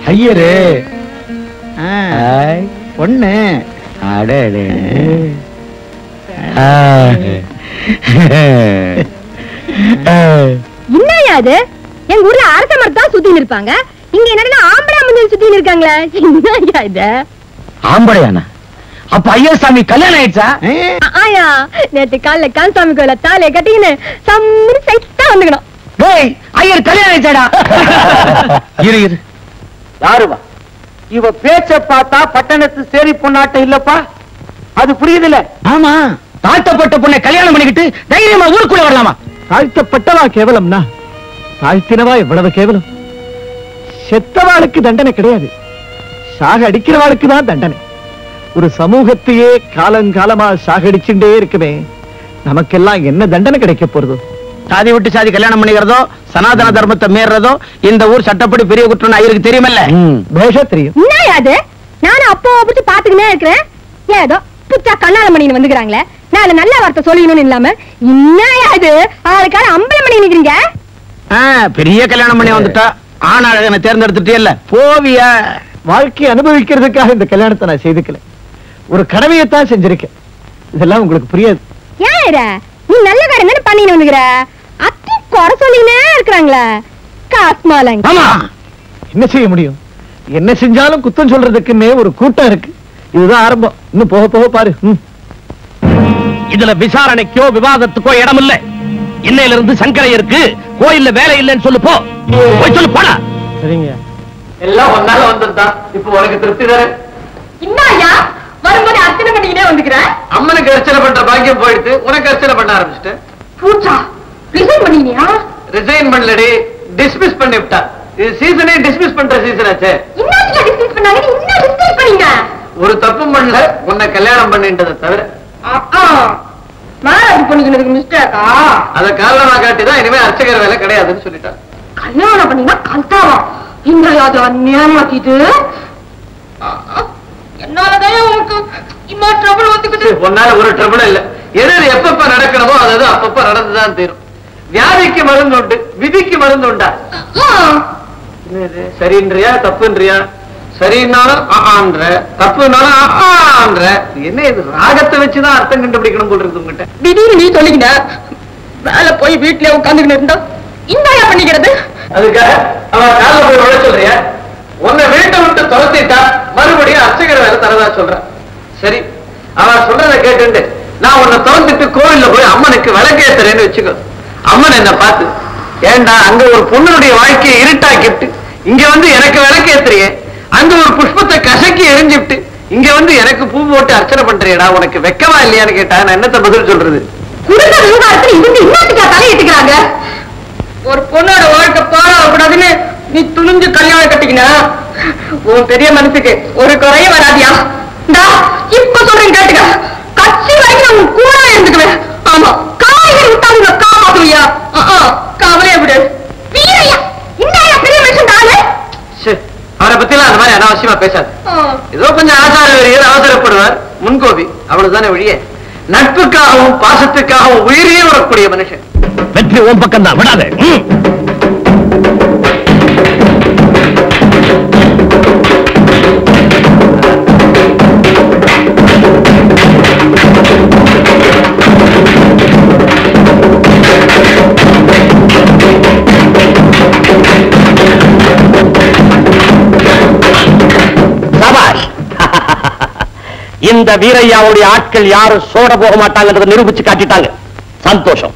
ஐயரு ஆ, ஆய். பொண்ணு அடடே. ஆ. ஆ. என்னய்யா அது எங்க ஊர்ல அரச மரத்தை தான் சுத்தின்னு இருப்பாங்க இங்க என்னடா ஆம்பளை மஞ்சள் சுத்தின்னு இருக்காங்களே என்னய்யா இது ஆம்படையானா அப்ப ஐயசாமி கல்யாணம் ஆயிடுச்சா ஆ, ஆயா நேத்து காலைல கான்சாமி கோயில தாலியை கட்டிக்கின்னு சம்மனு சைட்டா வந்துக்கணும் டேய் ஐயர் கல்யாணம் ஆயிடுச்சாடா இரு இரு யாருவா இவ பேச்ச பார்த்தா பட்டணத்து சேரி பொண்ணாட்டம் இல்லப்பா அது புரியுதுல ஆமா தாழ்த்தப்பட்ட பொண்ணை கல்யாணம் பண்ணிக்கிட்டு தைரியமா ஊருக்குள்ள வரலாமா தாழ்த்தப்பட்டவா கேவலம்னா தாழ்த்தினவா எவ்வளவு கேவலம் செத்தவாளுக்கு தண்டனை கிடையாது சாக அடிக்கிறவாளுக்கு தான் தண்டனை ஒரு சமூகத்தையே காலங்காலமா சாகடிச்சுட்டே இருக்குமே நமக்கெல்லாம் என்ன தண்டனை கிடைக்க போறதோ சாதி விட்டு சாதி கல்யாணம் பண்ணிக்கிறதோ சனாதன தர்மத்தை மீறதோ இந்த ஊர் சட்டப்படி பெரிய குற்றம் ஐயருக்கு தெரியுமல்ல பேஷா தெரியும் என்னய்யா அது நானும் அப்போ பிடிச்சி பாத்துக்கினே இருக்கிறேன் ஏதோ புத்தா கண்ணால மணின்னு வந்துக்கிறாங்களே நான் நல்ல வார்த்தை சொல்லணும்னு இல்லாம என்னய்யா இது ஆளுக்கால அம்பலம் பண்ணி நிக்கிறீங்க ஆ, பெரிய கல்யாணம் பண்ணி வந்துட்டா ஆண் அழகனை தேர்ந்தெடுத்துட்டே இல்ல போவியா வாழ்க்கையை அனுபவிக்கிறதுக்காக இந்த கல்யாணத்தை நான் செய்துக்கல ஒரு கடமையைத்தான் செஞ்சிருக்கேன் இதெல்லாம் உங்களுக்கு புரியாது ஏன் இர? நீ நல்ல காரியம் தானே பண்ணின்னு வந்துக்கிற அத்தி குறை சொல்லினே இருக்கிறாங்களே காஸ்மாலங்க ஆமா என்ன செய்ய முடியும் என்ன செஞ்சாலும் குத்தம் சொல்றதுக்குன்னே ஒரு கூட்டம் இருக்கு இதுதான் ஆரம்பம் இன்னும் போக போக பாரு ம். இதுல விசாரணைக்கோ விவாதத்துக்கோ இடம் இல்ல இன்னையில இருந்து சங்கரையருக்கு கோயில்ல வேலை இல்லைன்னு சொல்லு போ போய் சொல்லு போடா சரிங்க எல்லாம் ஒன்னால வந்திருந்தான் இப்ப உனக்கு திருப்தி தானே என்னய்யா வரும்போது அர்ச்சனை பண்ணிக்கிட்டே வந்துக்கிறேன் அம்மனுக்கு அர்ச்சனை பண்ற பாக்கியம் போயிடுத்து உனக்கு அர்ச்சனை பண்ண ஆரம்பிச்சிட்டேன் பூச்சா ரிசைன் பண்ணினியா ரிசைன் பண்ணலடி டிஸ்மிஸ் பண்ணி விட்டா இது சீசனே டிஸ்மிஸ் பண்ற சீசன் ஆச்சே இன்னும் டிஸ்கஸ் பண்ணாங்க நீ இன்னும் டிஸ்கஸ் பண்ணீங்க ஒரு தப்பும் பண்ணல உன்னை கல்யாணம் பண்ணின்றதை தவிர மேரேஜ் பண்ணிக்கிறதுக்கு மிஸ்டேக்கா அத காரணமா காட்டி தான் இனிமே அர்ச்சகர் வேலை கிடையாதுன்னு சொல்லிட்டான் கல்யாணம் பண்ணீங்கன்னா கல்தாவா இந்த அது அந்நியமாக்கிட்டு என்னாலதான் உனக்கு இம்மா ட்ரபிள் ஒத்துக்குது உன்னால ஒரு ட்ரபிளும் இல்ல எது எது எப்பப்ப நடக்கணுமோ அது அது அப்பப்ப நடந்துதான் தீரும் வியாதிக்கு மருந்து உண்டு விதிக்கு மருந்து உண்டா என்னது சரின்றியா தப்புன்றியா சரின்னாலும் ஆன்ற தப்புனாலும் ஆன்ற என்ன இது ராகத்தை வச்சுதான் அர்த்தம் கண்டுபிடிக்கணும் போல் இருக்கு உங்ககிட்ட திடீர்னு நீ சொல்லிக்கிட்ட வேலை போய் வீட்டுல உட்காந்துக்கிட்டு இருந்தா இந்தாயா பண்ணிக்கிறது அதுக்காக அவன் காலைல போய் விழ சொல்றியா உன்னை வீட்டை விட்டு துரத்திட்டா மறுபடியும் அர்ச்சகர் வேலை தரதா சொல்றான் சரி அவன் சொல்றதை கேட்டுண்டு நான் உன்னை திறந்துட்டு கோவில்ல போய் அம்மனுக்கு விளக்கேத்துறேன்னு வச்சுக்கோ அம்மன் என்ன பார்த்து ஏண்டா அங்க ஒரு பொண்ணுடைய வாழ்க்கையை இருட்டாக்கிட்டு இங்க வந்து எனக்கு விளக்கேத்துறியே அங்க ஒரு புஷ்பத்தை கசக்கி எரிஞ்சுட்டு இங்க வந்து எனக்கு பூ போட்டு அர்ச்சனை பண்றியடா உனக்கு வெக்கமா இல்லையான்னு கேட்டா நான் என்னத்த பதில் சொல்றது குடும்ப விவகாரத்துல இருந்து இன்னத்துக்கா தலையிட்டுக்கிறாங்க ஒரு பொண்ணோட வாழ்க்கை பாழாகக்கூடாதுன்னு நீ துணிஞ்சு கல்யாணம் கட்டிக்கினா உன் பெரிய மனசுக்கு ஒரு குறைய வராதியா இந்தா இப்ப சொல்றேன் கேட்டுக்க கட்சி வரைக்கும் உன் கூட இருந்துக்குவேன் ஆமா காய்கறி விட்டாங்க காப்பாத்துவியா கவலைய விடு வீரையா இன்னையா பெரிய மனுஷன் தானே சே, அவரை பத்திலாம் அந்த மாதிரி அனாவசியமா பேசாது ஏதோ கொஞ்சம் ஆசார வெறியர் அவசரப்படுவார் முன்கோபி அவ்வளவுதானே வழியே நட்புக்காகவும் பாசத்துக்காகவும் உயிரையே விடக்கூடிய மனுஷன் வெற்றி உன் பக்கம் தான் விடாத ம். சபாஷ் இந்த வீரையாவுடைய ஆட்கள் யாரும் சோட போக மாட்டாங்கன்றதை நிரூபிச்சு காட்டிட்டாங்க சந்தோஷம்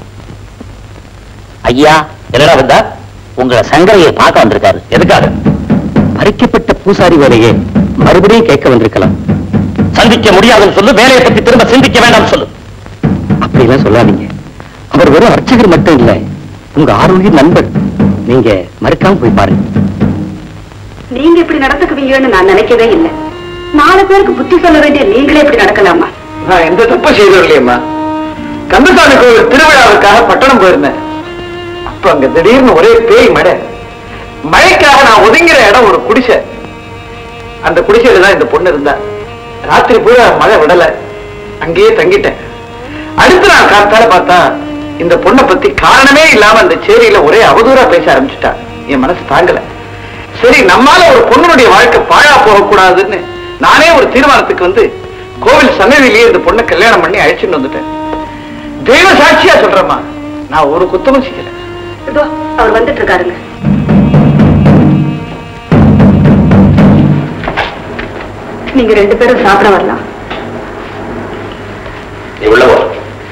ஐயா என்னடா வந்தா உங்களை சங்கரையை பார்க்க வந்திருக்காரு எதுக்காக பறிக்கப்பட்ட பூசாரி வேலையை மறுபடியும் கேட்க வந்திருக்கலாம் சந்திக்க முடியாதுன்னு சொல்லு வேலையை பத்தி திரும்ப சிந்திக்க வேண்டாம் சொல்லு அப்படிலாம் சொல்லாதீங்க அவர் வெறும் அர்ச்சகர் மட்டும் இல்ல உங்க ஆரோக்கிய நண்பர் நீங்க மறுக்காம போய் பாருங்க நீங்க இப்படி நடந்துக்குவீங்கன்னு நான் நினைக்கவே இல்லை நாலு பேருக்கு புத்தி சொல்ல வேண்டிய நீங்களே இப்படி நடக்கலாமா நான் எந்த தப்பு செய்தோம் இல்லையம்மா கந்தசாமி கோவில் திருவிழாவுக்காக பட்டணம் போயிருந்தேன் அப்ப அங்க திடீர்னு ஒரே பேய் மழை மழைக்காக நான் ஒதுங்கிற இடம் ஒரு குடிசை அந்த குடிசையில தான் இந்த பொண்ணு இருந்தா ராத்திரி பூரா மழை விடல அங்கேயே தங்கிட்டேன் அடுத்த நாள் காத்தால பார்த்தா இந்த பொண்ணை பத்தி காரணமே இல்லாம அந்த சேரியில ஒரே அவதூறா பேச ஆரம்பிச்சுட்டா என் மனசு தாங்கல சரி நம்மால ஒரு பொண்ணுடைய வாழ்க்கை பாழா போகக்கூடாதுன்னு நானே ஒரு தீர்மானத்துக்கு வந்து கோவில் சன்னதியிலேயே இந்த பொண்ணை கல்யாணம் பண்ணி அழைச்சிட்டு வந்துட்டேன் தெய்வ சாட்சியா சொல்றேம்மா நான் ஒரு குத்தமும் செய்யல இதோ அவர் வந்துட்டு இருக்காருங்க நீங்க ரெண்டு பேரும் சாப்பிட வரலாம் நீ உள்ள போ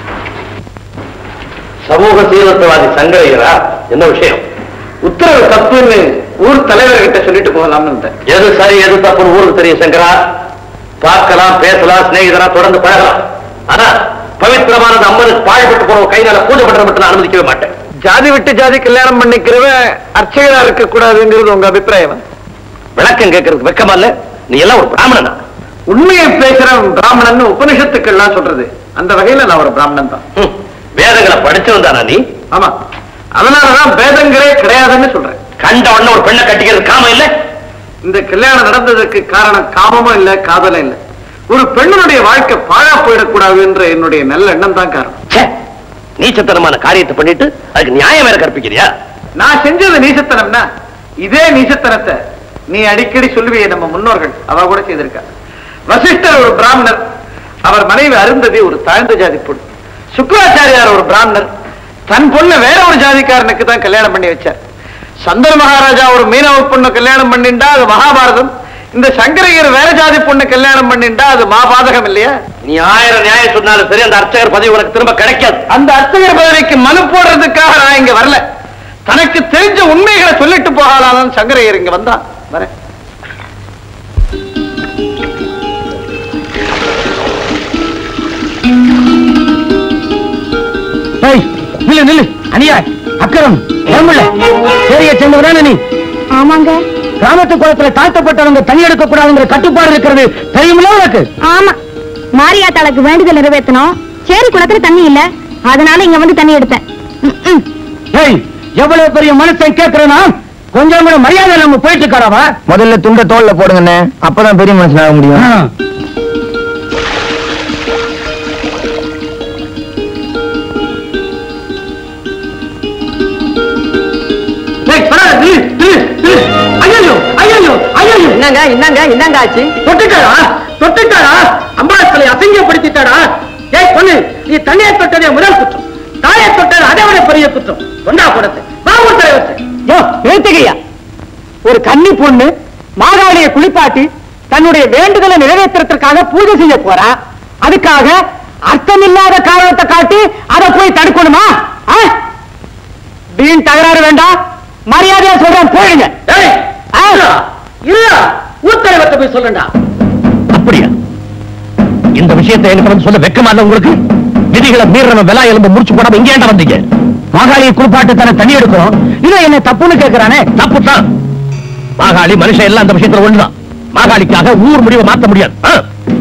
சமூக சீர்திருத்தவாதி சங்கரையரா என்ன விஷயம் உத்தரவு தப்புன்னு ஊர் தலைவர்கிட்ட சொல்லிட்டு போகலாம்னு இருந்தேன் எது சரி எது தப்புன்னு ஊருக்கு தெரியும் சங்கரா பார்க்கலாம் பேசலாம் சிநேகிதரா தொடர்ந்து பழகலாம் ஆனா பவித்திரமானது அம்மனுக்கு பாழ்பட்டு போன கைனால பூஜை பண்ற மட்டும் நான் அனுமதிக்கவே மாட்டேன் ஜாதி விட்டு ஜாதி கல்யாணம் பண்ணிக்கிறவன் அர்ச்சகரா இருக்க கூடாதுங்கிறது உங்க அபிப்பிராயம் விளக்கம் கேட்கறதுக்கு வெக்கமா இல்ல நீ எல்லாம் ஒரு பிராமணனா உண்மையை பேசுற பிராமணன் உபனிஷத்துக்கள்லாம் சொல்றது அந்த வகையில நான் ஒரு பிராமணன் தான் ஹம், வேதங்களை படிச்சவன் தானா நீ ஆமா அதனாலதான் பேதங்களே கிடையாதுன்னு சொல்றேன் கண்ட உடனே ஒரு பெண்ணை கட்டிக்கிறது காமம் இல்ல இந்த கல்யாணம் நடந்ததற்கு காரணம் காமமும் இல்ல காதலும் இல்ல ஒரு பெண்ணுடைய வாழ்க்கை பாழா போயிடக்கூடாதுன்ற என்னுடைய நல்ல எண்ணம் தான் காரணம் ச்சே, நீச்சத்தனமான காரியத்தை பண்ணிட்டு அதுக்கு நியாயம் வேற கற்பிக்கிறியா நான் செஞ்சது நீசத்தனம்னா இதே நீசத்தனத்தை நீ அடிக்கடி சொல்லுவியே நம்ம முன்னோர்கள் அவ கூட செய்திருக்கா வசிஷ்டர் ஒரு பிராமணர் அவர் மனைவி அருந்ததி ஒரு தாழ்ந்த ஜாதி பொண்ணு சுக்ராச்சாரியார் ஒரு பிராமணர் தன் பொண்ணை வேற ஒரு ஜாதிக்காரனுக்கு தான் கல்யாணம் பண்ணி வச்சார் சந்தன மகாராஜா ஒரு மீனவ பொண்ணு கல்யாணம் பண்ணிண்டா அது மகாபாரதம் இந்த சங்கரையர் வேற ஜாதி பொண்ணு கல்யாணம் பண்ணிண்டா அது மாபாதகம் இல்லையா நீ ஆயிரம் நியாயம் சொன்னாலும் சரி அந்த அர்ச்சகர் பதவி உனக்கு திரும்ப கிடைக்காது அந்த அர்ச்சகர் பதவிக்கு மனு போடுறதுக்காக நான் இங்க வரல தனக்கு தெரிஞ்ச உண்மைகளை சொல்லிட்டு போகலான்னு சங்கரையர் இங்க வந்தா வரேன் ஏய், நில்லு நில்லு அனியா அக்கறம் ஏமுள்ள சேரிய சேர்ந்தவதானே நீ ஆமாங்க கிராமத்து குளத்துல தாழ்த்தப்பட்டவங்க தண்ணி எடுக்க கூடாதுங்கிற கட்டுப்பாடு இருக்கிறது தெரியுமில்ல உனக்கு ஆமா மாரியாத்தாளுக்கு வேண்டுதல் நிறைவேற்றணும் சேரி குளத்துல தண்ணி இல்ல அதனால இங்க வந்து தண்ணி எடுத்தேன் ம், ம். ஏய் எவ்வளவு பெரிய மனுஷன் கேட்கிறனா கொஞ்சம் கூட மரியாதை நம்ம போயிட்டு இருக்காராவா முதல்ல துண்ட தோல்ல போடுங்கண்ணே அப்பதான் பெரிய மனுஷன் ஆக முடியும் ஏய், பரவாயில்ல, நில்லு, நில்லு, நில்லு. ஐயையோ, ஐயையோ, ஐயையோ. என்னங்க என்னங்க என்னங்க ஆச்சு தொட்டுட்டாடா தொட்டுட்டாடா அம்பாளை அசிங்கப்படுத்திட்டாடா ஏய் பொண்ணு நீ தண்ணியை தொட்டதே முதல் குற்றம் தாயை தொட்டது அதை விட பெரிய குற்றம் கொண்டா கொடுத்து பாபு தலைவர் யோ நிறுத்துகையா ஒரு கன்னி பொண்ணு மாகாளியை குளிப்பாட்டி தன்னுடைய வேண்டுதலை நிறைவேற்றுறதுக்காக பூஜை செய்ய போறா அதுக்காக அர்த்தமில்லாத காரணத்தை காட்டி அதை போய் தடுக்கணுமா ஆ? வீண் தகராறு வேண்டாம் மரியாதையா சொல்றேன் போயிடுங்க ஏய் ஆ? இல்ல ஊத்தலைவத்தை போய் சொல்லுண்டா அப்படியா இந்த விஷயத்தை என்கிட்ட வந்து சொல்ல வெக்கமா இல்ல உங்களுக்கு விதிகளை மீறின விலா எலும்பு முடிச்சு போடாம இங்க ஏன்டா வந்தீங்க மாகாளியை குளிப்பாட்டு தானே தண்ணி எடுக்கிறோம் இதை என்ன தப்புன்னு கேட்கிறானே தப்புதான் மாகாளி மனுஷன் எல்லாம் அந்த விஷயத்துல ஒண்ணுதான் மாகாளிக்காக ஊர் முடிவை மாத்த முடியாது ஆ?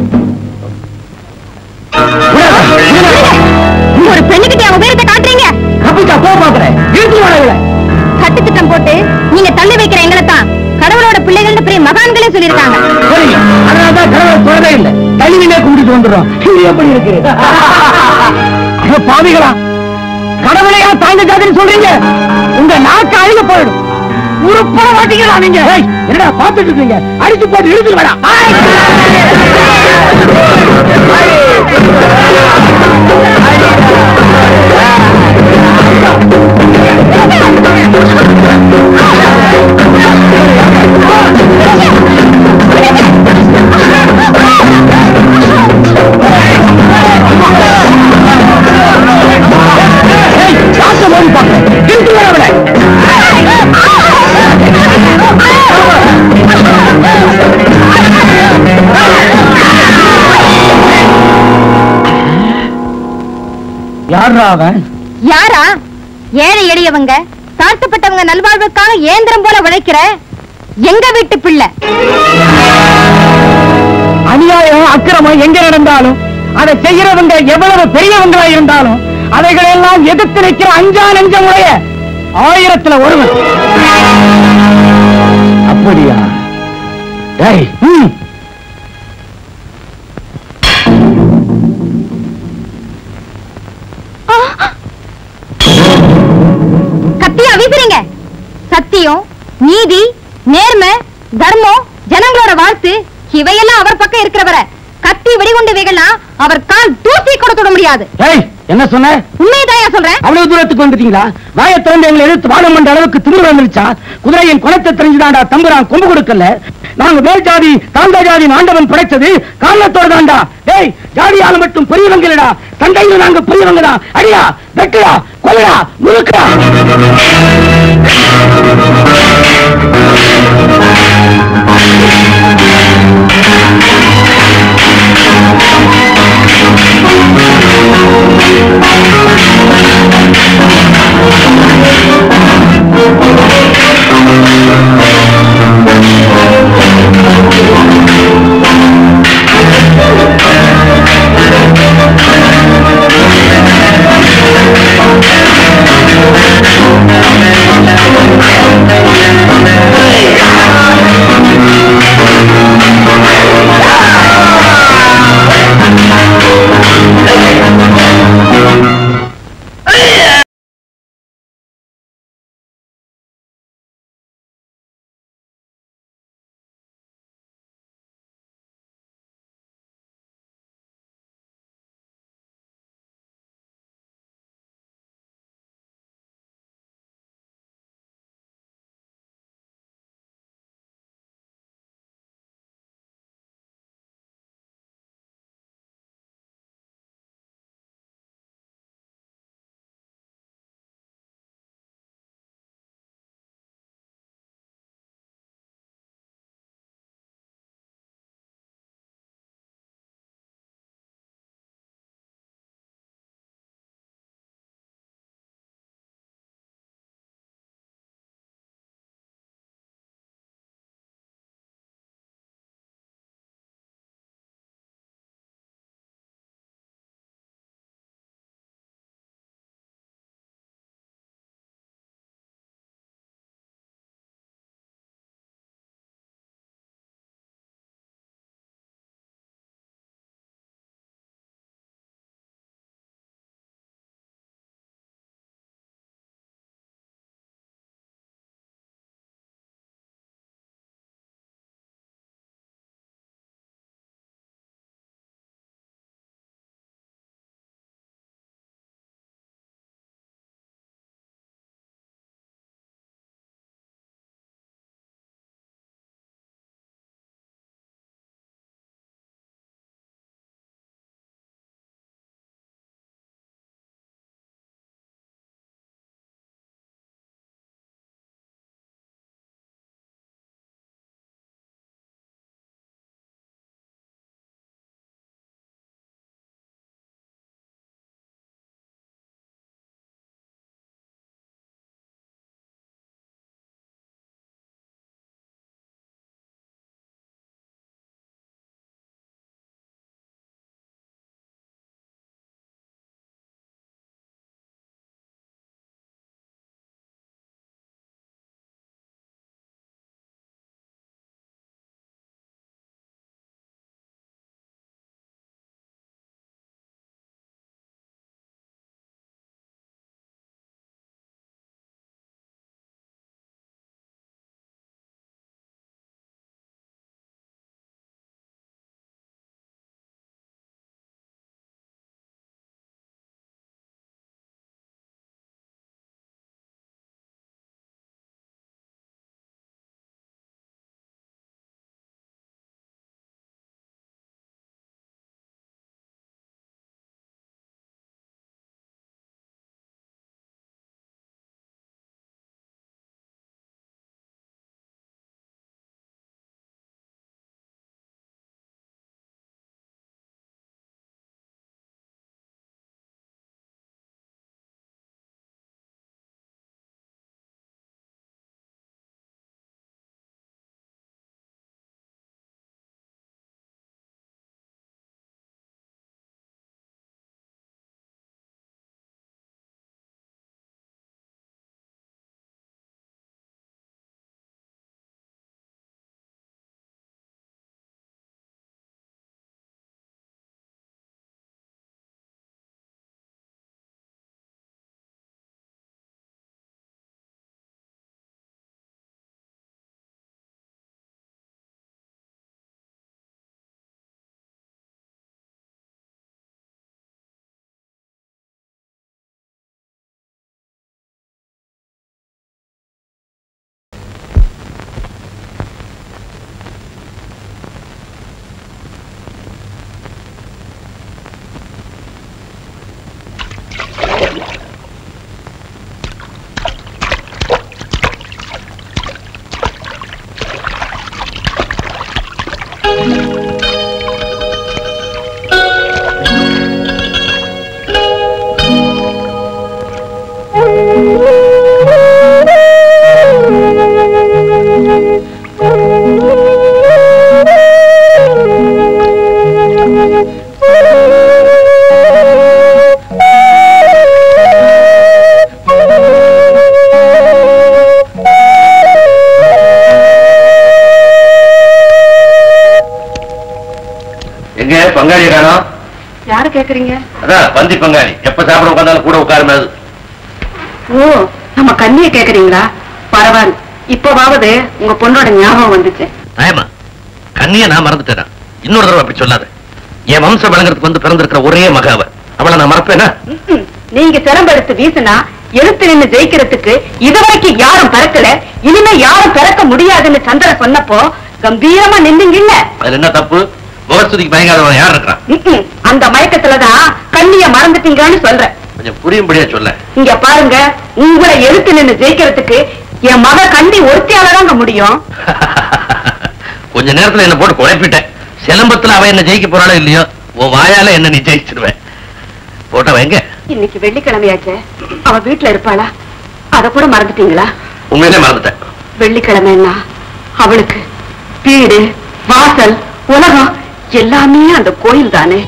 ஒரு பெண்ணுகிட்ட அவங்க பேரத்தை காட்டுறீங்க கப்பிச்சா போ பாக்குறேன் இழுத்து வரவில்லை சட்டு திட்டம் போட்டு நீங்க தள்ளி வைக்கிற எங்களை தான் கடவுளோட பிள்ளைகள்னு பெரிய மகான்களே சொல்லியிருக்காங்க சரி அதனாலதான் கடவுளை தொடரே இல்லை தள்ளிவிலே கூட்டிட்டு வந்துடுறோம் இது எப்படி இருக்கு அட பாவிகளா கடவுளையா தாழ்ந்த ஜாதின்னு சொல்றீங்க உங்க நாக்கு அழுக போயிடும் உருப்பட மாட்டீங்களா நீங்க ஏய், என்னடா பாத்துட்டு இருக்கீங்க அடிச்சு போட்டு இழுத்து வேடா காசை மோதி பாக்குறேன் இழுத்து வரவில்லை யாரா அவன் யாரா ஏழை எளியவங்க தாழ்த்தப்பட்டவங்க நல்வாழ்வுக்காக ஏந்திரம் போல உழைக்கிற எங்க வீட்டு பிள்ளை அநியாயம் அக்கிரமம் எங்க நடந்தாலும் அதை செய்யறவங்க எவ்வளவு பெரியவங்களா இருந்தாலும் அவைகளெல்லாம் எதிர்த்து நிற்கிற அஞ்சா நெஞ்சமுடைய ஆயிரத்துல ஒருவன் அப்படியா டேய், ம். கத்தியா வீசுறீங்க சத்தியம் நீதி நேர்மை தர்மம் ஜனங்களோட வாழ்த்து இவையெல்லாம் அவர் பக்கம் இருக்கிறவரை கத்தி வெடிகுண்டு இவைகள்லாம் அவர் கால் தூசி கூட தொட முடியாது ஏய் என்ன சொன்ன உண்மையதாயா சொல்றேன் அவ்வளவு தூரத்துக்கு வந்துட்டீங்களா வாயை திறந்து எங்களை எதிர்த்து வாழம் பண்ற அளவுக்கு திமிரு வந்துருச்சா குதிரையின் குணத்தை தெரிஞ்சுதாண்டா தம்புரான் கொம்பு கொடுக்கல நாங்க மேல் ஜாதி தாழ்ந்த ஜாதி ஆண்டவன் படைச்சது காரணத்தோட தாண்டா டேய் ஜாதியால மட்டும் பெரியவங்க இல்லடா சண்டையில நாங்க பெரியவங்க தான் அடியா வெட்டுடா கொல்லடா முழுக்கடா ஆ பங்காளி காணோம் யாரு கேக்குறீங்க அதான் பந்தி பங்காளி எப்ப சாப்பிட உட்காந்தாலும் கூட உட்காருமே அது ஓ நம்ம கண்ணிய கேக்குறீங்களா பரவாயில்ல இப்பவாவது உங்க பொண்ணோட ஞாபகம் வந்துச்சு ஆயமா கண்ணிய நான் மறந்துட்டேன் இன்னொரு தடவை அப்படி சொல்லாத என் வம்சம் வழங்குறதுக்கு வந்து பிறந்திருக்கிற ஒரே மக அவ அவளை நான் மறப்பேனா ம்ம். நீங்க சிலம்பெடுத்து வீசினா எழுத்து நின்னு ஜெயிக்கிறதுக்கு இதுவரைக்கும் யாரும் பிறக்கல இனிமே யாரும் பிறக்க முடியாதுன்னு சந்திர சொன்னப்போ கம்பீரமா நின்னீங்கல்ல அதுல என்ன தப்பு முகஸ்துதிக்கு பயங்காதவன் யார் இருக்கிறான் ம்ம். அந்த மயக்கத்துலதான் கண்ணிய மறந்துட்டீங்கன்னு சொல்றேன் கொஞ்சம் புரியும்படியா சொல்ல இங்க பாருங்க உங்களை எழுத்து நின்னு ஜெயிக்கிறதுக்கு என் மக கண்டி ஒருத்தியாலதாங்க முடியும் கொஞ்ச நேரத்துல என்ன போட்டு குழப்பிட்டேன் சிலம்பத்துல அவ என்ன ஜெயிக்க போறாளோ இல்லையோ உன் வாயால என்ன நீ ஜெயிச்சிருவேன் போட்டவன் எங்க இன்னைக்கு வெள்ளிக்கிழமையாச்சே அவ வீட்டுல இருப்பாளா அத கூட மறந்துட்டீங்களா உண்மையிலே மறந்துட்டேன் வெள்ளிக்கிழமைன்னா அவளுக்கு வீடு வாசல் உலகம் எல்லாமே அந்த கோயில் தானே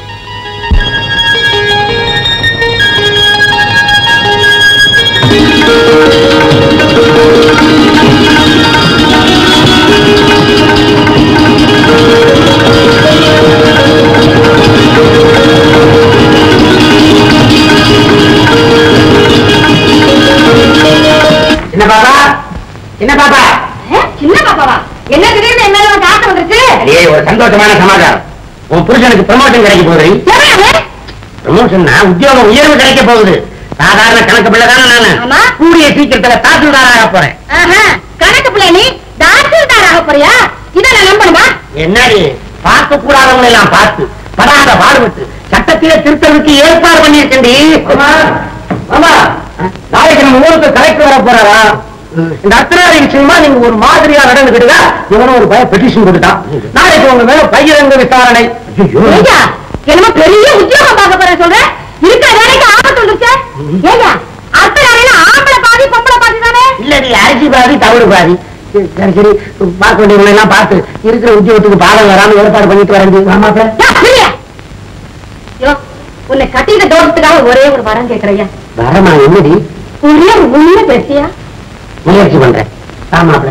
என்ன பாப்பா என்ன பாப்பா சின்ன பாப்பாவா என்ன திடீர்னு என்ன மேல ஆசை வந்துருச்சு அடே ஒரு சந்தோஷமான சமாச்சாரம் உன் புருஷனுக்கு ப்ரமோஷன் கிடைக்க போகுது ப்ரமோஷன்னா உத்தியோகம் உயர்வு கிடைக்க போகுது சாதாரண கணக்கு பிள்ளை தானே ஆமா. நானு கூடிய சீக்கிரத்துல தாசில்தாராக போறேன் கணக்கு பிள்ளை நீ தாசில்தாராக போறியா இதை நான் நம்பணுமா என்னடி பார்க்க கூடாதவங்களை எல்லாம் பார்த்து படாத பாடுபட்டு சட்டத்திலே திருத்தலுக்கு ஏற்பாடு பண்ணியிருக்கேன்டி ஆமா நாளைக்கு நம்ம ஊருக்கு கலெக்டர் வர போறாரா இந்த அத்தனாரி விஷயமா நீங்க ஒரு மாதிரியா நடந்துக்கிட்டுதா இவனும் ஒரு பய பெட்டிஷன் கொடுத்தான் நாளைக்கு உங்க மேல பகிரங்க விசாரணை ஏய்யா, என்னமோ பெரிய உத்தியோகம் பார்க்க போறேன் சொல்ற இருக்கிற வேலைக்கு ஆபத்து வந்துருச்சு ஏங்க அடுத்த வேலையில ஆம்பளை பாதி பொம்பளை பாதி தானே இல்லடி அரிசி பாதி தவறு பாதி சரி, சரி சரி பார்க்க வேண்டியவங்களை எல்லாம் பார்த்து இருக்கிற உத்தியோகத்துக்கு பாடம் வராம ஏற்பாடு பண்ணிட்டு வரேன் ஆமா சார் யா, பிரியா. யோ, உன்னை கட்டிட்ட தோட்டத்துக்காக ஒரே ஒரு வரம் கேட்கறையா வரமா என்னடி ஒரே ஒரு உண்மை பேசியா முயற்சி பண்றேன் ஆமாப்ல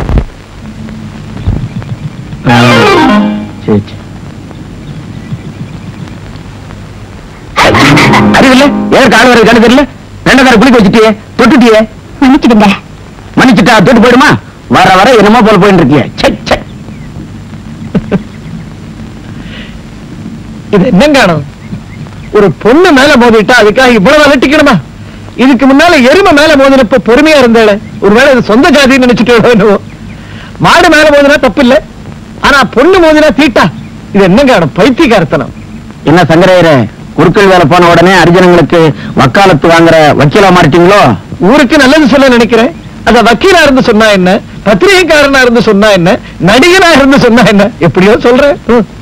சரி அறிவில்ல ஏன் கால் வர கணக்கு தெரியல ரெண்டக்கார குளிக்க வச்சுட்டியே தொட்டுட்டியே மன்னிச்சிடுங்க மன்னிச்சுட்டா தொட்டு போயிடுமா வர வர என்னமோ போல போயிட்டு இருக்கியே ச்சே, ச்சே. இது என்னங்கானோ ஒரு பொண்ணு மேல மோதிட்டா அதுக்காக இவ்வளவு அலட்டிக்கணுமா இதுக்கு முன்னால எருமை மேல மோதினப்ப பொறுமையா இருந்தாளே ஒருவேளை இது சொந்த ஜாதின்னு நினைச்சிட்டு என்னவோ மாடு மேல மோதினா தப்பு இல்ல ஆனா பொண்ணு மோதினா தீட்டா இது என்னங்கானோ பைத்தியக்காரத்தனம் என்ன சங்கரையரே குறுக்கள் வேலை போன உடனே அரிஜனங்களுக்கு வக்காலத்து வாங்குற வக்கீலா மாறிட்டீங்களோ ஊருக்கு நல்லது சொல்ல நினைக்கிறேன் அத வக்கீலா இருந்து சொன்னா என்ன பத்திரிகைக்காரனா இருந்து சொன்னா என்ன நடிகனா இருந்து சொன்னா என்ன எப்படியோ சொல்றேன் ம்.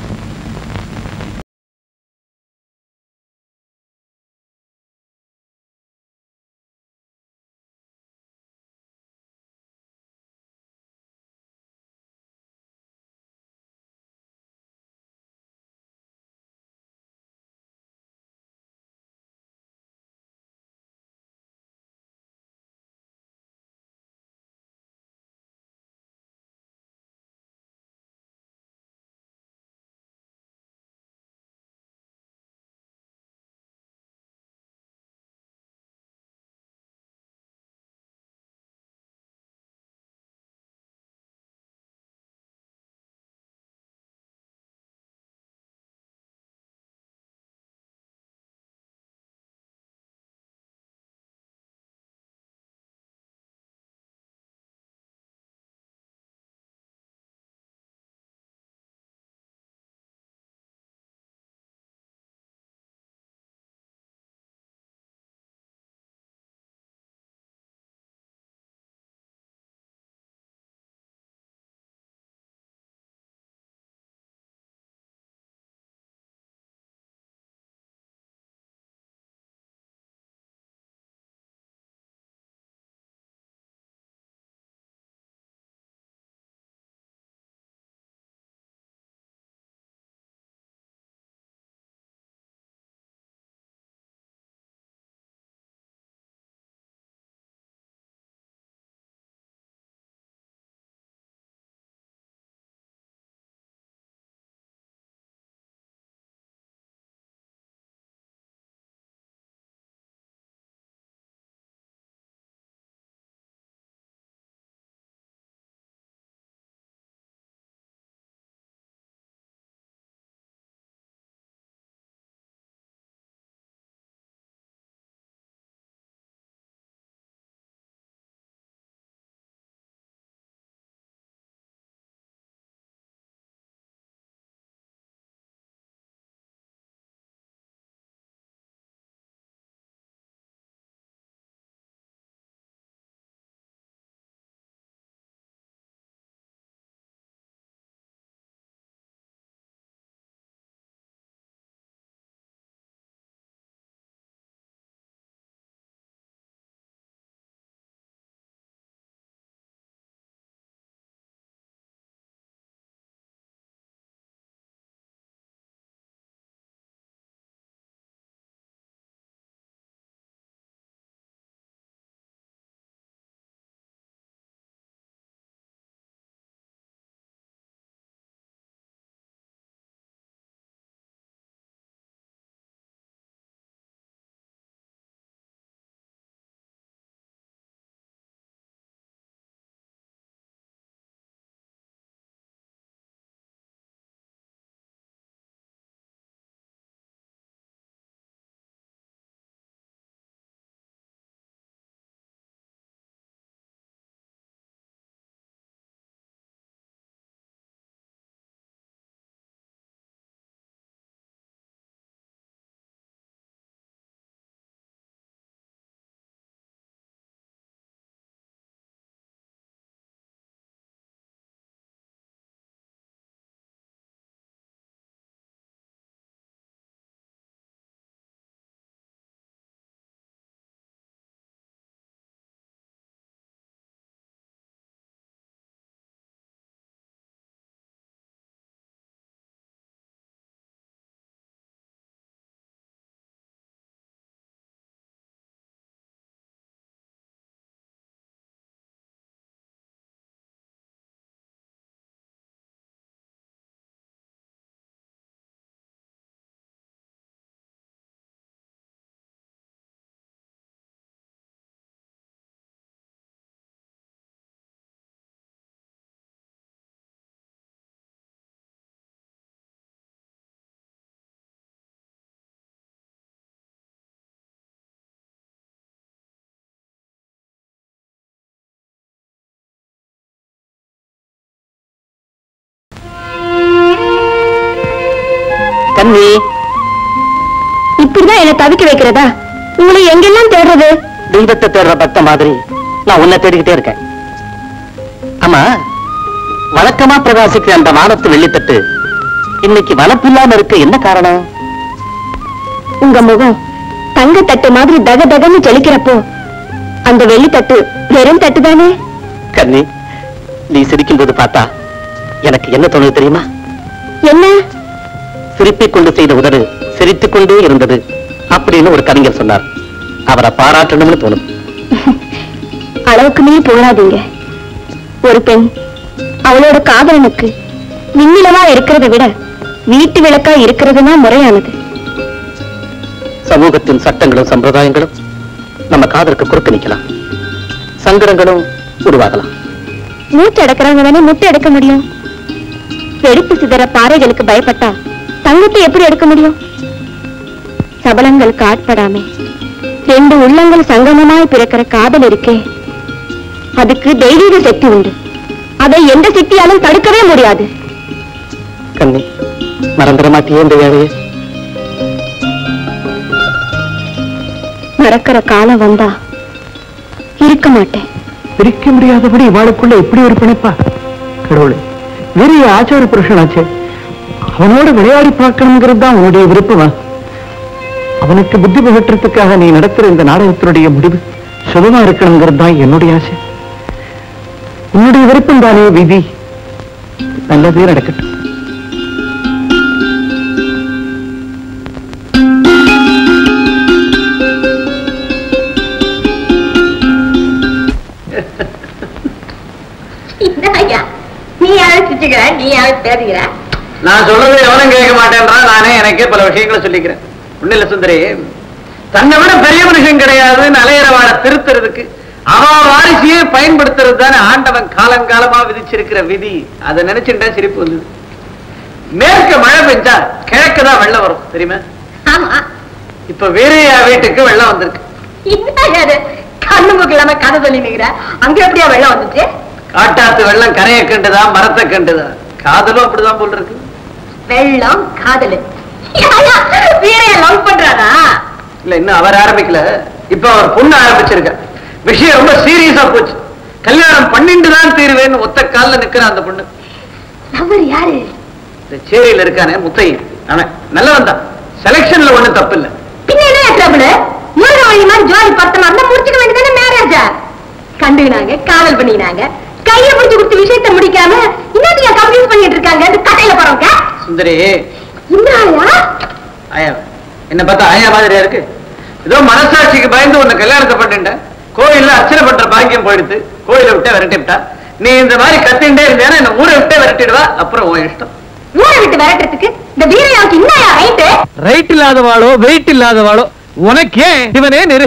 கண்ணி இப்படிதான் என்ன தவிக்க வைக்கிறதா உங்களை எங்கெல்லாம் தேடுறது தெய்வத்தை தேடுற பக்த மாதிரி நான் உன்னை தேடிக்கிட்டே இருக்கேன் ஆமா வழக்கமா பிரகாசிக்கிற அந்த வானத்து வெள்ளித்தட்டு இன்னைக்கு வனப்பில்லாம இருக்க என்ன காரணம் உங்க முகம் தங்க தட்டு மாதிரி தக தகன்னு ஜொலிக்கிறப்போ அந்த வெள்ளி தட்டு வெறும் தட்டு தானே கண்ணி நீ சிரிக்கும் போது பார்த்தா எனக்கு என்ன தோணுது தெரியுமா என்ன சிரிப்பிக் கொண்டு செய்த உதடு சிரித்துக் கொண்டே இருந்தது அப்படின்னு ஒரு கவிஞர் சொன்னார் அவரை பாராட்டணும்னு தோணும் அளவுக்கு மீறி போகாதீங்க ஒரு பெண் அவளோட காதலனுக்கு விண்ணிலவா இருக்கிறத விட வீட்டு விளக்கா இருக்கிறதுனா முறையானது சமூகத்தின் சட்டங்களும் சம்பிரதாயங்களும் நம்ம காதலுக்கு குறுக்க நிக்கலாம் சங்கடங்களும் உருவாகலாம் மூச்சு அடக்கிறவங்க தானே முட்டை எடுக்க முடியும் வெடிப்பு சிதற பாறைகளுக்கு பயப்பட்டா தங்கத்தை எப்படி எடுக்க முடியும் சபலங்களுக்கு ஆட்படாம ரெண்டு உள்ளங்கள் சங்கமமாய் பிறக்கிற காதல் இருக்கே அதுக்கு தெய்வீக சக்தி உண்டு அதை எந்த சக்தியாலும் தடுக்கவே முடியாது கண்ணி மறந்துட மாட்டியே இந்த வேலையை மறக்கிற காலம் வந்தா இருக்க மாட்டேன் பிரிக்க முடியாதபடி இவாளுக்குள்ள இப்படி ஒரு பிணைப்பா கடவுளே பெரிய ஆச்சார புருஷனாச்சே அவனோட விளையாடி பார்க்கணுங்கிறது தான் உன்னுடைய விருப்பமா அவனுக்கு புத்தி புகட்டுறதுக்காக நீ நடத்துற இந்த நாடகத்தினுடைய முடிவு சுகமா இருக்கணுங்கிறது தான் என்னுடைய ஆசை உன்னுடைய விருப்பம் தானே விதி நல்லதே நடக்கட்டும் நீ அழைச்சிச்சுக்கிற நீ அழைச்சு பேசுகிற நான் சொல்றது எவனும் கேட்க மாட்டேன்றான் நானே எனக்கே பல விஷயங்களை சொல்லிக்கிறேன் ஒண்ணு இல்ல சுந்தரி தன்னை விட பெரிய மனுஷன் கிடையாதுன்னு அலையறவாட திருத்துறதுக்கு அவன் வாரிசையே பயன்படுத்துறது தானே ஆண்டவன் காலங்காலமா விதிச்சிருக்கிற விதி அதை நினைச்சுட்டா சிரிப்பு வந்தது மேற்க மழை பெஞ்சா கிழக்கு தான் வெள்ளம் வரும் தெரியுமா ஆமா இப்ப வீரையா வீட்டுக்கு வெள்ளம் வந்திருக்கு என்ன கண்ணு மூக்கு இல்லாம கதை சொல்லி நிக்கிற அங்க எப்படியா வெள்ளம் வந்துச்சு காட்டாத்து வெள்ளம் கரையை கண்டுதா மரத்தை கண்டுதா காதலும் அப்படிதான் போல் இருக்கு வெள்ளம் காதலு வீரைய லவ் பண்றானா இல்ல இன்னும் அவர் ஆரம்பிக்கல இப்ப அவர் பொண்ணு ஆரம்பிச்சிருக்க விஷயம் ரொம்ப சீரியஸா போச்சு கல்யாணம் பண்ணிட்டு தான் தீருவேன்னு ஒத்த கால்ல நிக்கிற அந்த பொண்ணு லவர் யாரு இந்த சேரியில இருக்கானே முத்தையன் அவன் நல்லவன் தான் செலக்ஷன்ல ஒண்ணும் தப்பு இல்ல பின்ன என்ன ட்ரபிள் முருக வழி மாதிரி ஜோடி பத்தமா இருந்தா முடிச்சுக்க வேண்டியதானே மேரேஜா கண்டுக்கினாங்க காதல் பண்ணிக்கினாங்க கையை பிடிச்சு கொடுத்த விஷயத்தை முடிக்காம இன்னொரு கம்ப்ளீட் பண்ணிட்டு இருக்காங்க அது கடையில போறவங்க சுந்தரி இன்னாயா ஆயா என்ன பார்த்தா ஆயா மாதிரியா இருக்கு ஏதோ மனசாட்சிக்கு பயந்து உன்னை கல்யாணத்தை பண்ணிட்டேன் கோயில்ல அர்ச்சனை பண்ற பாக்கியம் போயிடுது கோயிலை விட்டே விரட்டி விட்டா நீ இந்த மாதிரி கத்திண்டே இருந்தேன்னா என்ன ஊரை விட்டே விரட்டிடுவா அப்புறம் உன் இஷ்டம் ஊரை விட்டு விரட்டுறதுக்கு இந்த வீரையாவுக்கு இன்னாயா ரைட்டு ரைட் இல்லாதவாளோ வெயிட் இல்லாதவாளோ உனக்கே இவனே நெரு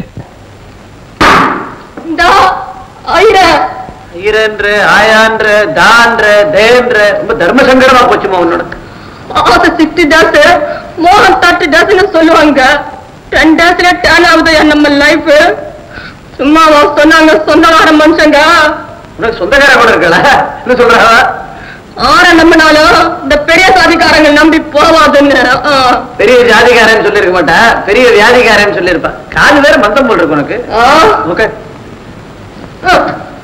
இந்த ஐயா ஈரன்ற ஆயான்ற தான்ற தேன்ற ரொம்ப தர்ம சங்கடமா போச்சுமா உன்னோட ஆசை சிக்ஸ்டி டேஸ் மோகன் தேர்ட்டி டேஸ்னு சொல்லுவாங்க டென் டேஸ்ல டேன் ஆகுது நம்ம லைஃப் சும்மாவா சொன்னாங்க சொந்தக்கார மனுஷங்க உனக்கு சொந்தக்கார கூட இருக்கல என்ன சொல்றா ஆற நம்பினாலும் இந்த பெரிய சாதிக்காரங்க நம்பி போவாதுன்னு ஆ. பெரிய ஜாதிகாரன் சொல்லிருக்க மாட்டா பெரிய வியாதிகாரன் சொல்லிருப்பா காது வேற மந்தம் போல் இருக்கு உனக்கு ஆ. ஓகே ஆ.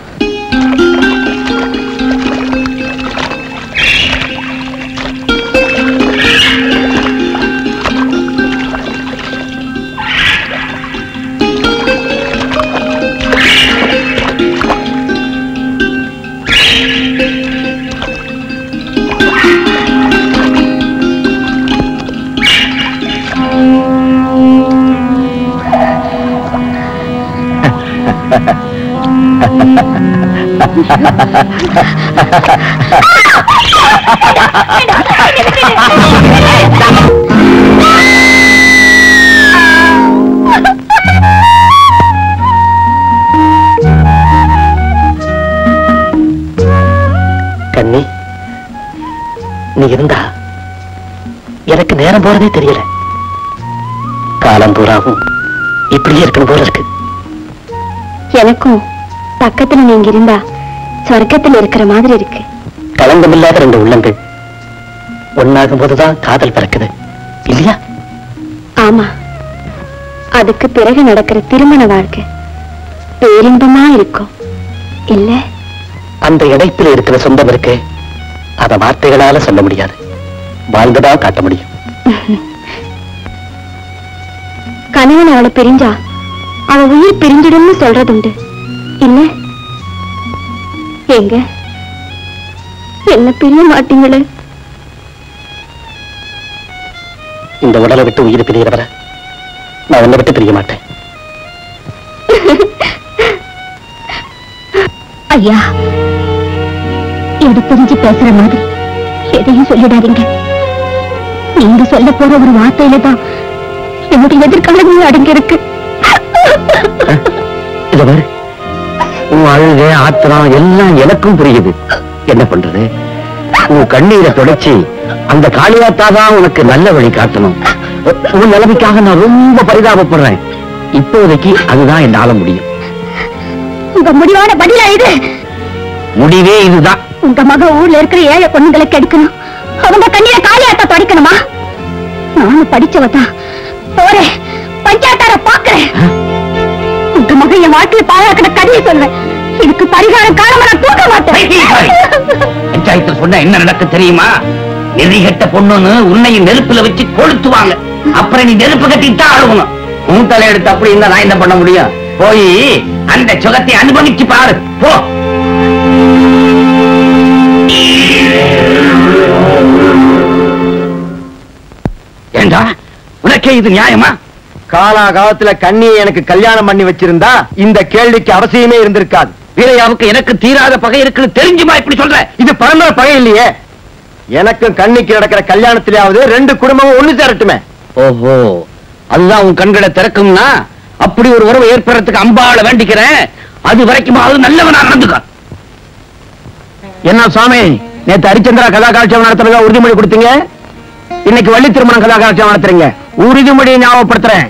கண்ணி நீ இருந்தா எனக்கு நேரம் போறதே தெரியல காலம் பூராவும் இப்படியே இருக்கணும் போல இருக்கு எனக்கும் பக்கத்துல நீங்க இருந்தா சொர்க்கத்துல இருக்கிற மாதிரி இருக்கு களங்கமில்லாத ரெண்டு உள்ளங்கள் ஒன்னாகும் போதுதான் காதல் பிறக்குது இல்லையா ஆமா அதுக்கு பிறகு நடக்கிற திருமண வாழ்க்கை பேரின்பமா இருக்கும் இல்ல அந்த இடைப்பில் இருக்கிற சொந்தம் இருக்கு அத வார்த்தைகளால சொல்ல முடியாது வாழ்ந்துதான் காட்ட முடியும் கணவன் அவளை பிரிஞ்சா அவ உயிர் பிரிஞ்சிடும்னு சொல்றதுண்டு இல்ல எங்க என்ன பிரிய மாட்டீங்களே இந்த உடலை விட்டு உயிர் பிரியறவரை நான் உன்னை விட்டு பிரிய மாட்டேன் ஐயா எடுத்தறிஞ்சு பேசுற மாதிரி எதையும் சொல்லிடாதீங்க நீங்க சொல்ல போற ஒரு வார்த்தையில தான் என்னுடைய எதிர்காலமே அடங்கி இருக்கு இத பாரு உன் அழுக ஆத்திரம் எல்லாம் எனக்கும் புரியுது என்ன பண்றது உன் கண்ணீரை தொடச்சி அந்த காளியாத்தா தான் உனக்கு நல்ல வழி காட்டணும் உன் நிலைமைக்காக நான் ரொம்ப பரிதாபப்படுறேன் இப்போதைக்கு அதுதான் என்னால முடியும் உங்க முடிவான பதிலா இது முடிவே இதுதான் உங்க மக ஊர்ல இருக்கிற ஏழை பொண்ணுங்களை கெடுக்கணும் அவங்க கண்ணீரை காலியாத்தா தொடக்கணுமா நானும் படிச்சவதான் போறேன் பஞ்சாயத்தார பாக்குறேன் உங்க மக என் வாழ்க்கையை பாழாக்கிற கதையை சொல்றேன் இதுக்கு பரிகாரம் காலமா நான் தூக்க மாட்டேன் பஞ்சாயத்துல சொன்ன என்ன நடக்க தெரியுமா எதிரிகட்ட பொண்ணுன்னு உன்னையும் நெருப்புல வச்சு கொளுத்துவாங்க அப்புறம் நீ நெருப்பு கட்டிட்டு தான் அழுகணும் உன் தலை எடுத்து அப்படி இருந்தா நான் என்ன பண்ண முடியும் போய் அந்த சுகத்தை அனுபவிச்சு பாரு போ ஏண்டா உனக்கே இது நியாயமா காலாகாலத்துல கண்ணியை எனக்கு கல்யாணம் பண்ணி வச்சிருந்தா இந்த கேள்விக்கு அவசியமே இருந்திருக்காது வீரையாவுக்கு எனக்கு தீராத பகை இருக்குன்னு தெரிஞ்சுமா இப்படி சொல்ற இது பரம்பரை பகை இல்லையே எனக்கும் கண்ணிக்கு நடக்கிற கல்யாணத்திலேயாவது ரெண்டு குடும்பமும் ஒண்ணு சேரட்டுமே ஓஹோ அதுதான் உன் கண்களை திறக்கும்னா அப்படி ஒரு உறவு ஏற்படுறதுக்கு அம்பாள வேண்டிக்கிறேன் அது வரைக்கும் அது நல்லவனா நடந்துக்க என்ன சுவாமி நேத்து ஹரிச்சந்திரா கதா காட்சியம் நடத்துறதா உறுதிமொழி கொடுத்தீங்க இன்னைக்கு வள்ளி திருமணம் கதா காட்சியம் நடத்துறீங்க உறுதிமொழியை ஞாபகப்படுத்துறேன்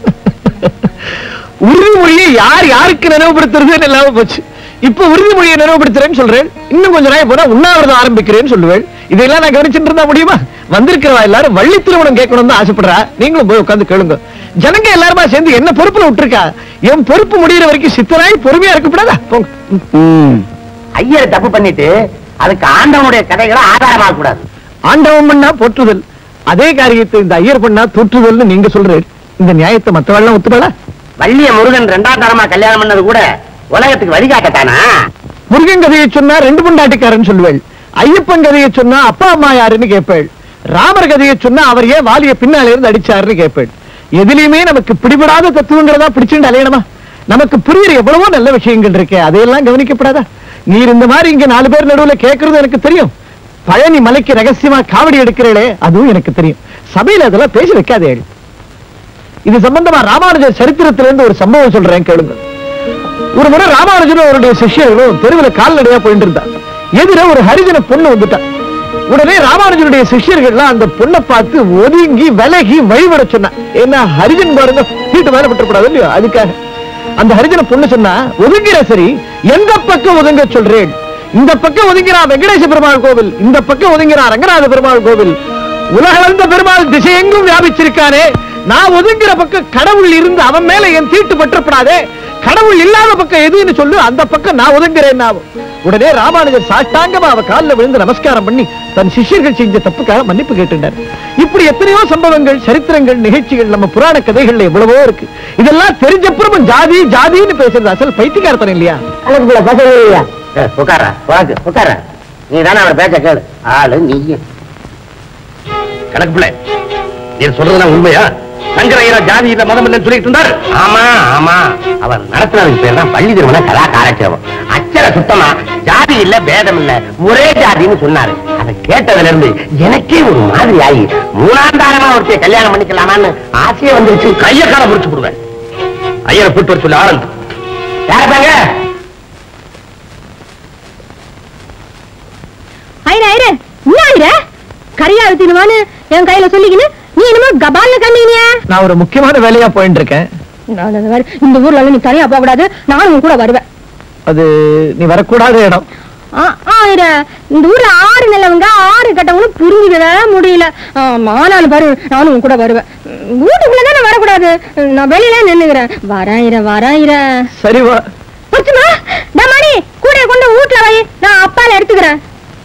உறுதிமொழியை யார் யாருக்கு நினைவுபடுத்துறதுன்னு இல்லாம போச்சு இப்ப உறுதிமொழியை நினைவுபடுத்துறேன்னு சொல்றேன் இன்னும் கொஞ்ச நாள் போனா உண்ணாவிரதம் ஆரம்பிக்கிறேன்னு சொல்லுவேன் இதெல்லாம் நான் கவனிச்சுட்டு இருந்தா முடியுமா வந்திருக்கிறவா எல்லாரும் வள்ளி திருமணம் கேட்கணும் தான் ஆசைப்படுறா நீங்களும் போய் உட்கார்ந்து கேளுங்க ஜனங்க எல்லாருமா சேர்ந்து என்ன பொறுப்புல விட்டுருக்கா என் பொறுப்பு முடியிற வரைக்கும் சித்தராய் பொறுமையா இருக்கக்கூடாதா போங்க ம். ஐயரை தப்பு பண்ணிட்டு அதுக்கு ஆண்டவனுடைய கதைகளை ஆதாரமாக கூடாது ஆண்டவன் பண்ணா போற்றுதல் அதே காரியத்தை இந்த ஐயர் பண்ணா தூற்றுதல்னு நீங்க சொல்றீங்க இந்த நியாயத்தை மத்தவெல்லாம் ஒத்துக்கல வள்ளிய முருகன் ரெண்டாம் தரமா கல்யாணம் பண்ணது கூட உலகத்துக்கு வழிகாட்டத்தானா முருகன் கதையை சொன்னா ரெண்டு பொண்டாட்டிக்காரன் சொல்லுவேள் ஐயப்பன் கதையை சொன்னா அப்பா அம்மா யாருன்னு கேட்பேள் ராமர் கதையை சொன்னா அவர் ஏன் வாலிய பின்னால இருந்து அடிச்சாருன்னு கேட்பேள் எதுலயுமே நமக்கு பிடிபடாத தத்துவங்கிறதா பிடிச்சுட்டு அலையணுமா நமக்கு புரியுற எவ்வளவோ நல்ல விஷயங்கள் இருக்கே அதையெல்லாம் கவனிக்கப்படாதா நீர் இந்த மாதிரி இங்க நாலு பேர் நடுவுல கேட்கறது எனக்கு தெரியும் பழனி மலைக்கு ரகசியமா காவடி எடுக்கிறீளே அதுவும் எனக்கு தெரியும் சபையில அதெல்லாம் பேசி வைக்காதே இது சம்பந்தமா ராமானுஜர் சரித்திரத்திலிருந்து ஒரு சம்பவம் சொல்றேன் கேளுங்க ஒரு முறை ராமானுஜரும் அவருடைய சிஷ்யர்களும் தெருவில் கால்நடையா போயிட்டு இருந்தார் எதிர ஒரு ஹரிஜன பொண்ணு வந்துட்டா உடனே ராமானுஜருடைய சிஷ்யர்கள்லாம் அந்த பொண்ணை பார்த்து ஒதுங்கி விலகி வழிபட சொன்னா ஏன்னா ஹரிஜன் பாருங்க வீட்டு மேல விட்டுறக்கூடாது இல்லையோ அதுக்காக அந்த ஹரிஜன பொண்ணு சொன்னா ஒதுங்கிற சரி எந்த பக்கம் ஒதுங்க சொல்றேன் இந்த பக்கம் ஒதுங்கிறான் வெங்கடேச பெருமாள் கோவில் இந்த பக்கம் ஒதுங்கிறான் ரங்கநாத பெருமாள் கோவில் உலகளந்த பெருமாள் திசையெங்கும் வியாபிச்சிருக்கானே நான் ஒதுங்கிற பக்கம் கடவுள் இருந்து அவன் மேல என் தீட்டு பற்றப்படாதே கடவுள் இல்லாத பக்கம் எதுன்னு சொல்லு அந்த பக்கம் நான் ஒதுங்குறேன் உடனே ராமானுஜர் சாஷ்டாங்கமா அவ காலில் விழுந்து நமஸ்காரம் பண்ணி தன் சிஷ்யர்கள் செஞ்ச தப்புக்காக மன்னிப்பு கேட்டுட்டார் இப்படி எத்தனையோ சம்பவங்கள் சரித்திரங்கள் நிகழ்ச்சிகள் நம்ம புராண கதைகள்ல எவ்வளவோ இருக்கு இதெல்லாம் தெரிஞ்சப்புறமும் ஜாதி ஜாதின்னு பேசுறது அசல் பைத்தியக்காரத்தனம் இல்லையா உட்கார உனக்கு உட்கார நீ தானே அவர் பேச்ச கேளு ஆளு நீயும் கணக்கு பிள்ளை நீ சொல்றதுலாம் உண்மையா சங்கரையர ஜாதி இல்ல மதம் இல்லைன்னு சொல்லிட்டு இருந்தாரு ஆமா ஆமா அவர் நடத்துறதுக்கு பேர் தான் பள்ளி திருமண கலா காலட்சேபம் அச்சர சுத்தமா ஜாதி இல்ல பேதம் இல்ல ஒரே ஜாதின்னு சொன்னாரு அதை கேட்டதுல இருந்து எனக்கே ஒரு மாதிரி ஆகி மூணாந்தாரமா ஒருத்தைய கல்யாணம் பண்ணிக்கலாமான்னு ஆசையே வந்துருச்சு கைய கால முடிச்சு விடுவேன் ஐயரை கூட்டு வர சொல்லி ஆரம்பி யாருப்பாங்க ஐரா ஐரா என்ன ஐரா கரியா அழுத்தினுவான்னு என் கையில சொல்லிக்கின்னு நீ என்னமோ கபால்னு கண்டினியா நான் ஒரு முக்கியமான வேலையா போயிட்டு இருக்கேன் நான் அந்த மாதிரி இந்த ஊர்ல எல்லாம் நீ தனியா போக கூடாது நானும் உன் கூட வருவேன் அது நீ வரக்கூடாத இடம் ஆ, ஆ, ஐரா, இந்த ஊர்ல ஆறு நிலவங்க ஆறு கட்டவங்களும் புரிஞ்சுக்கவே முடியல ஆமா நான் பாரு நானும் உன் கூட வருவேன் வீட்டுக்குள்ள தானே வரக்கூடாது நான் வெளியில நின்னுக்கிறேன் வராயிர வராயிர சரி வா புரிச்சுமா மணி கூட கொண்டு வீட்டுல வை நான் அப்பால எடுத்துக்கிறேன்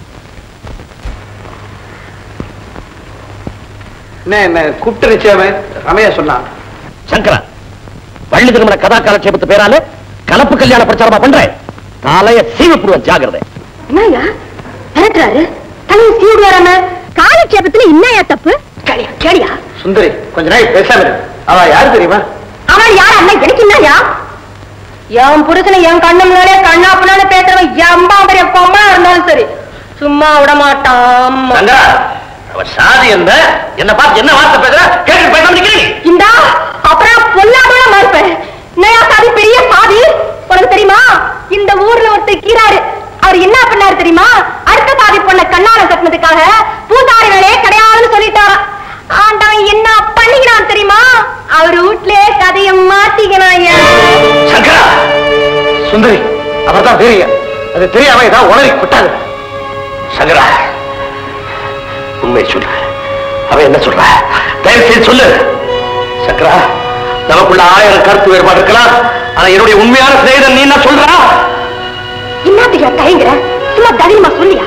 என்ன என்ன கூப்பிட்டு நிச்சயமே ரமையா சொன்னான் சங்கரா வள்ளி திருமண கதா காலட்சேபத்து பேரால கலப்பு கல்யாண பிரச்சாரமா பண்றேன் தலைய சீவப்புடுவன் ஜாகிரதை என்னய்யா மிரட்டுறாரு தலையை சீடு வராம காலட்சேபத்துல என்னையா தப்பு கேளியா கேளியா சுந்தரி கொஞ்ச நாள் பேசாம இரு. அவ யாரு தெரியுமா அவன் யார் அண்ணன் எனக்கு என்னய்யா என் புருஷனை என் கண்ணு முன்னாலே கண்ணா புண்ணாலே பேசுறவன் எம்பா பெரிய பொம்மா இருந்தாலும் சரி சும்மா விட மாட்டான் சங்கரா அவன் சாதி என்ன என்ன பார்த்து என்ன வார்த்தை பேசுற கேட்டு பேச முடிக்கிறீங்க இந்தா அப்புறம் பொல்லாதவன மறுப்பேன் என்னையா சாதி பெரிய சாதி உனக்கு தெரியுமா இந்த ஊர்ல ஒருத்தர் கீராரு அவர் என்ன பண்ணாரு தெரியுமா அடுத்த சாதி பொண்ண கண்ணால கட்டினதுக்காக பூசாரி வேலையே கிடையாதுன்னு சொல்லிட்டாராம் ஆண்டவன் என்ன பண்ணிக்கிறான் தெரியுமா அவர் வீட்லயே கதையை மாத்திக்கிறான் சங்கரா சுந்தரி அவர்தான் தெரிய அது தெரியாம ஏதாவது உளறி கொட்டாது சங்கரா உண்மை சொல்லு அவன் என்ன சொல்ற தயவு செய்து சொல்லு சங்கரா நமக்குள்ள ஆயிரம் கருத்து வேறுபாடு இருக்கலாம் ஆனா என்னுடைய உண்மையான சிநேகிதன் நீ என்ன சொல்றா என்னத்துக்கு தயங்குற சும்மா தைரியமா சொல்லியா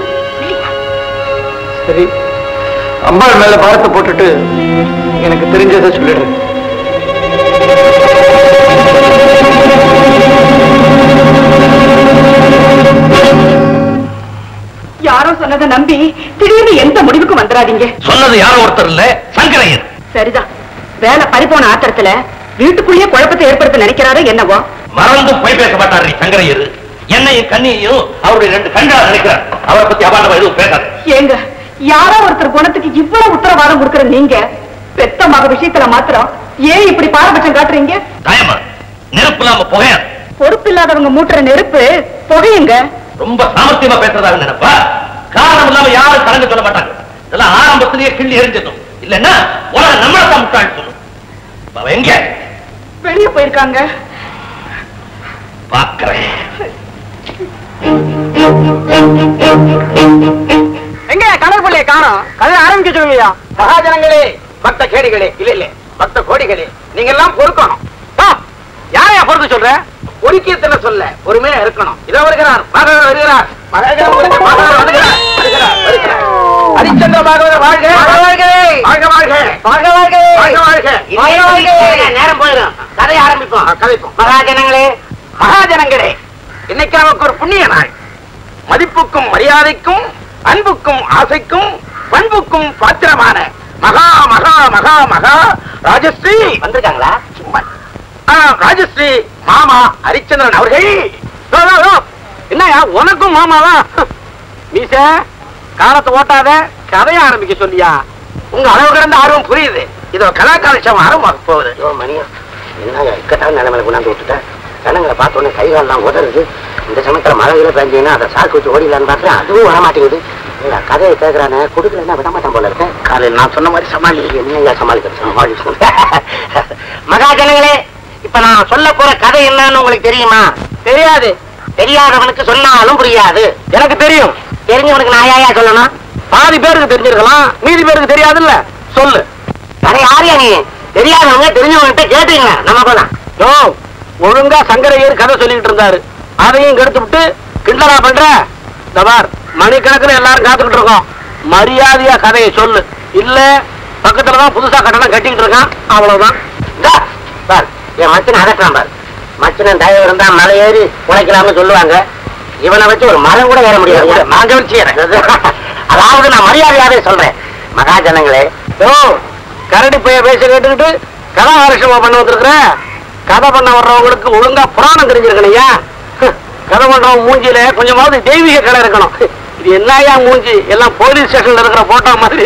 சரி அம்பாள் மேல பாரத்தை போட்டுட்டு எனக்கு தெரிஞ்சதை சொல்லிடு யாரோ சொன்னதை நம்பி திடீர்னு எந்த முடிவுக்கும் வந்துடாதீங்க சொன்னது யாரும் ஒருத்தர் இல்ல சங்கரையன் சரிதான் வேலை பறிப்போன ஆத்திரத்துல வீட்டுக்குள்ளேயே குழப்பத்தை ஏற்படுத்த நினைக்கிறாரோ என்னவோ மறந்து போய் பேச மாட்டார் நீ சங்கரையர் என்னையும் கண்ணியையும் அவருடைய ரெண்டு கண்களா நினைக்கிறார் அவரை பத்தி அபாண்டமா எதுவும் பேசாது ஏங்க யாரோ ஒருத்தர் குணத்துக்கு இவ்வளவு உத்தரவாதம் கொடுக்கிற நீங்க பெத்த மக விஷயத்துல மாத்திரம் ஏன் இப்படி பாரபட்சம் காட்டுறீங்க தயமா நெருப்பு இல்லாம புகையாது பொறுப்பு இல்லாதவங்க மூட்டுற நெருப்பு புகையுங்க ரொம்ப சாமர்த்தியமா பேசுறதாக நினைப்பா காரணம் இல்லாம யாரும் கலந்து சொல்ல மாட்டாங்க இதெல்லாம் ஆரம்பத்திலேயே கிள்ளி எரிஞ்சிடும் இல்லன்னா உலகம் நம்மள தான் முட்டாள் சொல்லும் இப்ப அவன் எங்க வெளியே போயிருக்காங்க பாக்குறேன் எங்க கடல் பிள்ளைய காணோம் கதை ஆரம்பிக்க சொல்லுங்கய்யா மகாஜனங்களே பக்த கேடிகளே இல்ல இல்ல பக்த கோடிகளே நீங்க எல்லாம் பொறுக்கணும் யாரையா பொறுக்க சொல்ற பொறுக்கியத்துல சொல்ல பொறுமையா இருக்கணும் இதோ வருகிறார் மகன் வருகிறார் மகன் வருகிறார், மகன் வருகிறார், வருகிறார், வருகிறார். ஹரிச்சந்திர பாகவதர் வாழ்க வாழ்க வாழ்க வாழ்க வாழ்க வாழ்க வாழ்க வாழ்க நேரம் போயிடும் கதை ஆரம்பிப்போம் கதைப்போம் மகாஜனங்களே மகாஜனங்களே இன்னைக்கு நமக்கு ஒரு புண்ணிய நாள் மதிப்புக்கும் மரியாதைக்கும் அன்புக்கும் ஆசைக்கும் பண்புக்கும் பாத்திரமான மகா மகா மகா மகா ராஜஸ்ரீ வந்திருக்காங்களா சும்மா ஆ, ராஜஸ்ரீ மாமா ஹரிச்சந்திரன் அவர்கள் ஓ, ஓ, ஓ. என்னய்யா உனக்கும் மாமாவா மீச காலத்தை ஓட்டாத கதைய ஆரம்பிக்க சொல்லியா உங்க அளவு கடந்த ஆர்வம் புரியுது இதோ கலாகாலட்சம் ஆரம்பமாக போகுது ஐயோ மணியா என்ன இக்கட்டான நிலைமையில கொண்டாந்து விட்டுட்டேன் ஜனங்களை பார்த்த உடனே கை கால்லாம் உதறுது இந்த சமயத்துல மழையில பெஞ்சீங்கன்னா அதை சாக்கு வச்சு ஓடிடலான்னு பார்த்தா அதுவும் வர மாட்டேங்குது இல்ல கதையை கேட்கறானே கொடுக்கலன்னா விட மாட்டான் போல இருக்கேன் காலையில் நான் சொன்ன மாதிரி சமாளி என்னையா சமாளிக்கிறது சமாளி மகாஜனங்களே இப்ப நான் சொல்ல போற கதை என்னன்னு உங்களுக்கு தெரியுமா தெரியாது தெரியாதவனுக்கு சொன்னாலும் புரியாது எனக்கு தெரியும் தெரிஞ்சவனுக்கு நான் யாயா சொல்லணும் பாதி பேருக்கு தெரிஞ்சிருக்கலாம் மீதி பேருக்கு தெரியாதுல்ல சொல்லு அட யாரையா நீ தெரியாதவங்க தெரிஞ்சவன்கிட்ட கேட்டீங்க நம்ம போலாம் யோ ஒழுங்கா சங்கரையர் கதை சொல்லிட்டு இருந்தாரு அதையும் கெடுத்து விட்டு கிண்டலா பண்ற இந்த பார் மணிக்கணக்கில் எல்லாரும் காத்துக்கிட்டு இருக்கோம் மரியாதையா கதையை சொல்லு இல்ல பக்கத்துல தான் புதுசா கட்டணம் கட்டிக்கிட்டு இருக்கான் அவ்வளவுதான் இந்தா, பார் என் மச்சனை அதட்டான் பார் மச்சனன் தயவு இருந்தா மலை ஏறி உழைக்கலாம்னு சொல்லுவாங்க இவனை வச்சு ஒரு மரம் கூட ஏற முடியாது நான் கவனிச்சுக்கிறேன் அதாவது நான் மரியாதையாவே சொல்றேன் மகாஜனங்களே யோ கரடி பைய பேச கேட்டுக்கிட்டு கதாகாரட்சமா பண்ண வந்திருக்கிற கதை பண்ண வர்றவங்களுக்கு ஒழுங்கா புராணம் தெரிஞ்சிருக்கணையா கதை பண்றவங்க மூஞ்சியில கொஞ்சமாவது தெய்வீக கலை இருக்கணும் இது என்னையா மூஞ்சி எல்லாம் போலீஸ் ஸ்டேஷன்ல இருக்கிற போட்டோ மாதிரி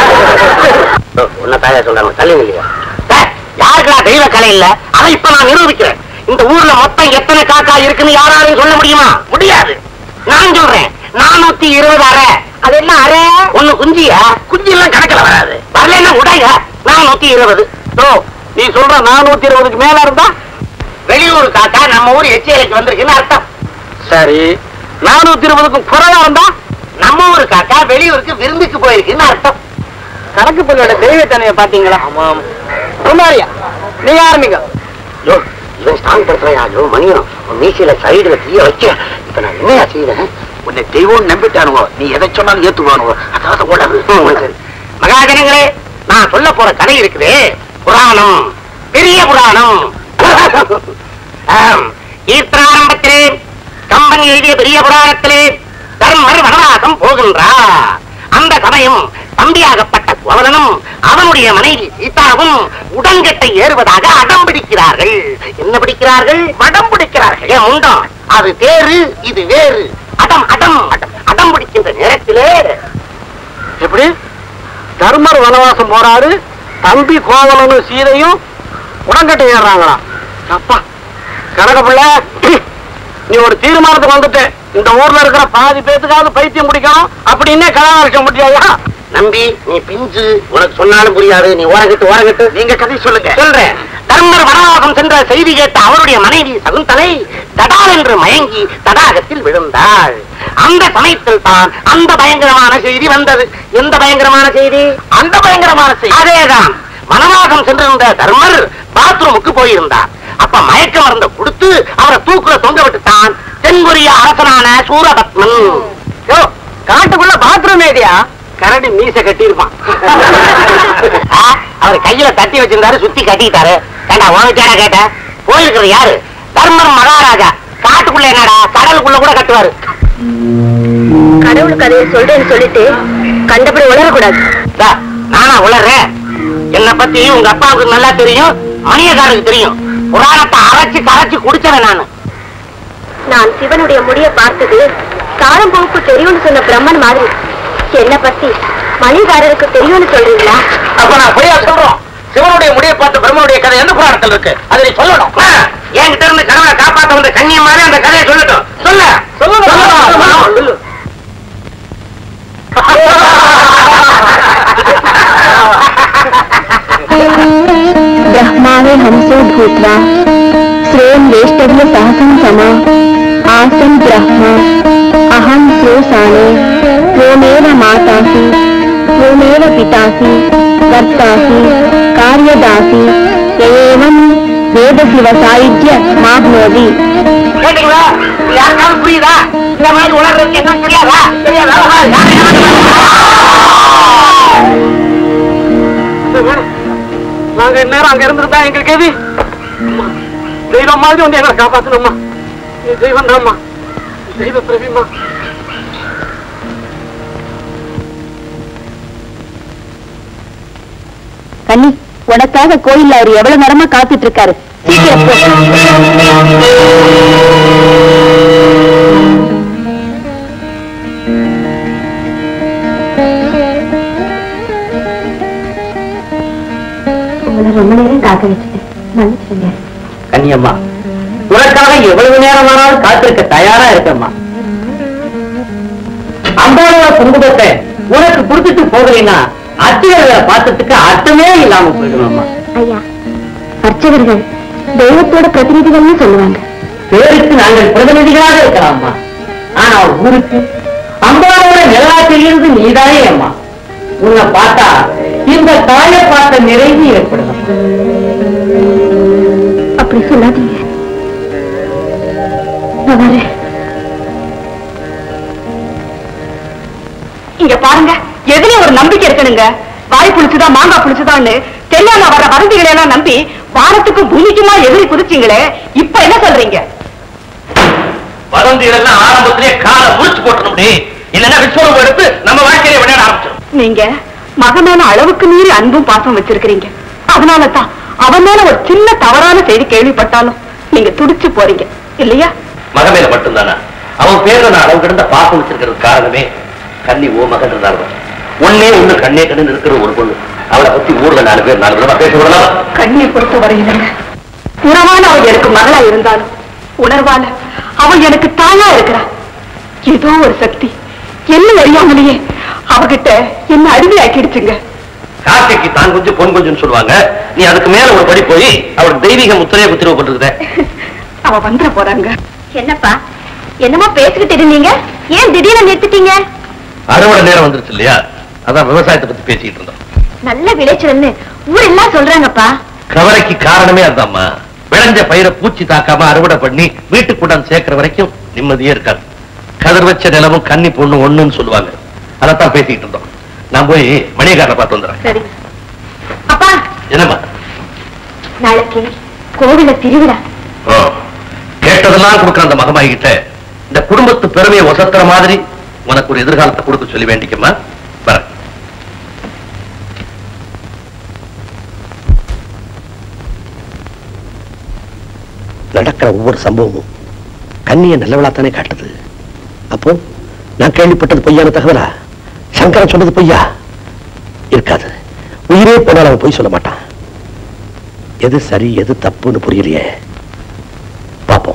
உன்ன தாயா சொல்றாங்க தள்ளி இல்லையா யாருக்கா தெய்வ கலை இல்ல அதை இப்ப நான் நிரூபிக்கிறேன் இந்த ஊர்ல மொத்தம் எத்தனை காக்கா இருக்குன்னு யாராலையும் சொல்ல முடியுமா முடியாது நான் சொல்றேன் நானூத்தி இருபது அரை அது என்ன அரை ஒண்ணு குஞ்சியா குஞ்சு எல்லாம் கணக்குல வராது வரலன்னா உடைய நானூத்தி இருபது யோ நீ சொல்ற நானூத்தி இருபதுக்கு மேல இருந்தா வெளியூர் காக்கா நம்ம ஊர் எச்சேரிக்கு வந்திருக்குன்னு அர்த்தம் சரி நானூத்தி இருபதுக்கும் குறைவா இருந்தா நம்ம ஊரு காக்கா வெளியூருக்கு விருந்துக்கு போயிருக்குன்னு அர்த்தம் கணக்கு பொண்ணோட தெய்வத்தன்மையை பாத்தீங்களா ஆமாம் குமாரியா நீங்க ஆரம்பிங்க யோ இவன் ஸ்ட்ராங் படுத்துறையா யோ மணியும் உன் மீசையில சைடுல தீய வைக்க இப்ப நான் என்னையா செய்யறேன் உன்னை தெய்வம் நம்பிட்டானுவோ நீ எதை சொன்னாலும் ஏத்துக்குவானுவோ அதாவது உடம்பு மகாஜனங்களே நான் சொல்ல போற கதை இருக்குதே புராணம் பெரிய புராணம் ஆம், ஈர்த்தாரம்பத்திலே கம்பன் எழுதிய பெரிய புராணத்திலே தர்மர் வனவாசம் போகின்றார் அந்த சமயம் தம்பியாகப்பட்ட கோவலனும் அவனுடைய மனைவி சீதாவும் உடன்கட்டை ஏறுவதாக அடம் பிடிக்கிறார்கள் என்ன பிடிக்கிறார்கள் வடம் பிடிக்கிறார்கள் ஏன் உண்டம் அது தேரு இது வேறு அடம் அடம் அடம் அடம் பிடிக்கின்ற நேரத்திலே எப்படி தர்மர் வனவாசம் போறாரு தம்பி கோவலனும் சீதையும் உடன்கட்டை ஏறுறாங்களா அப்பா கனக பிள்ளை நீ ஒரு தீர்மானத்துக்கு வந்துட்ட இந்த ஊர்ல இருக்கிற பாதி பேத்துக்காவது பைத்தியம் பிடிக்கணும் அப்படின்னே கதாநாயகம் முடியாதா நம்பி நீ பிஞ்சு உனக்கு சொன்னாலும் புரியாது நீ ஓரகட்டு ஓரகட்டு நீங்க கதை சொல்லுங்க சொல்றேன் தர்மர் வனவாசம் சென்ற செய்தி கேட்ட அவருடைய மனைவி சகுந்தலை தடால் என்று மயங்கி தடாகத்தில் விழுந்தாள் அந்த சமயத்தில் தான் அந்த பயங்கரமான செய்தி வந்தது எந்த பயங்கரமான செய்தி அந்த பயங்கரமான செய்தி அதேதான் வனவாசம் சென்றிருந்த தர்மர் பாத்ரூமுக்கு போயிருந்தார் அப்ப மயக்க மருந்த கொடுத்து அவரை தூக்குல தொங்க விட்டுட்டான் தென்கொரிய அரசனான சூரபத்மன் யோ காட்டுக்குள்ள பாத்ரூம் ஏரியா கரடி மீச கட்டியிருப்பான் ஆ, அவர் கையில தட்டி வச்சிருந்தாரு சுத்தி கட்டிட்டாரு ஏண்டா உனக்கு கேட்ட போயிருக்கிறது யாரு தர்மர் மகாராஜா காட்டுக்குள்ள என்னடா கடலுக்குள்ள கூட கட்டுவாரு கடவுள் கதையை சொல்றேன்னு சொல்லிட்டு கண்டபடி உளரக்கூடாது தா, நானா உளறேன் என்ன பத்தி உங்க அப்பாவுக்கு நல்லா தெரியும் மணியக்காரருக்கு தெரியும் புராணத்தை அரைச்சு கரைச்சு குடிச்சவன் நானு நான் சிவனுடைய முடிய பார்த்தது காலம் போக்கு தெரியும்னு சொன்ன பிரம்மன் மாதிரி என்ன பத்தி மணிகாரருக்கு தெரியும்னு சொல்றீங்களா அப்ப நான் பொய்யா சொல்றோம் சிவனுடைய முடியை பார்த்து பிரம்மனுடைய கதை எந்த புராணத்தில் இருக்கு அதை நீ சொல்லணும் ஆ, என்கிட்ட இருந்து கணவனை காப்பாத்த வந்த கண்ணியம் மாதிரி அந்த கதையை சொல்லட்டும் சொல்ல சொல்லணும் ब्रह्मावे हमसो भूत्वा श्रेयं वेष्टव्य सहसं समा आसन् ब्रह्म अहं श्रोसाने त्वमेव मातासि त्वमेव पितासि कर्तासि कार्यदासि य एवं वेदसि वसायुज्य माप्नोति கேட்டீங்களா இது யாருக்காவது புரியுதா இந்த மாதிரி உணர்றதுக்கு என்ன தெரியாதா தெரியாதா யாரை நாங்க இந்நேரம் அங்க இருந்திருந்தா எங்களுக்கு எது அம்மா, தெய்வம் மாதிரி வந்து எங்களை காப்பாத்தணும்மா நீ தெய்வம் தான்மா தெய்வ பிரபிமா கண்ணி உனக்காக கோயில்ல அவர் எவ்வளவு நேரமா காத்துட்டு இருக்காரு சீக்கிரம் போ. உங்களை ரொம்ப நேரம் காக்க வச்சுட்டேன் மன்னிச்சுங்க கன்னியம்மா உனக்காக எவ்வளவு நேரமானாலும் காத்திருக்க தயாரா இருக்கம்மா அம்பாளோட குங்குமத்தை உனக்கு கொடுத்துட்டு போகலைன்னா அத்தியர்களை பார்த்ததுக்கு அர்த்தமே இல்லாம போயிடுவாம்மா ஐயா அர்ச்சகர்கள் தெய்வத்தோட பிரதிநிதிகள்னு சொல்லுவாங்க பேருக்கு நாங்கள் பிரதிநிதிகளாக இருக்கலாம்மா ஆனா ஊருக்கு அம்பாவோட நிலநாட்டிலிருந்து நீதானே அம்மா உன்னை பார்த்தா இந்த தாயை பார்த்த நிறைவு ஏற்படும் அப்படி சொல்லாதீங்க நான் வரேன் இங்க பாருங்க எதுலயும் ஒரு நம்பிக்கை இருக்கணுங்க வாய் புளிச்சுதா மாங்காய் புளிச்சுதான்னு தெரியாம வர வதந்திகளை எல்லாம் நம்பி வானத்துக்கும் பூமிக்குமா எதிரி குதிச்சீங்களே இப்ப என்ன சொல்றீங்க வதந்திகள் எல்லாம் ஆரம்பத்திலே காலை முடிச்சு போட்டணும் இல்லைன்னா விஸ்வரூபம் எடுத்து நம்ம வாழ்க்கையை விளையாட ஆரம்பிச்சிடும் நீங்க மக மேல அளவுக்கு மீறி அன்பும் பாசம் வச்சிருக்கிறீங்க அதனால தான் அவன் மேல ஒரு சின்ன தவறான செய்தி கேள்விப்பட்டாலும் நீங்க துடிச்சு போறீங்க இல்லையா மகமேல மட்டும்தானா அவன் பேர்ல நான் அளவு கிடந்த பாசம் வச்சிருக்கிறது காரணமே கண்ணி ஓ மகன் இருந்தாலும் ஒன்னே ஒண்ணு கண்ணே கண்ணு இருக்கிற ஒரு பொண்ணு அவளை பத்தி ஊர்ல நாலு பேர் நாலு விதமா பேச விடலாம் கண்ணியை பொறுத்த வரையிலங்க உறவான அவள் எனக்கு மகளா இருந்தாலும் உணர்வால அவள் எனக்கு தாயா இருக்கிறா ஏதோ ஒரு சக்தி என்ன அறியாமலேயே அவகிட்ட என்ன அடிமையாக்கிடுச்சுங்க காக்கைக்கு தான் கொஞ்சம் பொன் கொஞ்சம் சொல்லுவாங்க நீ அதுக்கு மேல ஒரு படி போய் அவளுக்கு தெய்வீக முத்திரையை குத்திரப்பட்டிருக்கிற அவ வந்துட போறாங்க என்னப்பா என்னமோ பேசிக்கிட்டு இருந்தீங்க ஏன் திடீர்னு நிறுத்திட்டீங்க அறுவடை நேரம் வந்துருச்சு இல்லையா அதான் விவசாயத்தை பத்தி பேசிக்கிட்டு இருந்தோம் நல்ல விளைச்சல்னு ஊரெல்லாம் சொல்றாங்கப்பா கவலைக்கு காரணமே அதுதாம்மா விளைஞ்ச பயிரை பூச்சி தாக்காம அறுவடை பண்ணி வீட்டுக்கு கொண்டாந்து சேர்க்கிற வரைக்கும் நிம்மதியே இருக்காது கதிர் வச்ச நிலமும் கன்னி பொண்ணு ஒண்ணுன்னு சொல்லுவாங்க அதைத்தான் பேசிக்கிட்டு இருந்தோம் நான் போய் மணியக்காரனை பார்த்து வந்துடுறேன் சரி அப்பா என்னம்மா நாளைக்கு கோவில திருவிழா ஓ, கேட்டதெல்லாம் கொடுக்குற அந்த மகமாயிக்கிட்ட இந்த குடும்பத்து பெருமையை ஒசத்துற மாதிரி உனக்கு ஒரு எதிர்காலத்தை கொடுக்க சொல்லி வேண்டிக்கம்மா வரேன் நடக்கிற ஒவ்வொரு சம்பவமும் கண்ணிய நல்லவளாத்தானே காட்டுது அப்போ நான் கேள்விப்பட்டது பொய்யான தகவலா சங்கரன் சொன்னது பொய்யா இருக்காது உயிரே போனால் அவன் பொய் சொல்ல மாட்டான் எது சரி எது தப்புன்னு புரியலையே பாப்போம்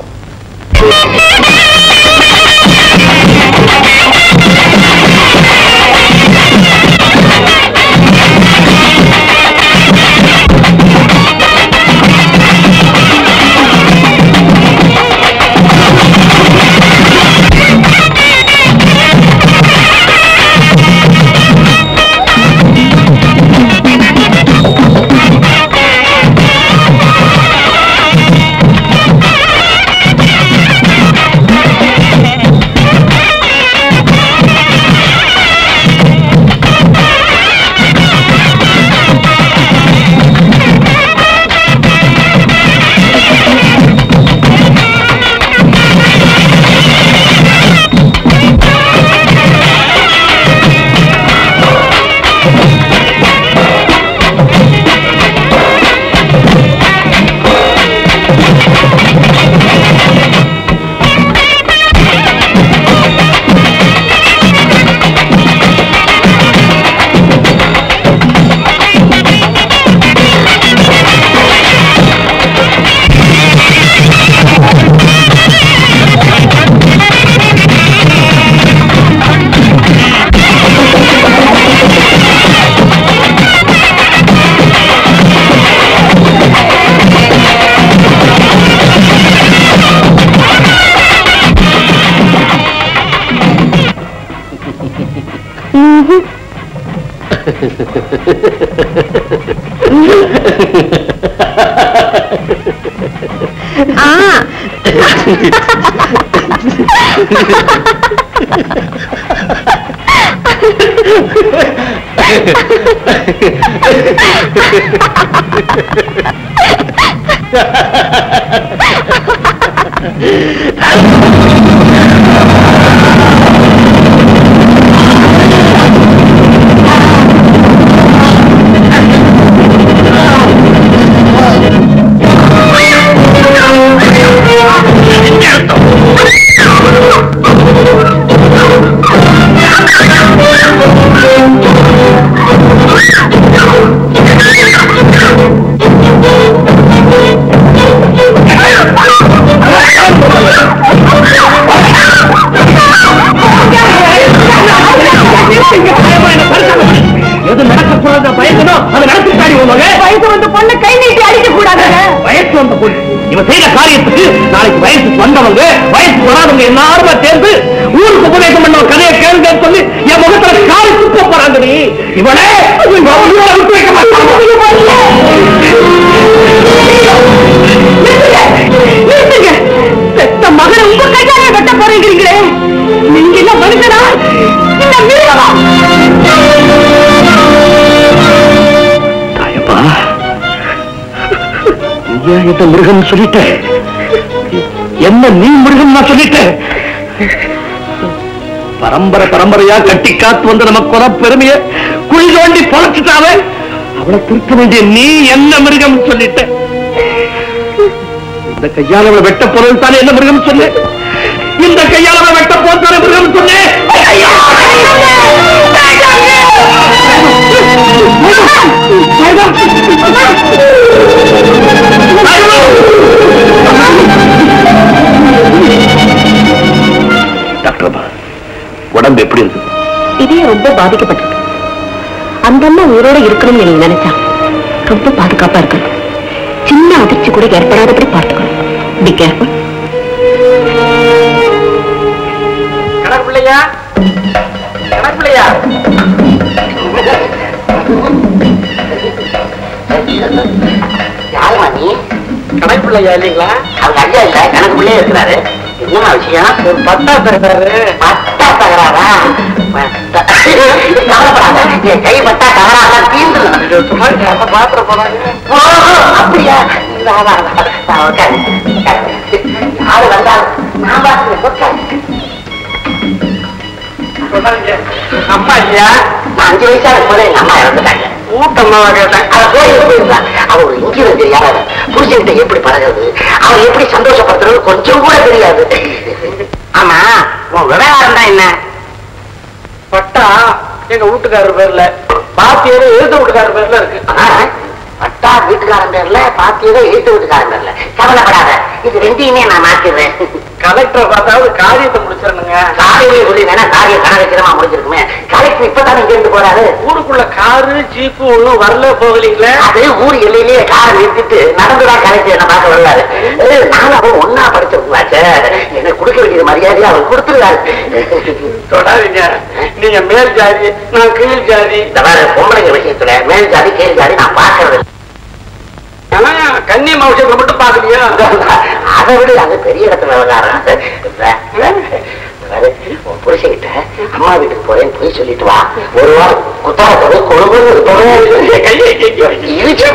எது நடக்க போறத பயக்கணும் அது நடத்திட்டாடி உங்க வயசு வந்து பொண்ணு கை நீட்டி அடிக்க கூடாதுங்க வயசு வந்த பொண்ணு இவன் செய்த காரியத்துக்கு நாளைக்கு வயசுக்கு வந்தவங்க வயசுக்கு வராதவங்க எல்லாருமா சேர்ந்து ஊருக்கு உபதேசம் பண்ண ஒரு கதையை கேளுங்கன்னு சொல்லி என் முகத்துல காரி துப்ப போறாங்க நீ இவனே இவன் உயிரை விட்டு வைக்க மாட்டான் நிறுத்துங்க பெத்த மகனை உங்க கையால வெட்ட போறீங்களே நீங்க என்ன மனுஷனா இந்த மிருகமா தாயப்பா ஏன் இந்த மிருகம் சொல்லிட்ட என்ன நீ மிருகம் நான் சொல்லிட்டேன் பரம்பரை பரம்பரையா கட்டி காத்து வந்த நம்ம குல பெருமைய குழி தோண்டி பொழைச்சிட்டாவே அவளை திருத்த வேண்டிய நீ என்ன மிருகம் சொல்லிட்ட இந்த கையால அவளை வெட்ட பொருள் தானே என்ன மிருகம் சொல்லு இந்த கையால அவளை வெட்ட போல் தானே மிருகம் சொல்லு ஐயா! டாக்டர் அம்மா உடம்பு எப்படி இருக்கு இதே ரொம்ப பாதிக்கப்பட்டிருக்கு அந்த அம்மா உயிரோட இருக்கணும்னு நீங்க நினைச்சா ரொம்ப பாதுகாப்பா இருக்கணும் சின்ன அதிர்ச்சி கூட ஏற்படாதபடி பார்த்துக்கணும் பி கேர்ஃபுல் கடற்பிள்ளையா கணக்குலையா யாருமா நீ கணக்குலையா இல்லைங்களா அவங்க ஐயா இல்ல கணக்குள்ளே இருக்கிறாரு என்ன விஷயம் ஒரு பட்டா தருகிறாரு பட்டா தகராறா பட்டா கவலைப்படாத என் கை பட்டா தகராறா தீர்ந்துடும் பாத்திர போறாங்க ஓ, அப்படியா வா, வா, வா. வா, உட்காரு, உட்காரு. யாரு வந்தாலும் நான் பார்த்துக்கிறேன், உட்காரு. சொன்னாங்க அம்மா ஐயா நான் அஞ்சு வயசா இருக்கும்போது எங்க அம்மா இறந்துட்டாங்க ஊட்டம்மாவா கேட்டேன் அவ கோயிலுக்கு போயிருந்தா அவ ஒரு இன்ஜினியர் தெரியாத புருஷன்கிட்ட எப்படி பழகுறது அவன் எப்படி சந்தோஷப்படுத்துறது கொஞ்சம் கூட தெரியாது ஆமா உன் விவகாரம் தான் என்ன பட்டா எங்க வீட்டுக்காரர் பேர்ல பாத்தியரு எழுத வீட்டுக்காரர் பேர்ல இருக்கு ஆ, பட்டா வீட்டுக்காரன் பேர்ல பாத்தியதோ எழுத்து வீட்டுக்காரன் பேர்ல கவலைப்படாத இது ரெண்டையுமே நான் மாத்திடுறேன் கலெக்டரை பார்த்தாவது காரியத்தை முடிச்சிடணுங்க காலையிலே சொல்லி வேணா காரியம் கனகச்சிரமா முடிஞ்சிருக்குமே கலெக்டர் இப்பதானே இங்க இருந்து போறாரு ஊருக்குள்ள காரு ஜீப்பு ஒண்ணும் வரல போகலீங்களே அது ஊர் எல்லையிலேயே காரை நிறுத்திட்டு நடந்துதான் கலெக்டர் என்ன பார்க்க வருவாரு ஏய், நானும் அவன் ஒன்னா படிச்சிருக்கலாச்சே என்ன கொடுக்க வேண்டியது மரியாதையை அவர் கொடுத்துருவாரு தொடாதீங்க நீங்க மேல் ஜாதி நான் கீழ் ஜாதி இந்த மாதிரி பொம்பளைங்க விஷயத்துல மேல் ஜாதி கீழ் ஜாதி நான் பார்க்கறது இல்ல. ஆனா கன்னி மாவட்டத்துல மட்டும் பாக்கலையா அதை விட அது பெரிய இடத்துல விளையாடுறான் உன் புருஷகிட்ட அம்மா வீட்டுக்கு போறேன் போய் சொல்லிட்டு வா ஒரு வாரம் குத்தாரத்தோட கொழும்பு கையை கையை இழுச்சு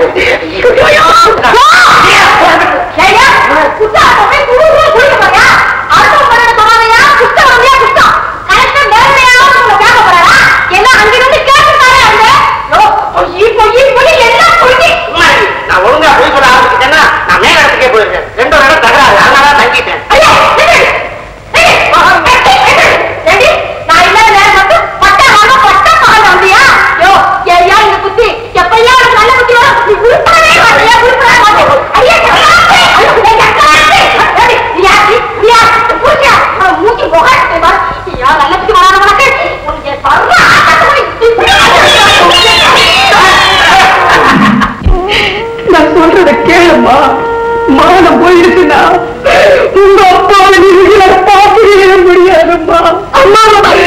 ஏய்யா, குத்தாட்ட போய் குடுகுடுன்னு குளிக்க போறியா? அடுத்தவன் பண்ணதை சொல்லாதயா? குத்தம் வந்தியா குத்தம்? கலெக்டர் நேரடியாவது உங்களை கேட்க போறாரா? எல்லாம் அங்கிருந்து கேட்டுட்டாரே அவங்க. யோ, பொய், பொய், பொய், எல்லாம் பொய். நான் ஒழுங்கா போய் சொல்ல ஆரம்பிச்சிட்டேன்னா நான் மேல இடத்துக்கே போயிருக்கேன் ரெண்டு இடம் தகராறு அதனால தங்கிட்டேன் ஐயா, நில்லு. நில்லு. ஏண்டி, நான் இல்லாத நேரம் மட்டும் பட்டா வாங்க, பட்டா வாங்க வந்தியா? யோ, ஏய்யா, இந்த புத்தி, எப்பையா உனக்கு நல்ல புத்தி வரும்? நீ உருப்படவே மாட்டியா, உருப்படவே மாட்டியா? ஐயா, கக்காசே. ஐயோ, ஏய், கக்காசே. ஏண்டி, நீ யாரு? நீ யாரு? புரிஞ்சா? அவன் மூஞ்சி முகத்தை பாரு. ஐயா, நல்ல புத்தி வராத உனக்கு. உனக்கு சர்வ ஆட்டத்தை இப்படி நான் சொல்றத கேளுமா மானம் போயிருச்சுன்னா உங்க அப்பாவை நீங்க பார்க்கவே முடியாதும்மா அம்மா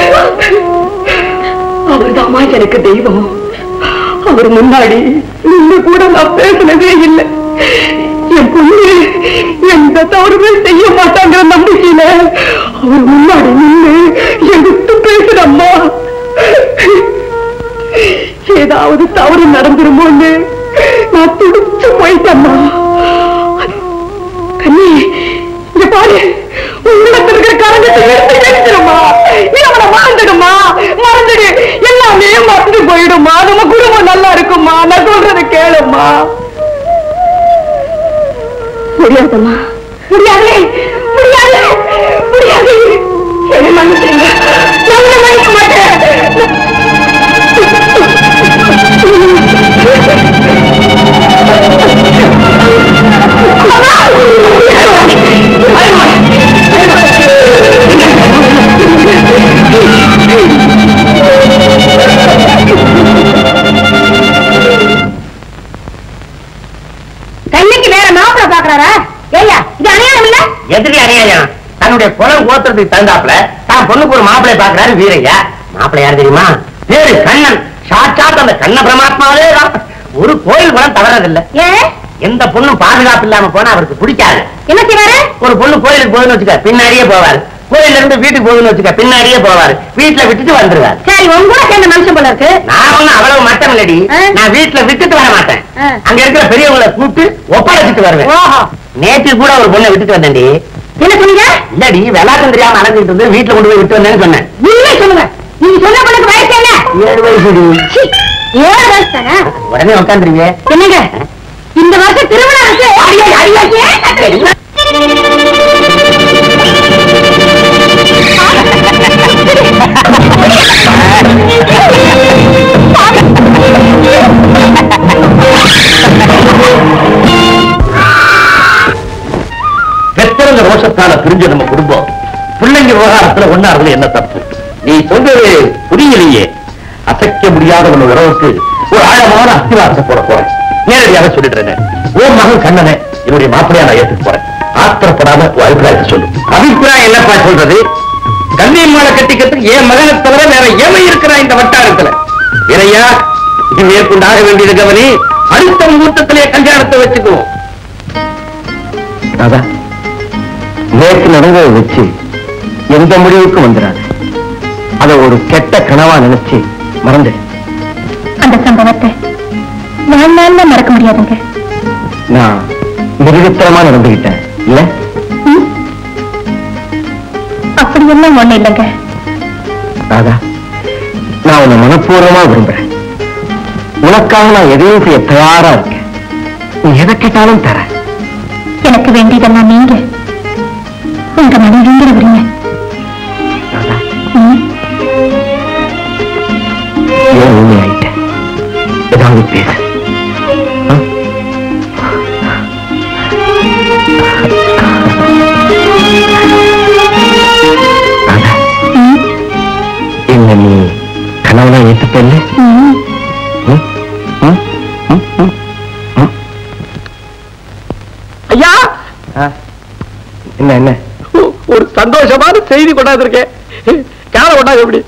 அவர்தாம்மா எனக்கு தெய்வம் அவர் முன்னாடி நின்று கூட நான் பேசினதே இல்லை என் பொண்ணு எந்த தவறுமே செய்ய மாட்டாங்கிற நம்பிக்கையில அவர் முன்னாடி நின்று எடுத்து பேசுறம்மா ஏதாவது தவறு நடந்துருமோன்னு நான் துடிச்சு போயிட்டேம்மா கண்ணி இங்க பாரு உங்களுக்கு இருக்கிற கரங்கத்தை எடுத்து எடுத்துருமா நீ அவனை மறந்துடுமா மறந்துடு எல்லாமே மறந்து போயிடுமா நம்ம குடும்பம் நல்லா இருக்குமா நான் சொல்றதை கேளுமா முடியாதம்மா முடியாது முடியாது முடியாது என்ன மன்னிச்சிருங்க நான் உன்னை மன்னிக்க மாட்டேன் கண்ணுக்கு வேற மாப்பிள பாக்குறாரா ஏய்யா இது அநியாயம் இல்ல எதிரி அநியாயம் தன்னுடைய குலம் கோத்திரத்துக்கு தகுந்தாப்புல தான் பொண்ணுக்கு ஒரு மாப்பிளை பாக்குறாரு வீரையா மாப்பிள்ளை யார் தெரியுமா பேரு கண்ணன் சாட்சாத் அந்த கண்ண பிரமாத்மாவே தான் ஒரு கோயில் குலம் தவறதில்லை ஏன் எந்த பொண்ணும் பாதுகாப்பு இல்லாம போனா அவருக்கு பிடிக்காது என்ன செய்வாரு ஒரு பொண்ணு கோயிலுக்கு போகுதுன்னு வச்சுக்க பின்னாடியே போவாரு கோயில்ல இருந்து வீட்டுக்கு போகுதுன்னு வச்சுக்க பின்னாடியே போவாரு வீட்டுல விட்டுட்டு வந்துருவாரு சரி உங்க கூட சேர்ந்த மனுஷன் போல இருக்கு நான் ஒண்ணும் அவ்வளவு மட்டம் இல்லடி ஆ. நான் வீட்டுல விட்டுட்டு வர மாட்டேன் ஆ. அங்க இருக்கிற பெரியவங்களை கூப்பிட்டு ஒப்படைச்சிட்டு வருவேன் ஓஹோ நேற்று கூட ஒரு பொண்ணை விட்டுட்டு வந்தேன்டி என்ன சொன்னீங்க இல்லடி விளாட்டம் தெரியாம அலைஞ்சிட்டு இருந்து வீட்டுல கொண்டு போய் விட்டு வந்தேன்னு சொன்னேன் உண்மை சொல்லுங்க நீங்க சொன்ன பொண்ணுக்கு வயசு என்ன ஏழு வயசுடி சீ, ஏழு வயசு தானே உடனே உட்காந்துருவிய என்னங்க இந்த வருஷம் திருவிழா இருக்கு ஏன் கத்துறீங்க? பெற்றவங்க ரோஷத்தால பிரிஞ்ச நம்ம குடும்பம் பிள்ளைங்க விவகாரத்துல ஒன்னாருல என்ன தப்பு நீ சொல்றது புரியலையே அசைக்க முடியாத உள்ள உறவுக்கு ஒரு ஆழமான அஸ்திவாரத்தை போட போறேன் நேரடியாக சொல்லிடுறேன் ஓ மகன் கண்ணனை என்னுடைய மாப்பிள்ளையா நான் ஏற்றுக்கு போறேன் ஆத்திரப்படாம உன் அபிப்பிராயத்தை சொல்லு அபிப்பிராயம் என்னப்பா சொல்றது கண்ணியம்மாளை கட்டிக்கிறதுக்கு என் மகனை தவிர வேற ஏமை இருக்கிறான் இந்த வட்டாரத்துல வீரையா இது மேற்கொண்டாக வேண்டியது கவனி அடுத்த முகூர்த்தத்திலே கல்யாணத்தை வச்சுக்குவோம் ராதா நேற்று நடந்ததை வச்சு எந்த முடிவுக்கும் வந்துடாது அத ஒரு கெட்ட கனவா நினைச்சு மறந்துடு அந்த சம்பவத்தை வாழ்நாள்ல மறக்க முடியாதுங்க நான் மிருகத்தனமா நடந்துகிட்டேன் இல்ல ம்? அப்படியெல்லாம் ஒண்ணு இல்லைங்க ராதா நான் உன்னை மனப்பூர்வமா விரும்புறேன் உனக்காக நான் எதையும் செய்ய தயாரா இருக்கேன் நீ எதை கேட்டாலும் தரேன் எனக்கு வேண்டியதெல்லாம் நீங்க உங்க மனைவிங்கிற விடுங்க ராதா ம்? ஏன் உண்மையாயிட்ட ஏதாவது பேசு ஆ? ராதா ம்? என்ன நீ கனவுல ஏத்துப்பல்ல ம். ஐயா என்ன என்ன ஒரு சந்தோஷமான செய்தி கொண்டாந்துருக்கேன் காலை கொண்டாங்க எப்படி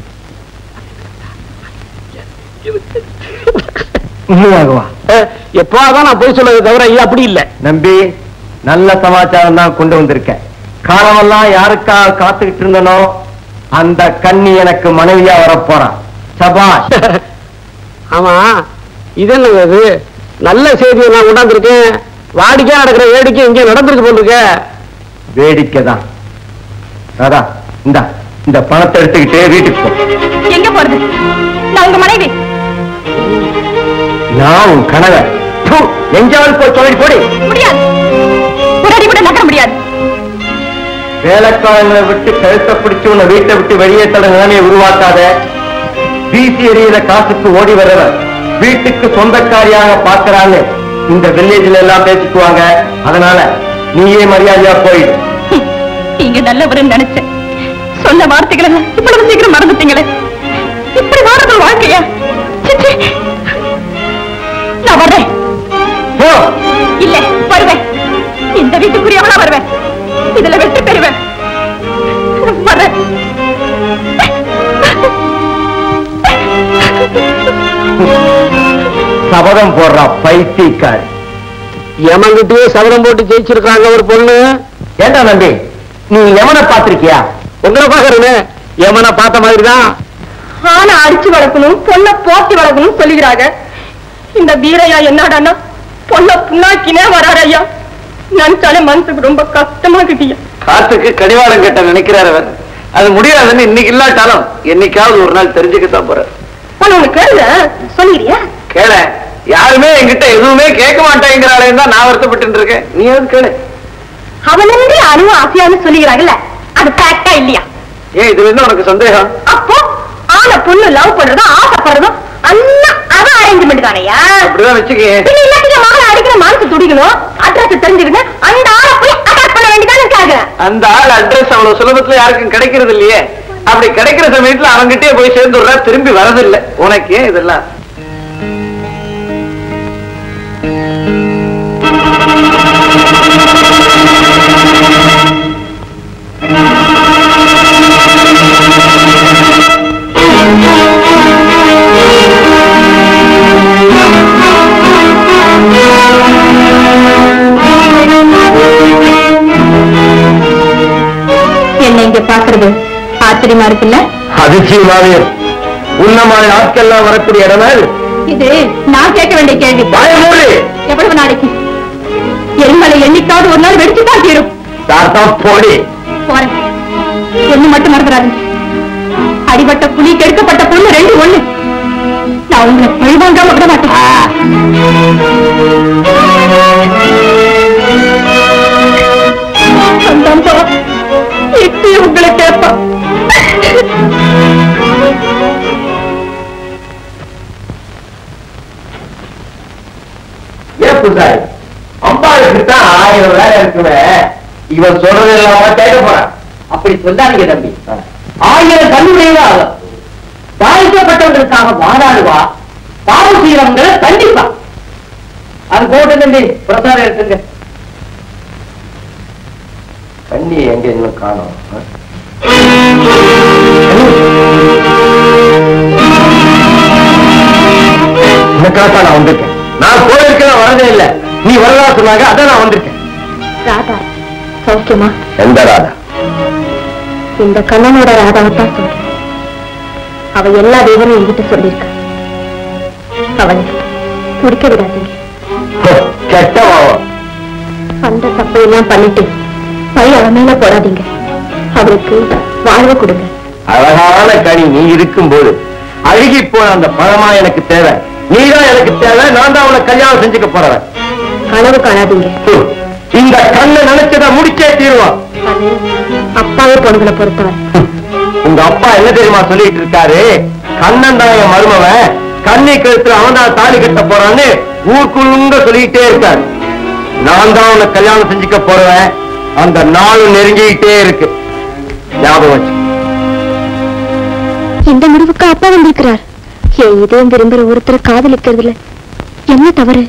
உண்மையாகவா எப்போதான் நான் போய் சொல்றது தவிர ஐயா அப்படி இல்ல நம்பி நல்ல சமாச்சாரம் தான் கொண்டு வந்திருக்கேன் காலமெல்லாம் யாருக்காக காத்துக்கிட்டு இருந்தனோ அந்த கன்னி எனக்கு மனைவியா வரப்போறான் சபாஷ் ஆமா இது என்னங்க இது நல்ல செய்தியை நான் கொண்டாந்துருக்கேன் வாடிக்கையா நடக்கிற வேடிக்கை இங்கே நடந்திருக்கு போட்டிருக்க வேடிக்கை தான் ராதா இந்தா இந்த பணத்தை எடுத்துக்கிட்டு வீட்டுக்கு போ எங்க போறது நான் உங்க மனைவி நான் உன் கணவர் ப்பு, எங்கேயாவது போய் சொல்லி போடி முடியாது ஒரு அடி கூட நகர முடியாது வேலைக்காரங்களை விட்டு கழுத்தை பிடிச்சு உன்னை வீட்டை விட்டு வெளியேற்ற நிலைமையை உருவாக்காத வீசி எறிகிற காசுக்கு ஓடி வர்றவர் வீட்டுக்கு சொந்தக்காரியாக பார்க்கறான்னு இந்த வில்லேஜ்ல எல்லாம் பேசிக்குவாங்க அதனால நீயே மரியாதையா போயிடு ஹம், நீங்க நல்லவருன்னு நினைச்சேன் சொன்ன வார்த்தைகளை எல்லாம் இவ்வளவு சீக்கிரம் மறந்துட்டீங்களே இப்படி வாழறது ஒரு வாழ்க்கையா ச்சீ, ச்சீ. நான் வர்றேன் போ இல்ல வருவேன் இந்த வீட்டுக்குரியவளா வருவேன் இதுல வெற்றி பெறுவேன் வர்றேன் சபதம் போடுறா பைத்தியக்காரி எமன்கிட்டயே சபதம் போட்டு ஜெயிச்சிருக்காங்க ஒரு பொண்ணு ஏண்டா நம்பி நீ எவனை பார்த்திருக்கியா உங்களை பாக்குறேன்னு எமனை பார்த்த மாதிரி தான் ஆனா அடிச்சு வளர்க்கணும் பொண்ணை போட்டி வளர்க்கணும் சொல்லுகிறாங்க இந்த வீரையா என்னடான்னா பொண்ணை புண்ணாக்கினே வராரு ஐயா நினைச்சாலே மனசுக்கு ரொம்ப கஷ்டமா கிட்டியா காத்துக்கு கடிவாளம் கட்ட நினைக்கிறார் அவர் அது முடியாதுன்னு இன்னைக்கு இல்லாட்டாலும் என்னைக்காவது ஒரு நாள் தெரிஞ்சுக்கத்தான் போறார் உன்னை ஒண்ணு கேளுங்க சொல்லிடுறியா கேள யாருமே என்கிட்ட எதுவுமே கேட்க மாட்டேங்கிறாளேன்னு தான் நான் வருத்தப்பட்டு இருக்கேன் நீ எது கேளு அவனன்றி அணுவ ஆசையான்னு சொல்லுகிறாங்கல்ல அது ஃபேக்டா இல்லையா ஏன் இதுல என்ன உனக்கு சந்தேகம் அப்போ ஆன பொண்ணு லவ் பண்றதும் ஆசைப்படுறதும் எல்லாம் அவன் அரேஞ்ச்மெண்ட் தானையா அப்படிதான் வச்சுக்கே பின்ன இல்லாட்டி மகளை அடிக்கிற மனசு துடிக்கணும் அட்ரஸ் தெரிஞ்சுக்கிட்டு அந்த ஆளை போய் அட்டாக் பண்ண வேண்டியதானே கேக்குறேன் அந்த ஆள் அட்ரஸ் அவ்வளவு சுலபத்துல யாருக்கும் கிடைக்கிறது இல்லையே அப்படி கிடைக்கிற சமயத்துல அவன்கிட்டயே போய் சேர்ந்துடுறா திரும்பி வரதில்லை உனக்கு ஏன் இதெல்லாம் என்ன இங்க பாக்குறது ஆச்சரியமா இருக்குல்ல அதிர்ச்சியமாவே உன்ன மாதிரி ஆட்கள்லாம் வரக்கூடிய இடமா இது? இது நான் கேட்க வேண்டிய கேள்வி வாய மூடு எவ்வளவு நாளைக்கு எரிமலை என்னைக்காவது ஒரு நாள் வெடிச்சுதான் தீரும் தாத்தா போடி போறேன் ஒண்ணு மட்டும் மறந்துடாதீங்க அடிபட்ட புலி கெடுக்கப்பட்ட பொண்ணு ரெண்டு ஒண்ணு நான் உங்களை பழிவாங்காம விட மாட்டேன் அந்த அம்மா இப்படி உங்களை கேட்பான் ஏன் புசாரி அம்பாளுக்கு தான் ஆயிரம் வேலை இருக்குமே இவன் சொல்றது இல்லாம கேட்க போறான் அப்படி சொல்லாதீங்க தம்பி ஆயிரம் கல்லுடையவா பாதிக்கப்பட்டவர்களுக்காக வாதாடுவா பாவம் செய்யறவங்களை கண்டிப்பா அது போட்டு தம்பி பிரசாரம் எடுத்துங்க கண்ணி எங்க இன்னும் காணோம் ஆ? எனக்காக நான் வந்திருக்கேன் நான் கோயிலுக்கு நான் வரதே இல்லை நீ வரதா சொன்னாங்க அதான் நான் வந்திருக்கேன் ராதா சௌக்கியமா எந்த ராதா இந்த கண்ணனோட ராதாவை தான் சொல்றேன் அவ எல்லா விவரம் என்கிட்ட சொல்லியிருக்கா அவளை குடிக்க விடாதீங்க கெட்டவாவம் அந்த தப்பையெல்லாம் பண்ணிட்டு பை அவன் மேல போடாதீங்க அவளுக்கு வாழ்வு கொடுங்க அழகான கனி நீ இருக்கும்போது அழுகி போன அந்த பழமா எனக்கு தேவை நீதான் எனக்கு தேவை நான் தான் உனக்கு கல்யாணம் செஞ்சுக்க போறவன் கனவு காணாதீங்க ஹம். இந்த கண்ணை நினைச்சத முடிச்சே தீருவான் அது அப்பாவே பொண்ணுகளை பொறுத்தவரை ஹம். உங்க அப்பா என்ன தெரியுமா சொல்லிட்டு இருக்காரு கண்ணன் தான் என் மருமவன் கண்ணை கழுத்துல அவன் தான் தாலி கட்ட போறான்னு ஊருக்குள்ளுங்க சொல்லிக்கிட்டே இருக்காரு நான் தான் உனக்கு கல்யாணம் செஞ்சுக்க போறவன் அந்த நாளும் நெருங்கிக்கிட்டே இருக்கு ஞாபகம் வச்சு இந்த முடிவுக்கு அப்பா வந்திருக்கிறார் என் இதயம் விரும்புற ஒருத்தரை காதலிக்கிறதுல என்ன தவறு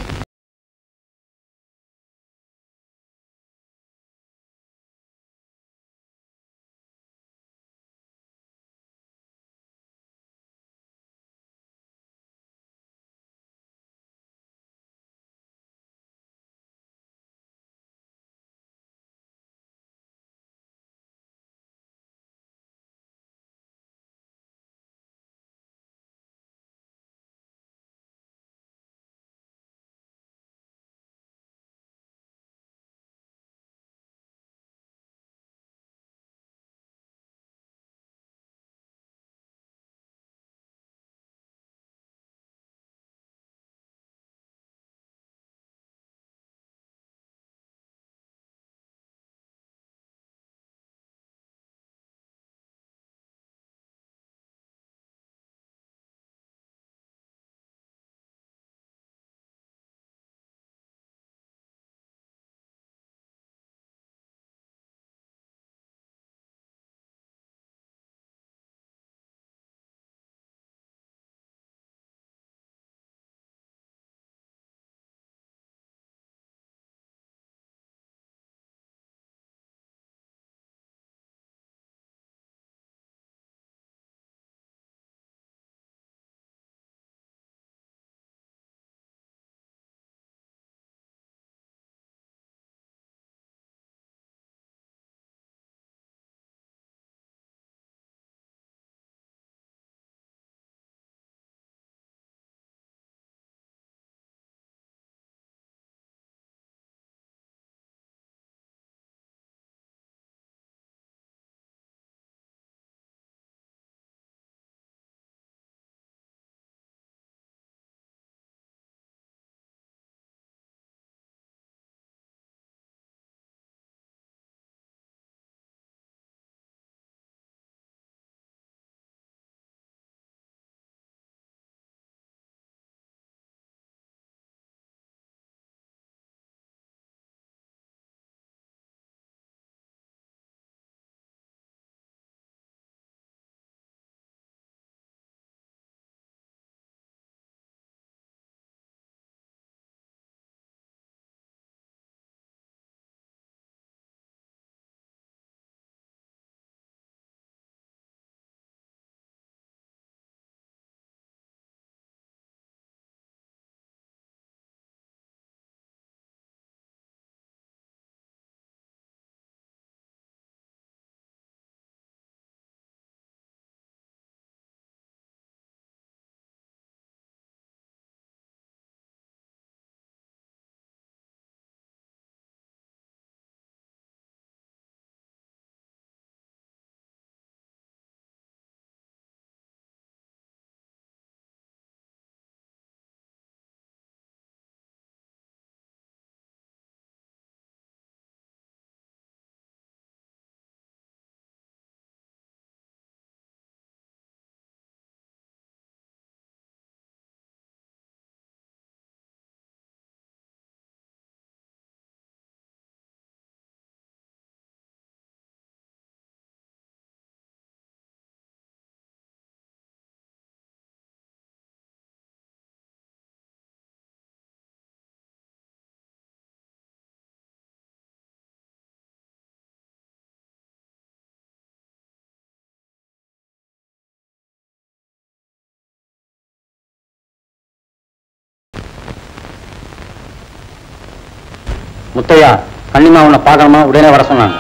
முத்தையா கண்ணிமா உன்னை பார்க்கணுமா உடனே வர சொன்னாங்க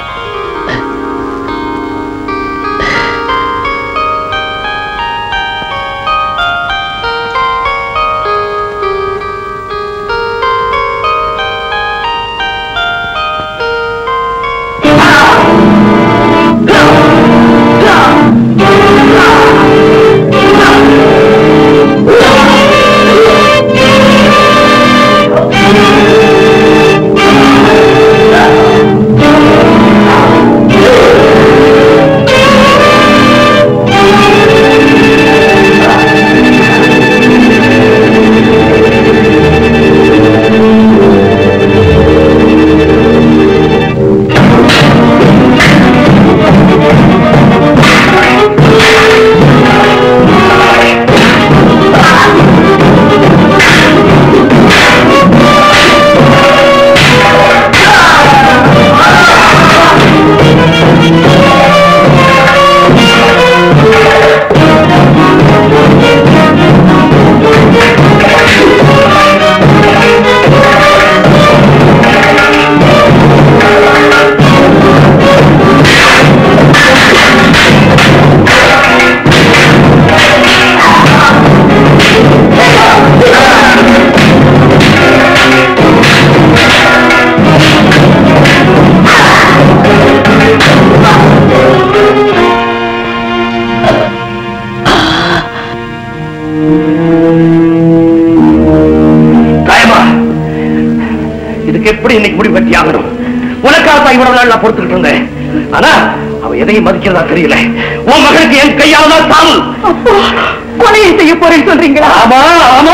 தாயமா இதுக்கு எப்படி இன்னைக்கு முடிவு கட்டி ஆகணும் உனக்காக தான் இவ்வளவு நாள் நான் பொறுத்துக்கிட்டு இருந்தேன் ஆனா அவ எதையும் மதிக்கிறதா தெரியல உன் மகளுக்கு என் கையால தான் சாவு கொலையை செய்ய போறேன்னு சொல்றீங்களா ஆமா ஆமா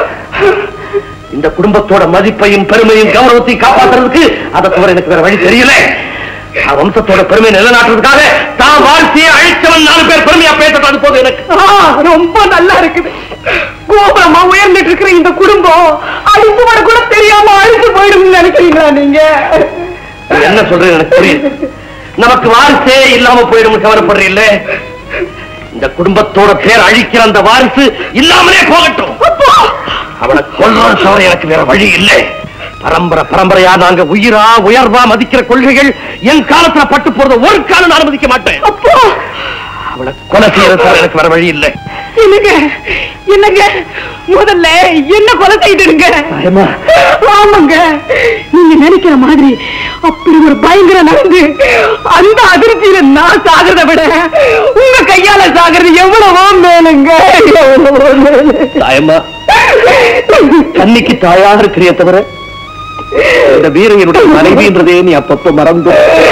இந்த குடும்பத்தோட மதிப்பையும் பெருமையும் கௌரவத்தையும் காப்பாத்துறதுக்கு அதை தவிர எனக்கு வேற வழி தெரியல நான் வம்சத்தோட பெருமையை நிலைநாட்டுறதுக்காக தான் வாழ்க்கையை அழிச்சவன் நாலு பேர் பெருமையா பேசட்டும் அது போதும் எனக்கு ஆ, ரொம்ப நல்லா இருக்குது கோபுரமா உயர்ந்துட்டு இருக்கிற இந்த குடும்பம் அழித்து வர கூட தெரியாம அழித்து போயிடும் நினைக்கிறீங்களா நீங்க நீ என்ன சொல்றது எனக்கு புரியுது நமக்கு வாரிசே இல்லாம போயிடும் கவலைப்படுறீல்ல இந்த குடும்பத்தோட பேர் அழிக்கிற அந்த வாரிசு இல்லாமலே போகட்டும் அவனை கொல்றது தவிர எனக்கு வேற வழி இல்லை பரம்பரை பரம்பரையா நாங்க உயிரா உயர்வா மதிக்கிற கொள்கைகள் என் காலத்துல பட்டு போறத ஒரு காலம் நான் அனுமதிக்க மாட்டேன் அப்பா அவனை கொலை செய்யறது தவிர எனக்கு வேற வழி இல்லை என்னங்க என்னங்க முதல்ல என்ன கொலை செய்திடுங்க தாயம்மா. ஆமாங்க நீங்க நினைக்கிற மாதிரி அப்படி ஒரு பயங்கர நடந்து அந்த அதிர்ச்சியில நான் சாகிறத விட உங்க கையால சாகிறது எவ்வளவோ மேலுங்க எவ்வளவோ மேலு தாயம்மா கண்ணிக்கு தாயாக இருக்கிறிய தவிர இந்த வீரையனுடைய மனைவின்றதே நீ அப்பப்ப மறந்து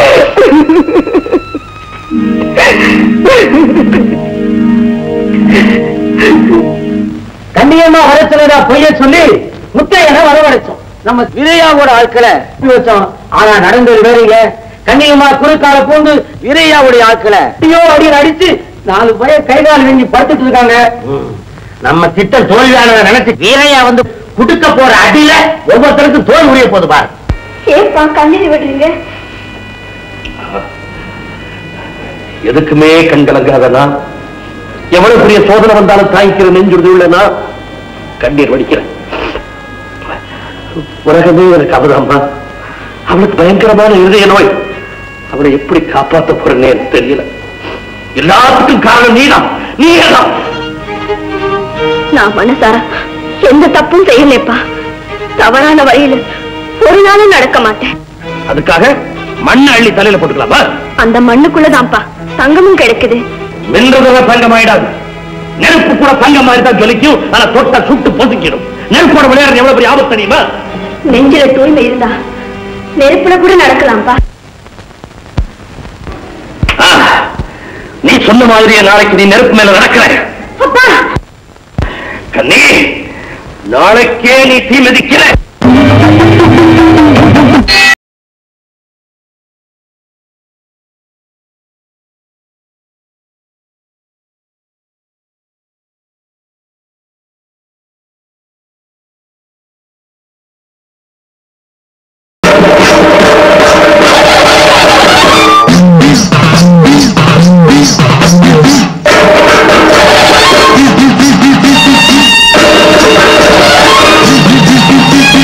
கண்ணியமா வர சொல்லடா பொய்ய சொல்லி முத்தையனை வரவழைச்சோம் நம்ம விரையாவோட ஆட்களை இப்படி வச்சோம் ஆனா நடந்தது வேறீங்க கண்ணியமா குறுக்கால பூந்து விரையாவுடைய ஆட்களை ஐயோ அடியில் அடிச்சு நாலு பய கைகால் வெங்கி படுத்துட்டு இருக்காங்க நம்ம திட்டம் தோல்வியானதை நினைச்சு வீரையா வந்து குடுக்க போற அடியில ஒவ்வொருத்தருக்கும் தோல் உரிய போது பாரு ஏப்பா கண்ணீர் விடுறீங்க எதுக்குமே கண் கலங்காதனா எவ்வளவு பெரிய சோதனை வந்தாலும் தாய்க்கிற நெஞ்சுறுதியுள்ளனா கண்ணீர் வடிக்கிறேன் உலகமே எனக்கு அவதாம்மா அவளுக்கு பயங்கரமான இருதய நோய் அவளை எப்படி காப்பாத்த போறேன்னு எனக்கு தெரியல எல்லாத்துக்கும் காரணம் நீதான் நீதான் நான் மனசார எந்த தப்பும் செய்யலப்பா தவறான வழியில ஒரு நாளும் நடக்க மாட்டேன் அதுக்காக மண்ணை அள்ளி தலையில போட்டுக்கலாமா அந்த மண்ணுக்குள்ளதான்ப்பா தங்கமும் கிடைக்குது நின்றதுல தங்கம் ஆயிடாது நெருப்பு கூட தங்கம் மாதிரி தான் ஜொலிக்கும் ஆனா தொட்டா சுட்டு பொசுக்கிடும் நெருப்போட விளையாடுறது எவ்வளவு பெரிய ஆபத்து தெரியுமா நெஞ்சில தூய்மை இருந்தா நெருப்புல கூட நடக்கலாம்ப்பா ஆ, நீ சொன்ன மாதிரியே நாளைக்கு நீ நெருப்பு மேல நடக்கிற அப்பா கண்ணி நாளைக்கே நீ தீ மிதிக்கிற Thank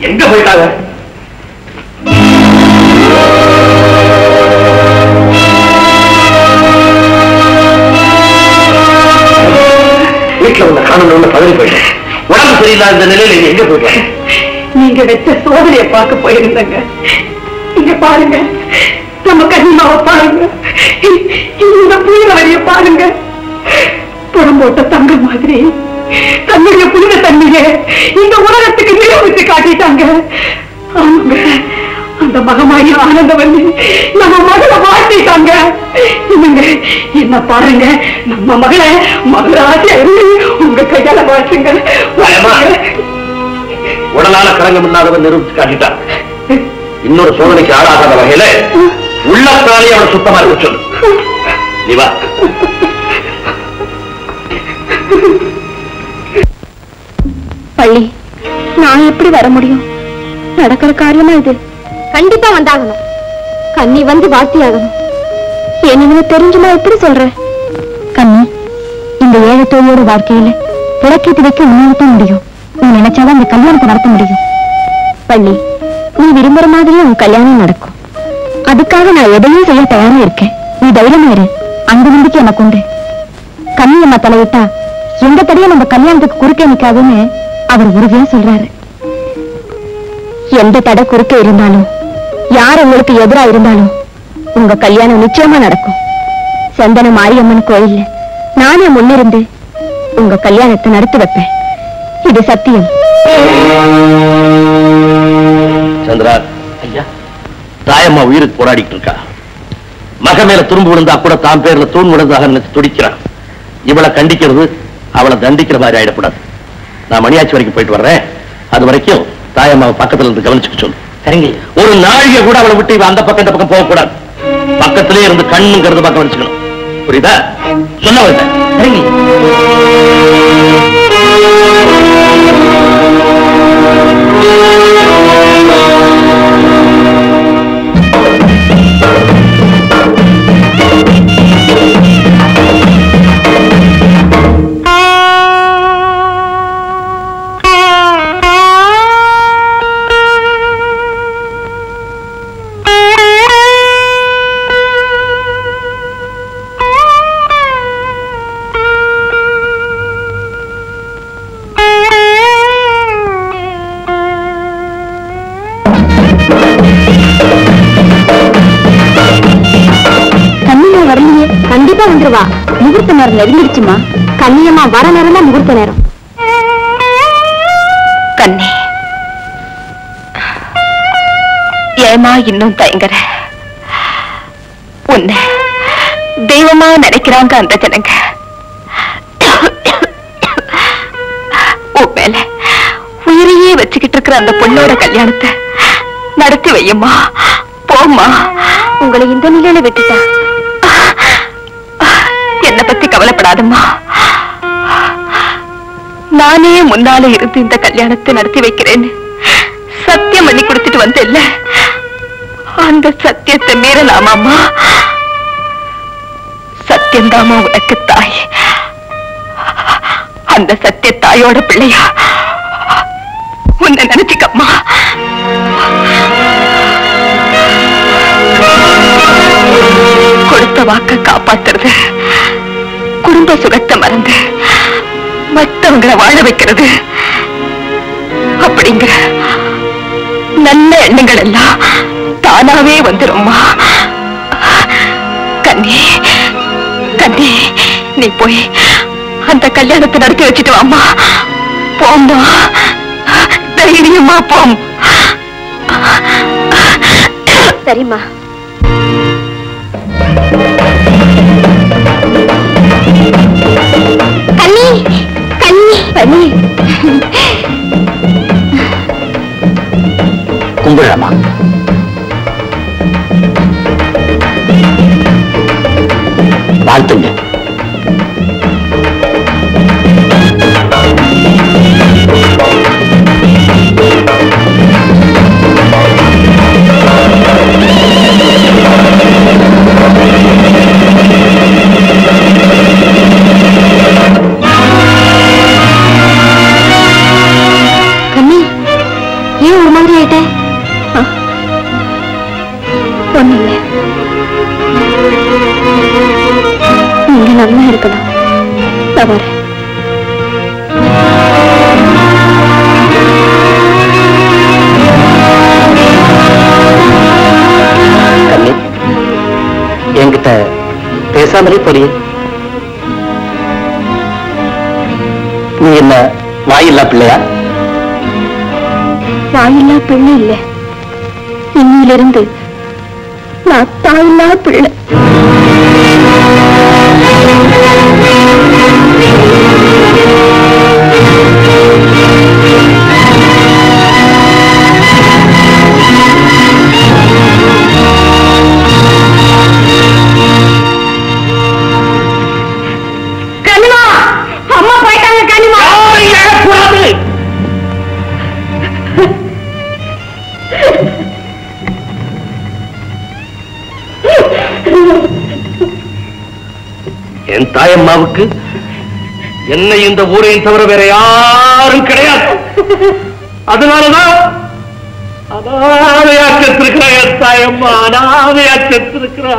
எங்க போயிட்டாங்க வீட்டுல உன்னை காணணும்னு பதவி போயிட்டேன் உடம்பு சரியில்லாத இந்த நிலையில நீ எங்க போயிட்ட நீங்க வச்ச சோதனையை பார்க்க போயிருந்தங்க இங்க பாருங்க நம்ம கண்ணிமாவை பாருங்க இந்த புனித வரிய பாருங்க புறம் போட்ட தங்க மாதிரி தன்னுடைய புனித தண்ணியை இந்த உலகத்துக்கு நிரூபித்து காட்டிட்டாங்க ஆமாங்க அந்த மகமாயி ஆனந்த வந்து நம்ம மகளை வாழ்த்திட்டாங்க இவங்க என்ன பாருங்க நம்ம மகளை மகளாசியா இருந்து உங்க கையால வாழ்த்துங்க உடலால களங்கம் இல்லாதவன் நிரூபிச்சு காட்டிட்டான் இன்னொரு சோதனைக்கு ஆளாகாத வகையில உள்ளத்தாலே அவனை சுத்தமா இருக்க சொல்லு நீ வா பள்ளி நான் எப்படி வர முடியும் நடக்கிற காரியமா இது கண்டிப்பா வந்தாகணும் கண்ணி வந்து வாசியாகணும் என்னன்னு தெரிஞ்சுமா எப்படி சொல்ற கண்ணி இந்த ஏழத்தோழியோட வாழ்க்கையில விளக்கேத்தி வைக்க உன்னால்தான் முடியும் நீ நினைச்சாதான் இந்த கல்யாணத்தை நடத்த முடியும் பள்ளி நீ விரும்புற மாதிரியே உன் கல்யாணம் நடக்கும் அதுக்காக நான் எதையும் செய்ய தயாரா இருக்கேன் நீ தைரியமா இரு அந்த நம்பிக்கை எனக்கு உண்டு கண்ணியம்மா தலையிட்டா எந்த தடையும் நம்ம கல்யாணத்துக்கு குறுக்கே நிக்காதுன்னு அவர் உறுதியா சொல்றாரு எந்த தடை குறுக்க இருந்தாலும் யார் உங்களுக்கு எதிரா இருந்தாலும் உங்க கல்யாணம் நிச்சயமா நடக்கும் சந்தன மாரியம்மன் கோயில்ல நானே முன்னிருந்து உங்க கல்யாணத்தை நடத்தி வைப்பேன் இது சத்தியம் சந்திரா ஐயா தாயம்மா உயிருக்கு போராடிட்டு இருக்கா மக மேல துரும்பு விழுந்தா கூட தான் பேர்ல தூண் விழுந்ததாக நினைச்சு துடிக்கிறான் இவளை கண்டிக்கிறது அவளை தண்டிக்கிற மாதிரி ஆயிடக்கூடாது நான் மணியாச்சி வரைக்கும் போயிட்டு வர்றேன் அது வரைக்கும் தாயம்மாவை பக்கத்துல இருந்து கவனிச்சுக்க சொல்லு சரிங்க ஒரு நாழிகை கூட அவளை விட்டு இவ அந்த பக்கம் இந்த பக்கம் போகக்கூடாது பக்கத்திலே இருந்து கண்ணுங்கிறது பக்கம் வச்சுக்கணும் புரியுதா சொல்ல வந்தேன் சரிங்க கண்ணியம்மா வரலையே கண்டிப்பா வந்துருவா முகூர்த்த நேரம் நெருங்கிடுச்சுமா கண்ணியம்மா வர நேரம் தான் முகூர்த்த நேரம் கண்ணே ஏமா இன்னும் தயங்குற உன்னை தெய்வமா நினைக்கிறாங்க அந்த ஜனங்க உன் மேல உயிரையே வச்சுக்கிட்டு இருக்கிற அந்த பொண்ணோட கல்யாணத்தை நடத்தி வையம்மா போம்மா உங்களை இந்த நிலையில விட்டுட்டா என்னை பத்தி கவலைப்படாதம்மா நானே முன்னால இருந்து இந்த கல்யாணத்தை நடத்தி வைக்கிறேன்னு சத்தியம் பண்ணி கொடுத்துட்டு வந்தேல்ல அந்த சத்தியத்தை மீறலாமாம்மா சத்தியந்தாமா உனக்கு தாய் அந்த சத்திய தாயோட பிள்ளையா உன்னை நினைச்சுக்கம்மா கொடுத்த வாக்க காப்பாத்துறது குடும்ப சுகத்தை மறந்து மற்றவங்களை வாழ வைக்கிறது அப்படிங்கிற நல்ல எண்ணங்கள் எல்லாம் தானாவே வந்துரும்மா கண்ணி கண்ணி நீ போய் அந்த கல்யாணத்தை நடத்தி வச்சுட்டு வாம்மா போம்மா தைரியமா போம் சரிம்மா கண்ணி கண்ணி கண்ணி கும்பிடலாமா வாழ்த்துங்க கண்ணி ஏன் ஒரு மாதிரி ஆயிட்ட ஒண்ணு இல்ல நீங்க நல்லா இருக்கணும் நான் வரேன் கண்ணி என்கிட்ட பேசாமலே போறியே நீ என்ன வாயில்லா பிள்ளையா வாயில்லா பிள்ளை இல்ல இன்னிலிருந்து நான் தாயில்லா பிள்ளை கனிமா அம்மா போயிட்டாங்க கனிமா என் தாயம்மாவுக்கு என்னை இந்த ஊரையும் தவிர வேற யாரும் கிடையாது அதனாலதான் அனாதையா செத்திருக்கிறா என் தாயம்மா அனாதையா செத்திருக்கிறா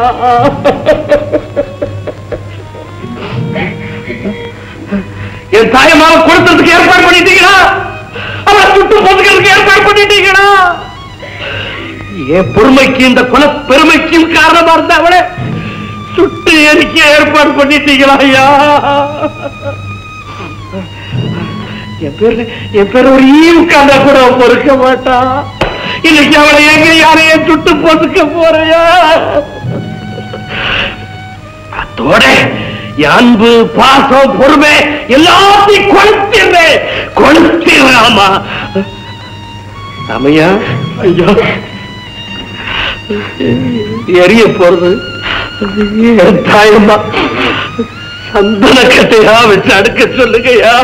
என் தாயம்மாவை கொடுத்ததுக்கு ஏற்பாடு பண்ணிட்டீங்களா அவளை சுட்டு போதுக்கிறதுக்கு ஏற்பாடு பண்ணிட்டீங்களா என் பொறுமைக்கு இந்த குல பெருமைக்கும் காரணமா இருந்த அவளை சுட்டு எரிக்க ஏற்பாடு பண்ணிட்டீங்களா ஐயா என் பேரு என் பேர் ஒரு ஈவுக்காண்டா கூட அவ பொறுக்க மாட்டா இன்னைக்கு அவளை எங்க யாரையும் சுட்டு போட்டுக்க போறையா அதோட என் அன்பு பாசம் பொறுமை எல்லாத்தையும் கொளுத்திடுறேன் கொளுத்திடுறாமா அமையா ஐயா எரிய போறது என் தாயம்மா சந்தன கட்டையா வச்சு அடுக்க சொல்லுங்கய்யா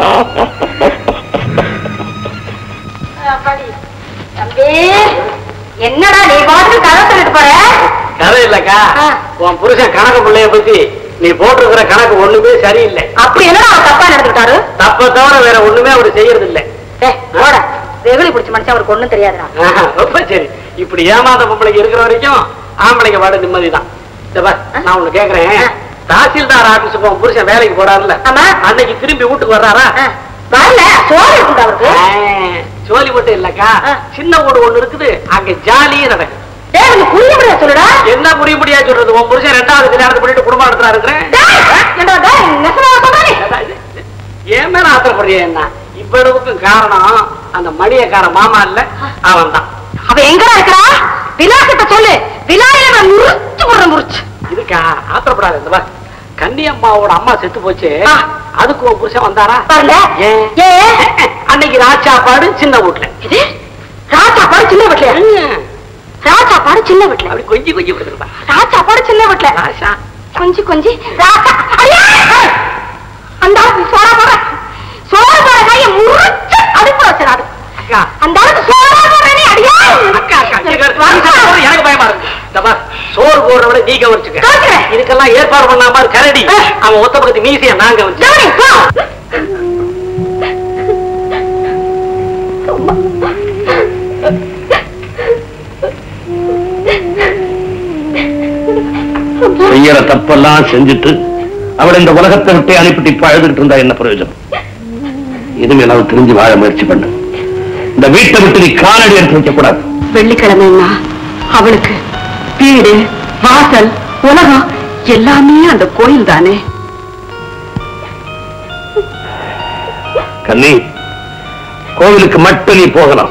தம்பி என்னடா நீ பாட்டு கதை சொல்லிட்டு போற கதை இல்லக்கா ஆ. உன் புருஷன் கணக்கு பிள்ளைய பத்தி நீ போட்டிருக்கிற கணக்கு ஒண்ணுமே சரியில்லை அப்படி என்னடா அவர் தப்பா நடந்துட்டாரு தப்ப தவிர வேற ஒண்ணுமே அவர் செய்யறது இல்ல போட வெகுளி பிடிச்ச மனுஷன் அவருக்கு ஒண்ணும் தெரியாதுடா ஆஹா, ரொம்ப சரி இப்படி ஏமாந்த பொம்பளைக்கு இருக்கிற வரைக்கும் ஆம்பளைக்கு பாடு நிம்மதிதான் இந்த பார், நான் ஒண்ணு கேக்குறேன் ஆ. தாசில்தார் ஆபீஸுக்கு உன் புருஷன் வேலைக்கு போறாருல்ல ஆமா. அன்னைக்கு திரும்பி வீட்டுக்கு வர்றாரா வரல சோறு இருக்குடா அவருக்கு ஆ, சோலி மட்டும் இல்லக்கா ஆ. சின்ன வீடு ஒண்ணு இருக்குது அங்க ஜாலியும் நடக்கும் டேய் கொஞ்சம் புரிய முடியாது சொல்லுடா என்ன புரிய முடியா சொல்றது உன் புருஷன் ரெண்டாவது கல்யாணத்தை பண்ணிட்டு குடும்பம் நடத்துறா இருக்கிறேன் டேய், ஏன்டா டேய், நெசமா சொல்றானே ஏன் மேல ஆத்திரப்படுறிய என்ன இவ்வளவுக்கும் காரணம் அந்த மணியக்கார மாமா இல்ல அவன் தான் அவ எங்கடா இருக்கறா விலாசத்தை சொல்லு விலாயில முறிச்சு போடுற முறிச்சு இதுக்கா ஆத்திரப்படாத இந்த பார் கன்னியம்மாவோட அம்மா செத்து போச்சு ஆ. அதுக்கு உன் புருஷன் வந்தாரா வரல ஏன் ஏன் அன்னைக்கு ராச்சாப்பாடு சின்ன வீட்டுல இது ராஜாப்பாடு சின்ன வீட்டுல ராஜாப்பாடு சின்ன வீட்டுல அப்படி கொஞ்சி கொஞ்சி கொடுத்துருப்பா ராஜாப்பாடு சின்ன வீட்டுல ராசா கொஞ்சி கொஞ்சி ராஜா ஐயா! அந்த ஆளுக்கு சோறா போற சோறு போற கைய முறிச்சு அடுப்பு வச்சிடாது அக்கா அந்த ஆளுக்கு சோறா போறேனே அடியா அக்கா அக்கா இங்க இரு. வாங்க, எனக்கு பயமா இருக்கு இந்த பார் சோறு போடுறவட நீ கவனிச்சுக்க கவனிக்கிறேன். இதுக்கெல்லாம் ஏற்பாடு பண்ணாம இரு, கரடி ஆ. அவன் ஒத்த பக்கத்து மீசைய நான் கவனிச்சு ஜவுளி, போ. செய்யற தப்பெல்லாம் செஞ்சுட்டு அவளை இந்த உலகத்தை விட்டு அனுப்பிட்டு இப்ப அழுதுகிட்டு இருந்தா என்ன பிரயோஜனம் இனிமேல் அவள் திரும்பி வாழ முயற்சி பண்ணு இந்த வீட்டை விட்டு நீ காலடி எடுத்து வைக்க கூடாது வெள்ளிக்கிழமைன்னா அவளுக்கு வீடு வாசல் உலகம் எல்லாமே அந்த கோயில் தானே கண்ணி கோவிலுக்கு மட்டும் நீ போகலாம்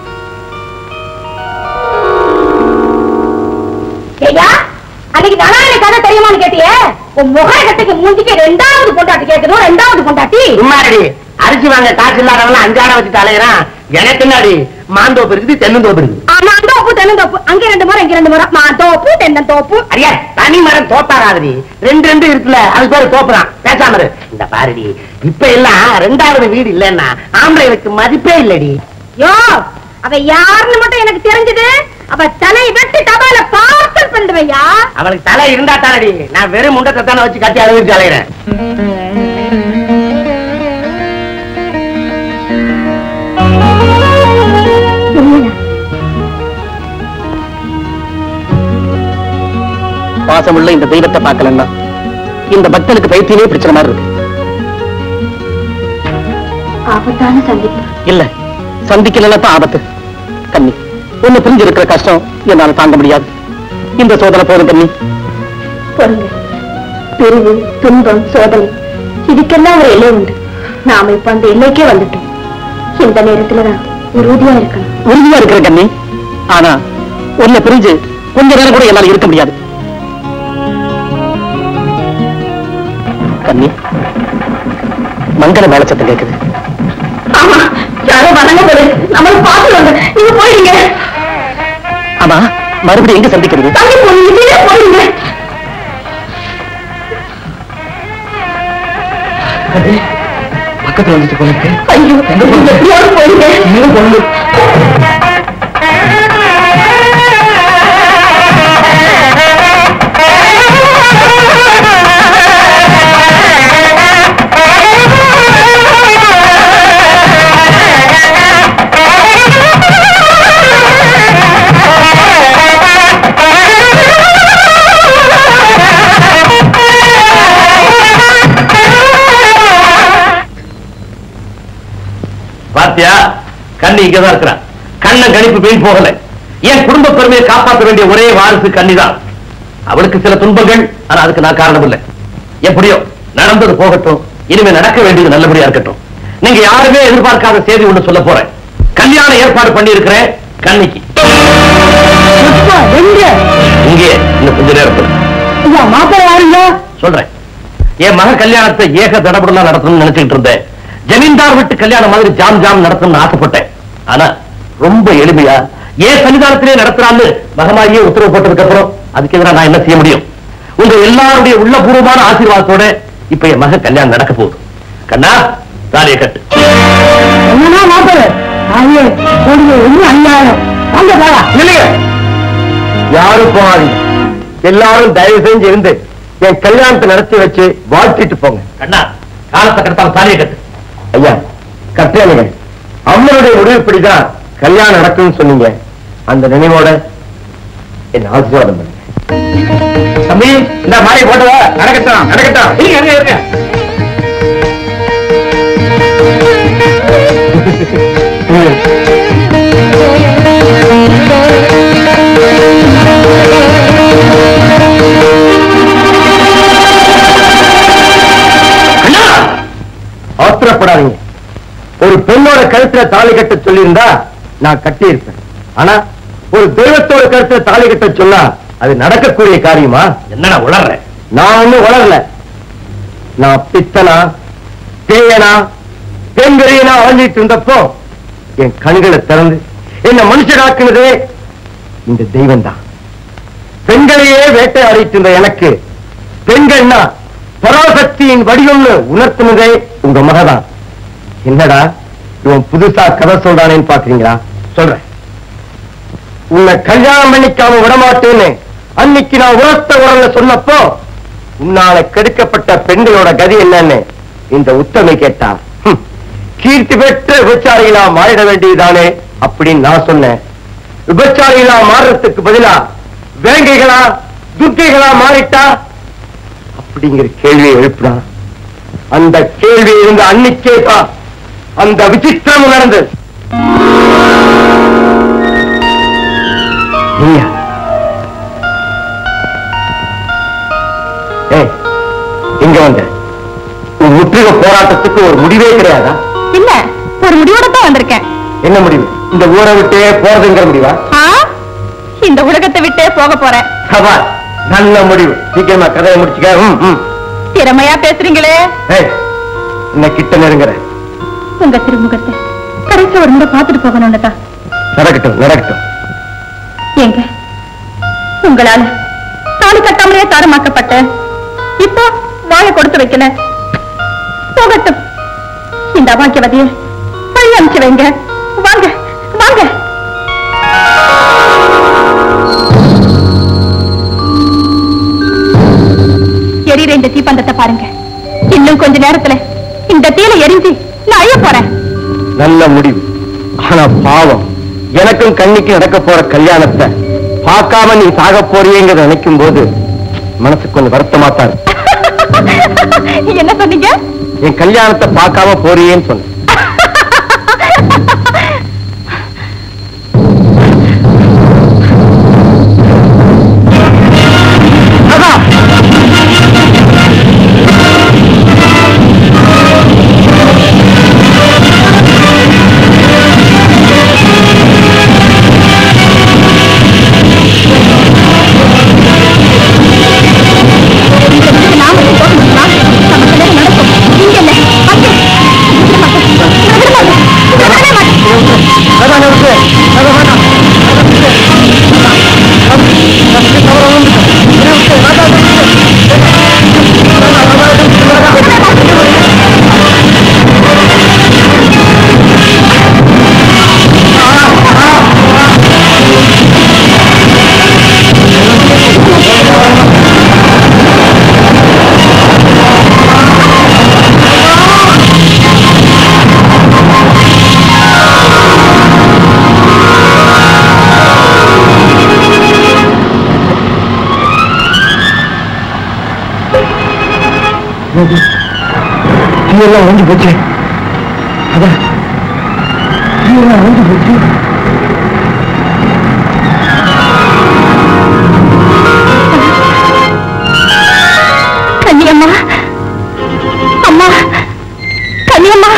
ஐயா அன்னைக்கு தனாலி கதை தெரியுமான்னு கேட்டியே உன் முக கட்டைக்கு மூஞ்சிக்கு ரெண்டாவது பொண்டாட்டி கேட்கணும் ரெண்டாவது பொண்டாட்டி சும்மாடி அரிசி வாங்க காசு இல்லாதவங்க அஞ்சாட வச்சு தலையறான் எனக்கு என்னடி மாந்தோப்பு இருக்குது தென்னந்தோப்பு இருக்குது ஆமா அந்த தோப்பு தென்னந்தோப்பு அங்க ரெண்டு மரம் இங்க ரெண்டு மரம் நான் தோப்பு தென்னந்தோப்பு அரியா தனி மரம் தோப்பாராதடி ரெண்டு ரெண்டு இருக்குல்ல அது பேரு தோப்புதான் பேசாம இரு. இந்த பாருடி இப்ப எல்லாம் ரெண்டாவது வீடு இல்லன்னா ஆம்பளைகளுக்கு மதிப்பே இல்லடி யோ அவ யாருன்னு மட்டும் எனக்கு தெரிஞ்சது அவ தலை வெட்டி தபால பார்சல் பண்ணுவையா அவளுக்கு தலை இருந்தா தானடி நான் வெறும் முண்டத்தை தானே வச்சு கட்டி அழுவிச்சு அலையிறேன் உண்மையா பாசமுள்ள இந்த தெய்வத்தை பார்க்கலன்னா இந்த பக்தனுக்கு பைத்தியமே பிடிச்ச மாதிரி இருக்கு ஆபத்தான சந்திப்பு இல்ல சந்திக்கலன்னா தான் ஆபத்து கண்ணி ஒண்ணு புரிஞ்சு இருக்கிற கஷ்டம் என்னால தாங்க முடியாது இந்த சோதனை போதும் கண்ணி பொறுங்க பிரிவு துன்பம் சோதனை இதுக்கெல்லாம் ஒரு எல்லை உண்டு நாம இப்ப அந்த எல்லைக்கே வந்துட்டோம் இந்த நேரத்துலதான் உறுதியா இருக்கணும் உறுதியா இருக்கிற கண்ணி ஆனா உன்னை பிரிஞ்சு கொஞ்ச நேரம் கூட என்னால இருக்க முடியாது கண்ணி மங்கள மேலச்சத்தம் கேக்குது ஆமா யாரோ வணங்க போது நம்மள பாத்துருவாங்க நீங்க போயிடுங்க ஆமா மறுபடியும் எங்க சந்திக்கிறது தங்கி போனீங்க போயிடுங்க பக்கத்துல வந்துட்டு போனது ஐயோ எப்படியாவது போயிடுங்க பாத்தியா கண்ணி இங்கதான் இருக்கிறான் கண்ண கணிப்பு வீண் போகல என் குடும்ப பெருமையை காப்பாற்ற வேண்டிய ஒரே வாரிசு கண்ணிதான் அவளுக்கு சில துன்பங்கள் ஆனா அதுக்கு நான் காரணம் இல்லை எப்படியோ நடந்தது போகட்டும் இனிமே நடக்க வேண்டியது நல்லபடியா இருக்கட்டும் நீங்க யாருமே எதிர்பார்க்காத செய்தி ஒண்ணு சொல்ல போறேன் கல்யாண ஏற்பாடு பண்ணி இருக்கிறேன் கண்ணிக்கு இங்கே இன்னும் கொஞ்ச நேரத்தில் மாப்பிள்ள யாருங்க சொல்றேன் என் மக கல்யாணத்தை ஏக தடபுடலா நடத்தணும்னு நினைச்சிட்டு இருந்தேன் ஜமீன்தார் வீட்டு கல்யாணம் மாதிரி ஜாம் ஜாம் நடத்தணும்னு ஆசைப்பட்டேன் ஆனா ரொம்ப எளிமையா ஏன் சன்னிதானத்திலே நடத்துறான்னு மகமாரியே உத்தரவு போட்டதுக்கு அப்புறம் அதுக்கு எதிராக நான் என்ன செய்ய முடியும் உங்க எல்லாருடைய உள்ளபூர்வமான ஆசீர்வாதத்தோட இப்ப என் மக கல்யாணம் நடக்க போகுது கண்ணா தாலியை கட்டு என்னன்னா மாப்பிள்ள தாயே கொடுங்க ஒண்ணு அநியாயம் வாங்க போடா இல்லைங்க யாரும் போகாதீங்க எல்லாரும் தயவு செஞ்சு இருந்து என் கல்யாணத்தை நடத்தி வச்சு வாழ்த்திட்டு போங்க கண்ணா காலத்தை கடத்தாம தாலியை கட்டு ஐயா கட்டேனுங்க அம்மனுடைய முடிவுப்படிதான் கல்யாணம் நடக்கும்னு சொன்னீங்க அந்த நினைவோட என்ன ஆசீர்வாதம் பண்ணுங்க தம்பி இந்த மாதிரி போட்டவா நடக்கட்டும் நடக்கட்டும் இருங்க இருங்க இருங்க அண்ணா! அவசரப்படாதீங்க ஒரு பெண்ணோட கழுத்துல தாலி கட்ட சொல்லியிருந்தா நான் கட்டியிருப்பேன் ஆனா ஒரு தெய்வத்தோட கழுத்துல தாலி கட்ட சொன்னா அது நடக்கக்கூடிய காரியமா என்னடா உளர்ற நான் ஒண்ணும் உளரல நான் பித்தனா பேயனா பெண்கரையனா அலைஞ்சிட்டு இருந்தப்போ என் கண்களை திறந்து என்ன மனுஷனாக்குனதே இந்த தெய்வம் தான் பெண்களையே வேட்டையாடிட்டு இருந்த எனக்கு பெண்கள்னா பராசக்தியின் வடிவம்னு உணர்த்தினதே உங்க மகதான் என்னடா இவன் புதுசா கதை சொல்றானேன்னு பாக்குறீங்களா சொல்றேன் உன்னை கல்யாணம் பண்ணிக்காம விடமாட்டேன்னு அன்னைக்கு நான் உரத்த உரல்ல சொன்னப்போ உன்னால கெடுக்கப்பட்ட பெண்களோட கதி என்னன்னு இந்த உத்தமை கேட்டா ஹம், கீர்த்தி பெற்ற விபச்சாரிகளா மாறிட வேண்டியதுதானே அப்படின்னு நான் சொன்னேன் விபச்சாரிகளா மாறுறதுக்கு பதிலா வேங்கைகளா துர்க்கைகளா மாறிட்டா அப்படிங்கிற கேள்வியை எழுப்பினா அந்த கேள்வி இருந்த அன்னைக்கே தான் அந்த விசித்திரம் நடந்தது நீயா? ஏய், இங்க வந்த உன் முற்றுக போராட்டத்துக்கு ஒரு முடிவே கிடையாதா இல்ல ஒரு முடிவோட தான் வந்திருக்கேன் என்ன முடிவு இந்த ஊரை விட்டே போறதுங்கிற முடிவா ஆ? இந்த உலகத்தை விட்டே போக போறேன் சபா நல்ல முடிவு சீக்கிரமா கதையை முடிச்சுக்க ம், ம். திறமையா பேசுறீங்களே ஏய், இன்ன கிட்ட நெருங்குற உங்க திருமுகத்தை கடைசி ஒரு முறை பார்த்துட்டு போகணும்னு தான் நடக்கட்டும் நடக்கட்டும் ஏங்க உங்களால தாலி கட்டாமலே தாரமாக்கப்பட்ட இப்போ வாயை கொடுத்து வைக்கல போகட்டும் இந்த அபாக்கியவதியை பழி அனுப்பிச்சு வைங்க வாங்க வாங்க எரியிற இந்த தீப்பந்தத்தை பாருங்க இன்னும் கொஞ்ச நேரத்துல இந்த தீல எரிஞ்சு நான் அழிய போறேன் நல்ல முடிவு ஆனா பாவம் எனக்கும் கண்ணிக்கு நடக்க போற கல்யாணத்தை பார்க்காம நீ சாக போறியேங்கிறத நினைக்கும் போது மனசுக்கு கொஞ்சம் வருத்தமா தான் இருக்கு. என்ன சொன்னீங்க என் கல்யாணத்தை பார்க்காம போறியேன்னு சொன்னேன் நாம போகணுமா நம்ம கல்யாணம் நடக்கும் இங்க இல்ல அங்க. விட மாட்டேன். விட மாட்டேன். விட மாட்டேன். தீயெல்லாம் ஒழிஞ்சு போச்சு அதான் தீயெல்லாம் ஒழிஞ்சு போச்சு கன்னியம்மா அம்மா கன்னியம்மா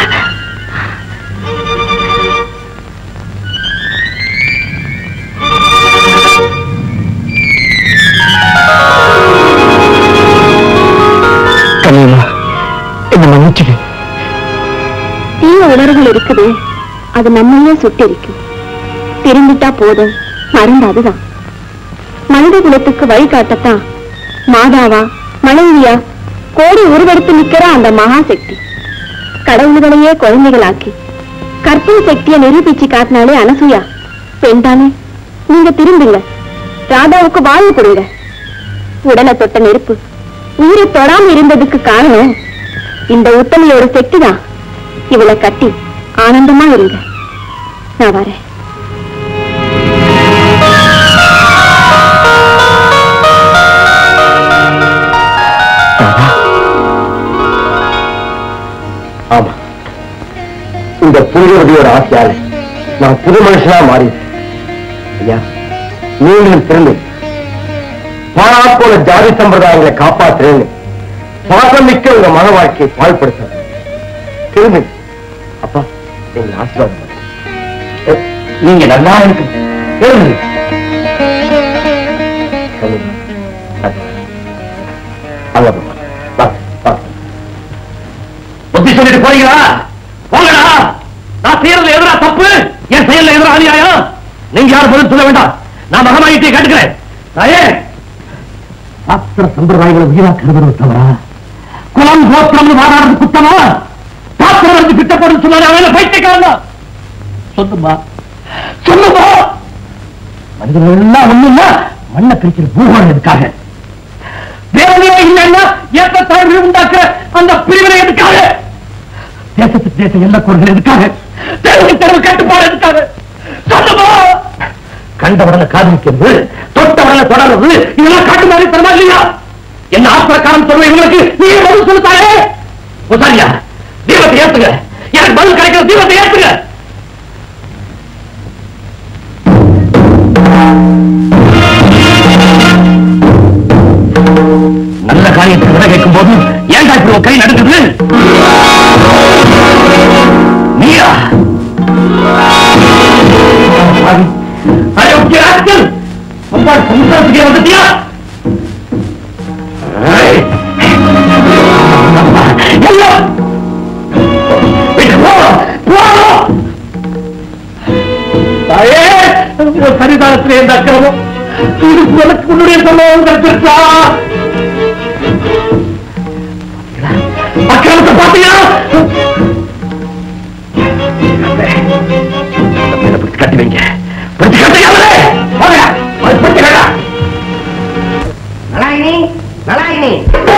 கல்யாணம் என்ன மன்னிச்சுடு தீய உணர்வுகள் இருக்குது அது நம்மையே சுட்டெரிக்கும் திரும்பிட்டா போதும் மருந்து அதுதான் மனித குலத்துக்கு வழிகாட்டத்தான் மாதாவா மனைவியா கோடி உருவெடுத்து நிக்கிற அந்த மகாசக்தி கடவுள்களையே குழந்தைகளாக்கி கற்பனை சக்தியை நிரூபிச்சு காட்டினாலே அனசூயா பெண்தானே நீங்க திரும்புங்க ராதாவுக்கு வாழ்வு கொடுங்க உடலை தொட்ட நெருப்பு உயிரை தொடாம இருந்ததுக்கு காரணம் இந்த உத்தமையோட சக்தி தான் இவளை கட்டி ஆனந்தமா இருங்க நான் வரேன் ஆமா இந்த புனிதவதியோட ஆசையால நான் புது மனுஷனா மாறி ஐயா நீங்களும் திறந்து பாழா போல ஜாதி சம்பிரதாயங்களை காப்பாற்றுறேன்னு பாசமிக்க உங்க மன வாழ்க்கையை பாழ்படுத்த திரும்பி அப்பா நீங்க ஆசீர்வாதம் பண்ணுங்க. எ, நீங்க நல்லா இருக்கு எழுதுங்க அங்க போங்க. வா, வா. புத்தி சொல்லிட்டு போறீங்களா போங்கடா நான் செய்யறதுல எதிரா தப்பு என் செயல்ல எதிரா அநியாயம் நீங்க யாரும் பதில் சொல்ல வேண்டாம் நான் மகமாயிட்டே கேட்டுக்கிறேன் தாயே சாஸ்திர சம்பிரதாயங்களை உயிரா கருதுறது தவிர குலம் கோத்திரம் வாடாடுறது குத்தமா சாஸ்திரம் வந்து கிட்ட போட்டு சொன்னாரு அவன் பைத்தியக்காரன் தான் சொல்லுமா சொல்லுமா மனிதர்கள் எல்லாம் ஒண்ணுல்ல மண்ணை பிரிக்கிற பூகோளம் எதுக்காக தேவதையே இல்லைன்னா ஏற்ற தாழ்வு உண்டாக்குற அந்த பிரிவினை எதுக்காக தேசத்துக்கு தேச எல்லை கோடுகள் எதுக்காக தெருவுக்கு தெருவு கட்டுப்பாடு எதுக்காக சொல்லுமா கண்டவடனை காதலிக்கிறது தொட்டவடனை தொடர்றது இதெல்லாம் காட்டு மாதிரி தரமா இல்லையா என்ன ஆத்திரக்காரன் சொல்ற இவங்களுக்கு நீங்க பதில் சொல்லுத்தாயே உசாரியா தீபத்தை ஏத்துங்க எனக்கு பதில் கிடைக்கிற தீபத்தை ஏத்துங்க நல்ல காரியத்துக்கு விட கேட்கும் போது ஏன்டா இப்படி உன் கை நடுக்குது நீயா பாவி. அடே, உச்சி ராஸ்கல். அப்பா, சமுத்திரத்துக்கே வந்துட்டியா ஏய். எல்லாம். வீட்டுக்கு போ. போ. தாயே, உன் சரிதானத்திலே இந்த அக்கிரமம் இது உனக்கு உன்னுடைய சம்பவம் கிடைச்சிருச்சா அக்கிரமத்தை பாத்தீங்களா மேல பிடிச்சு கட்டி வைங்க பிடிச்சு கட்டுங்க போங்க அது பிடிச்சு கட்டா நலாயினி நலாயினி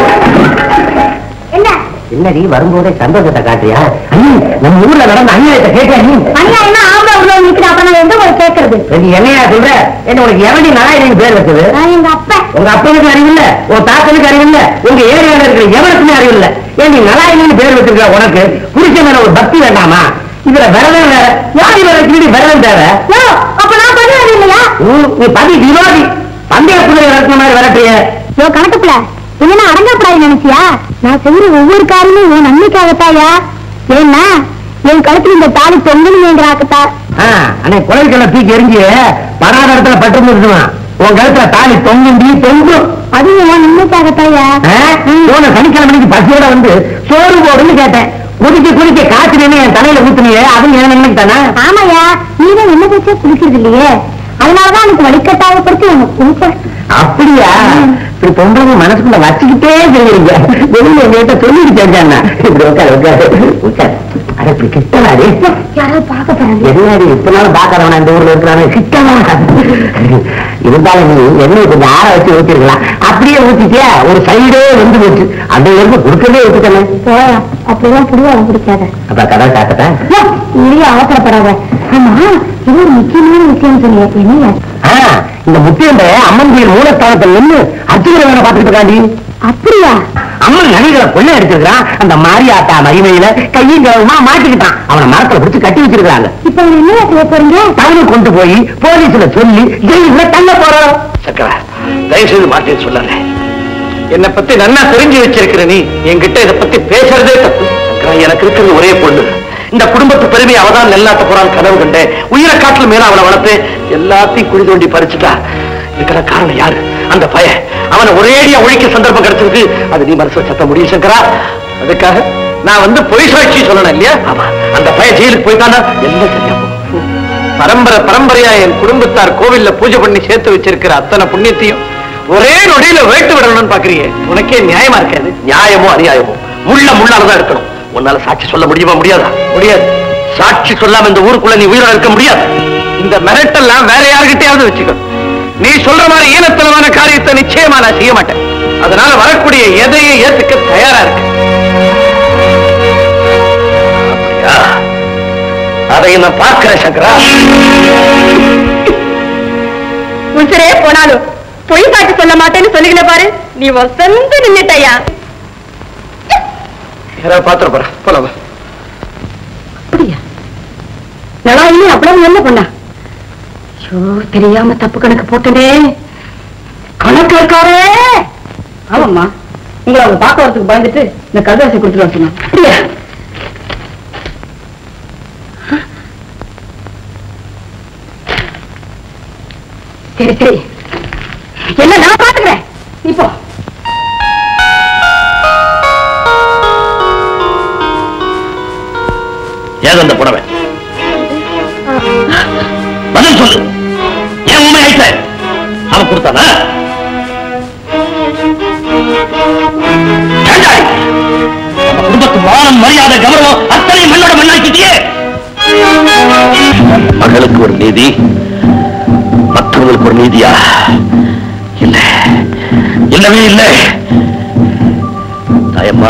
என்ன என்னடி வரும்போதே சந்தோஷத்தை காட்டுறியா ஐயோ நம்ம ஊர்ல நடந்த அநியாயத்தை கேட்டியா நீ அநியாயமா ஆம்பளை உள்ள நிக்கிறா அப்ப நான் எந்த ஒரு கேட்கறது நீ என்னையா சொல்ற என்ன உனக்கு எவனி நாராயணன் பேர் வச்சது நான் எங்க அப்பா உங்க அப்பனுக்கு அறிவு இல்ல உன் தாத்தனுக்கு அறிவு இல்ல உங்க ஏரியால இருக்கிற எவனுக்குமே அறிவு இல்ல ஏன் நீ நலாயினு பேர் வச்சிருக்க உனக்கு புருஷன் மேல ஒரு பக்தி வேண்டாமா இதுல விரதம் வேற யாரி வேற திருடி விரதம் தேவை யோ, அப்ப நான் பண்ணுவது இல்லையா ஊ, நீ பதி விரோதி பந்தய குதிரை விரட்டுன மாதிரி விரட்டிய யோ கணக்குப்புல என்ன அடங்கப்படாது நினைச்சியா நான் செய்யற ஒவ்வொரு காரியமும் என் நன்மைக்காகத்தாயா ஏன்னா என் கழுத்துல இந்த தாலி தொங்கணுமேங்கிறாக்கத்தா அன்னை குழந்தைகளை தூக்கி எரிஞ்சு படாத இடத்துல பட்டு இருந்துருவான் உன் கழுத்துல தாலி தொங்குண்டி தொங்கும் அதுவும் என் நன்மைக்காகத்தாயா ஆ? போன சனிக்கிழமைக்கு பசியோட வந்து சோறு போடுன்னு கேட்டேன் குடிக்க குடிக்க காய்ச்சி நின்று என் தலையில ஊத்துனியே அதுவும் என் நினைக்கு தானே ஆமாயா நீதான் என்ன பேச்சா குளிக்கிறது இல்லையே அதனாலதான் எனக்கு வடிகட்டாகப்படுத்தி உனக்கு குளிப்பேன் அப்படியா இப்படி பொம்பளை மனசுக்குள்ள வச்சுக்கிட்டே செய்யறீங்க வெளியில எங்ககிட்ட சொல்லிட்டு செஞ்சாண்ணா இப்படி உட்காரு உட்காரு உட்காரு அட இப்படி கிட்டலாடி யாராவது பார்க்க போறாங்க என்னடி இப்ப நாளும் பாக்காதவனா இந்த ஊர்ல இருக்கிறாங்க கிட்டமா இருந்தாலும் நீ எண்ணெய் கொஞ்சம் ஆற வச்சு ஊத்திருக்கலாம் அப்படியே ஊத்திட்டியா ஒரு சைடே வந்து போச்சு அந்த இருந்து கொடுக்கவே ஊத்திட்டேன் போயா அப்படிதான் புடிவாதம் பிடிக்காத அப்ப கதை காட்டட்டா இல்லையா அவசரப்படாத ஆமா இது ஒரு முக்கியமான விஷயம் சொன்னியா இப்ப என்னையா ஆ, இந்த முத்தியண்ட அம்மன் கோயில் மூலஸ்தானத்தில் நின்று அச்சுகிற வேலை பார்த்துட்டு இருக்காண்டி அப்படியா அம்மன் நகைகளை கொள்ளை எடுத்துக்கிறான் அந்த மாரியாத்தா மகிமையில கையும் கவனமா மாட்டிக்கிட்டான் அவனை மரத்துல பிடிச்சு கட்டி வச்சிருக்காங்க இப்ப அவர் என்ன செய்ய போறீங்க டவுனுக்கு கொண்டு போய் போலீஸ்ல சொல்லி ஜெயில தள்ள போறோம் சக்கரா தயவு செய்து மாட்டேன்னு சொல்லல என்னை பத்தி நன்னா தெரிஞ்சு வச்சிருக்கிற நீ என்கிட்ட இதை பத்தி பேசுறதே தப்பு சக்கரா எனக்கு இருக்கிறது ஒரே பொண்ணு இந்த குடும்பத்து பெருமை அவதான் நெல்லாத்த போறான் கனவு கண்டேன் உயிரை காட்டுல மேல அவளை வளர்த்து எல்லாத்தையும் குழி தோண்டி பறிச்சுட்டா இதுக்கான காரணம் யாரு அந்த பய அவனை ஒரேடியா ஒழிக்க சந்தர்ப்பம் கிடைச்சிருக்கு அது நீ மனசுல சத்த முடியும் சங்கரா அதுக்காக நான் வந்து பொய் சாட்சி சொல்லணும் இல்லையா ஆமா அந்த பய ஜெயிலுக்கு போயிட்டானா எல்லாம் சரியா போகும் பரம்பரை பரம்பரையா என் குடும்பத்தார் கோவில்ல பூஜை பண்ணி சேர்த்து வச்சிருக்கிற அத்தனை புண்ணியத்தையும் ஒரே நொடியில வேட்டு விடணும்னு பாக்குறீங்க உனக்கே நியாயமா இருக்காது நியாயமோ அநியாயமோ முள்ள முள்ளாலதான் இருக்கணும் உன்னால சாட்சி சொல்ல முடியுமா முடியாதா முடியாது சாட்சி சொல்லாம இந்த ஊருக்குள்ள நீ உயிரோட இருக்க முடியாது இந்த மிரட்டெல்லாம் வேற யாருகிட்டயாவது வச்சுக்கோ நீ சொல்ற மாதிரி ஈனத்தனமான காரியத்தை நிச்சயமா நான் செய்ய மாட்டேன் அதனால வரக்கூடிய எதையும் ஏத்துக்க தயாரா இருக்கு அப்படியா அதை நான் பார்க்கிறேன் சங்கரா உசுரே போனாலும் பொய் சாட்சி சொல்ல மாட்டேன்னு சொல்லிக்கல பாரு நீ வசந்து நின்னுட்டயா யாராவது பாத்துற போற போலாம் அப்படியா நலாயினி அவ்வளவு என்ன பண்ணா ஐயோ தெரியாம தப்பு கணக்கு போட்டனே கணக்கு இருக்காரே ஆமாம்மா உங்களை அவங்க பார்க்க வரதுக்கு பயந்துட்டு இந்த கல்வாசி கொடுத்துட்டு சொன்னா அப்படியா சரி சரி என்ன நான் பாத்துக்கிறேன் இப்போ ஏது அந்த புடவை பதில் சொல்லு ஏன் உண்மை ஆயிட்ட அவன் கொடுத்தானா ஏண்டாய்? நம்ம குடும்பத்து மானம் மரியாதை கௌரவம் அத்தனை மண்ணோட மண்ணாக்கிட்டியே மகளுக்கு ஒரு நீதி மற்றவங்களுக்கு ஒரு நீதியா இல்ல இல்லவே இல்லை தாயம்மா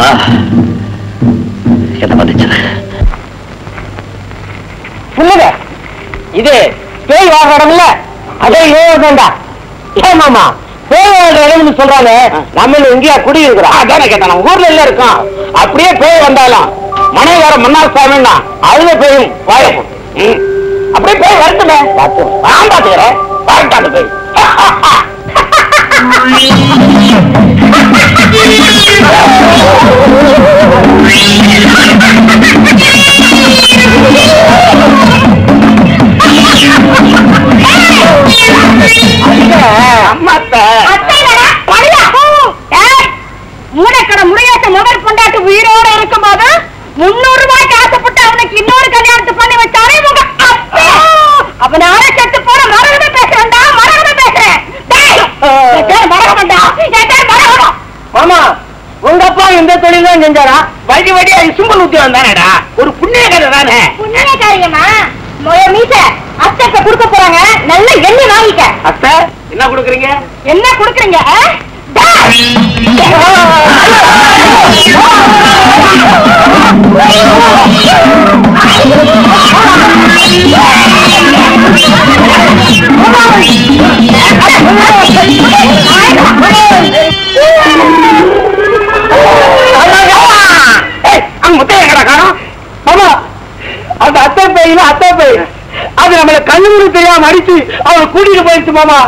என்ன மன்னிச்சது இல்லங்க இது பேய் வாழ்ற இடம் இல்ல அதே ஏதா ஏன் மாமா பேய் வாழ்ற இடம்னு சொல்றாங்க நம்ம எங்கேயா குடி இருக்கிறோம் அதானே கேட்டேன் நம்ம ஊர்ல இல்ல இருக்கோம் அப்படியே பேய் வந்தாலும் மனைவர மன்னார் சுவாமின்னா அதுல பேயும் வாழப்போம் அப்படியே பேய் வரட்டுமே நான் பாத்துக்கிறேன் வரட்டாண்டு பேய் அம்மாத்த மூளைக்கடை முறையாட்ட முதல் பொண்டாட்டு உயிரோட இருக்கும் போது முன்னூறு ரூபாய்க்கு ஆசைப்பட்டு அவனுக்கு இன்னொரு கல்யாணத்தை பண்ணி வச்சாரே உங்க அப்பா அவனால செத்து போற மரகத பேச வேண்டாம் மரகத பேசுறேன் டேய், என் பேர் மரகதம்டா என் பேர் மரகதம் மாமா உங்க அப்பா இந்த தொழில் தான் செஞ்சாரா வழி வழியா சும்பல் உத்தியோகம் தானேடா ஒரு புண்ணிய கதை தானே புண்ணிய காரியமா மொய மீச அத்தைக்கு கொடுக்க போறாங்க நல்ல எண்ணெய் வாங்கிக்க அத்தை என்ன கொடுக்குறீங்க என்ன கொடுக்குறீங்க ஆ? டேய்! ஆமா அந்த அத்தை பையில அத்தை பை அது நம்மள கண்ணு முடி தெரியாம அடிச்சு அவனை கூட்டிட்டு போயிடுச்சு மாமா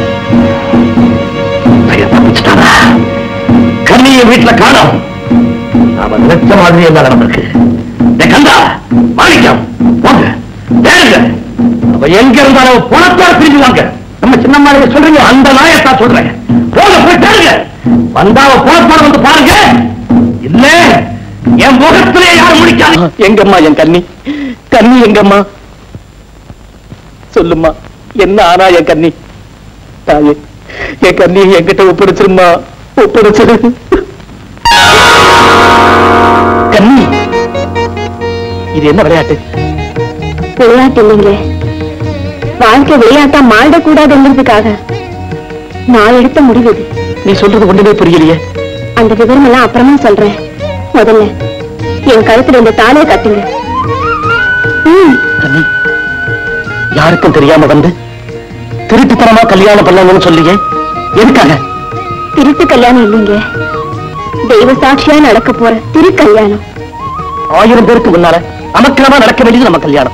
தப்பிச்சுட்டானா கண்ணிய வீட்டுல காணோம் அவன் நினைச்ச மாதிரி எல்லாம் நடந்திருக்கு டேய் கந்தா மாணிக்கம் போங்க தேடுங்க அவ எங்க இருந்தாலும் பணத்தால் பிரிஞ்சு வாங்க நம்ம சின்ன மாதிரி சொல்றீங்க அந்த நாயத்தா சொல்றேன் போங்க போய் தேடுங்க வந்தா அவ பணத்தால் வந்து பாருங்க இல்ல என் முகத்திலே யாரும் முடிக்காது எங்கம்மா என் கண்ணி கண்ணி எங்கம்மா சொல்லுமா என்ன ஆனா என் கண்ணி தாயே என் கண்ணி என்கிட்ட ஒப்படைச்சிருமா ஒப்படைச்சிரு கண்ணி இது என்ன விளையாட்டு விளையாட்டு இல்லைங்களே வாழ்க்கை விளையாட்டா மாறிடக்கூடாதுங்கிறதுக்காக நான் எடுத்த முடிவு இது நீ சொல்றது ஒண்ணுமே புரியலையே அந்த விவரம் எல்லாம் அப்புறமா சொல்றேன் முதல்ல என் கழுத்துல இந்த தாலியை கட்டுங்க ம் கண்ணி யாருக்கும் தெரியாம வந்து திருட்டுத்தனமா கல்யாணம் பண்ணணும்னு சொல்லியே எதுக்காக திருட்டு கல்யாணம் இல்லைங்க தெய்வ சாட்சியா நடக்க போற திரு கல்யாணம் ஆயிரம் பேருக்கு முன்னால அமக்கிரமா நடக்க வேண்டியது நம்ம கல்யாணம்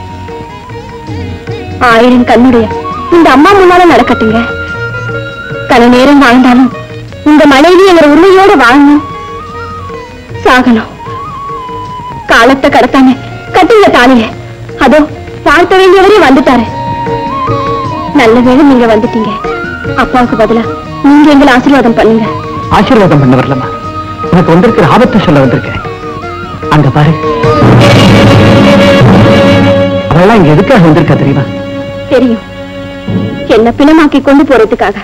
ஆயிரம் கண்ணுடைய இந்த அம்மா முன்னால நடக்கட்டுங்க கன நேரம் வாழ்ந்தாலும் உங்க மனைவி எங்க உண்மையோட வாழணும் சாகணும் காலத்தை கடத்தாம கட்டுங்க தாலிய அதோ வாழ்த்த வேண்டியவரே வந்துட்டாரு நல்ல வேளை நீங்க வந்துட்டீங்க அப்பாவுக்கு பதிலா நீங்க எங்களை ஆசீர்வாதம் பண்ணுங்க ஆசீர்வாதம் பண்ண வரலமா உனக்கு வந்திருக்கிற ஆபத்தை சொல்ல வந்திருக்கேன் அங்க பாரு அவெல்லாம் இங்க எதுக்காக வந்திருக்கா தெரியுமா தெரியும் என்ன பிணமாக்கி கொண்டு போறதுக்காக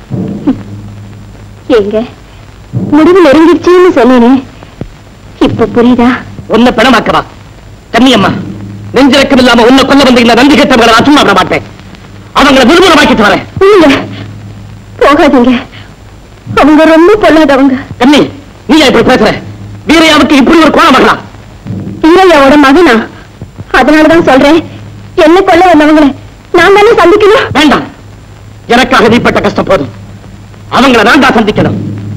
எங்க முடிவு நெருங்கிடுச்சுன்னு சொன்னேனே இப்ப புரியுதா உன்னை பிணமாக்கவா கண்ணியம்மா நெஞ்சிறக்கம் இல்லாம உன்னை கொல்ல வந்தீங்களா நன்றி கெட்டவங்களை நான் சும்மா விட மாட்டேன் அவங்களை நிர்மூலமாக்கிட்டு வரேன் இல்ல போகாதீங்க அவங்க ரொம்ப பொல்லாதவங்க கண்ணி நீ ஏன் இப்படி பேசுற வீரையாவுக்கு இப்படி ஒரு கோணம் வரலாம் ஈரையாவோட மகனா அதனாலதான் சொல்றேன் என்ன கொல்ல வந்தவங்களை நான் தானே சந்திக்கணும் வேண்டாம் எனக்காக நீப்பட்ட கஷ்டம் போதும் அவங்கள நான் தான் சந்திக்கணும்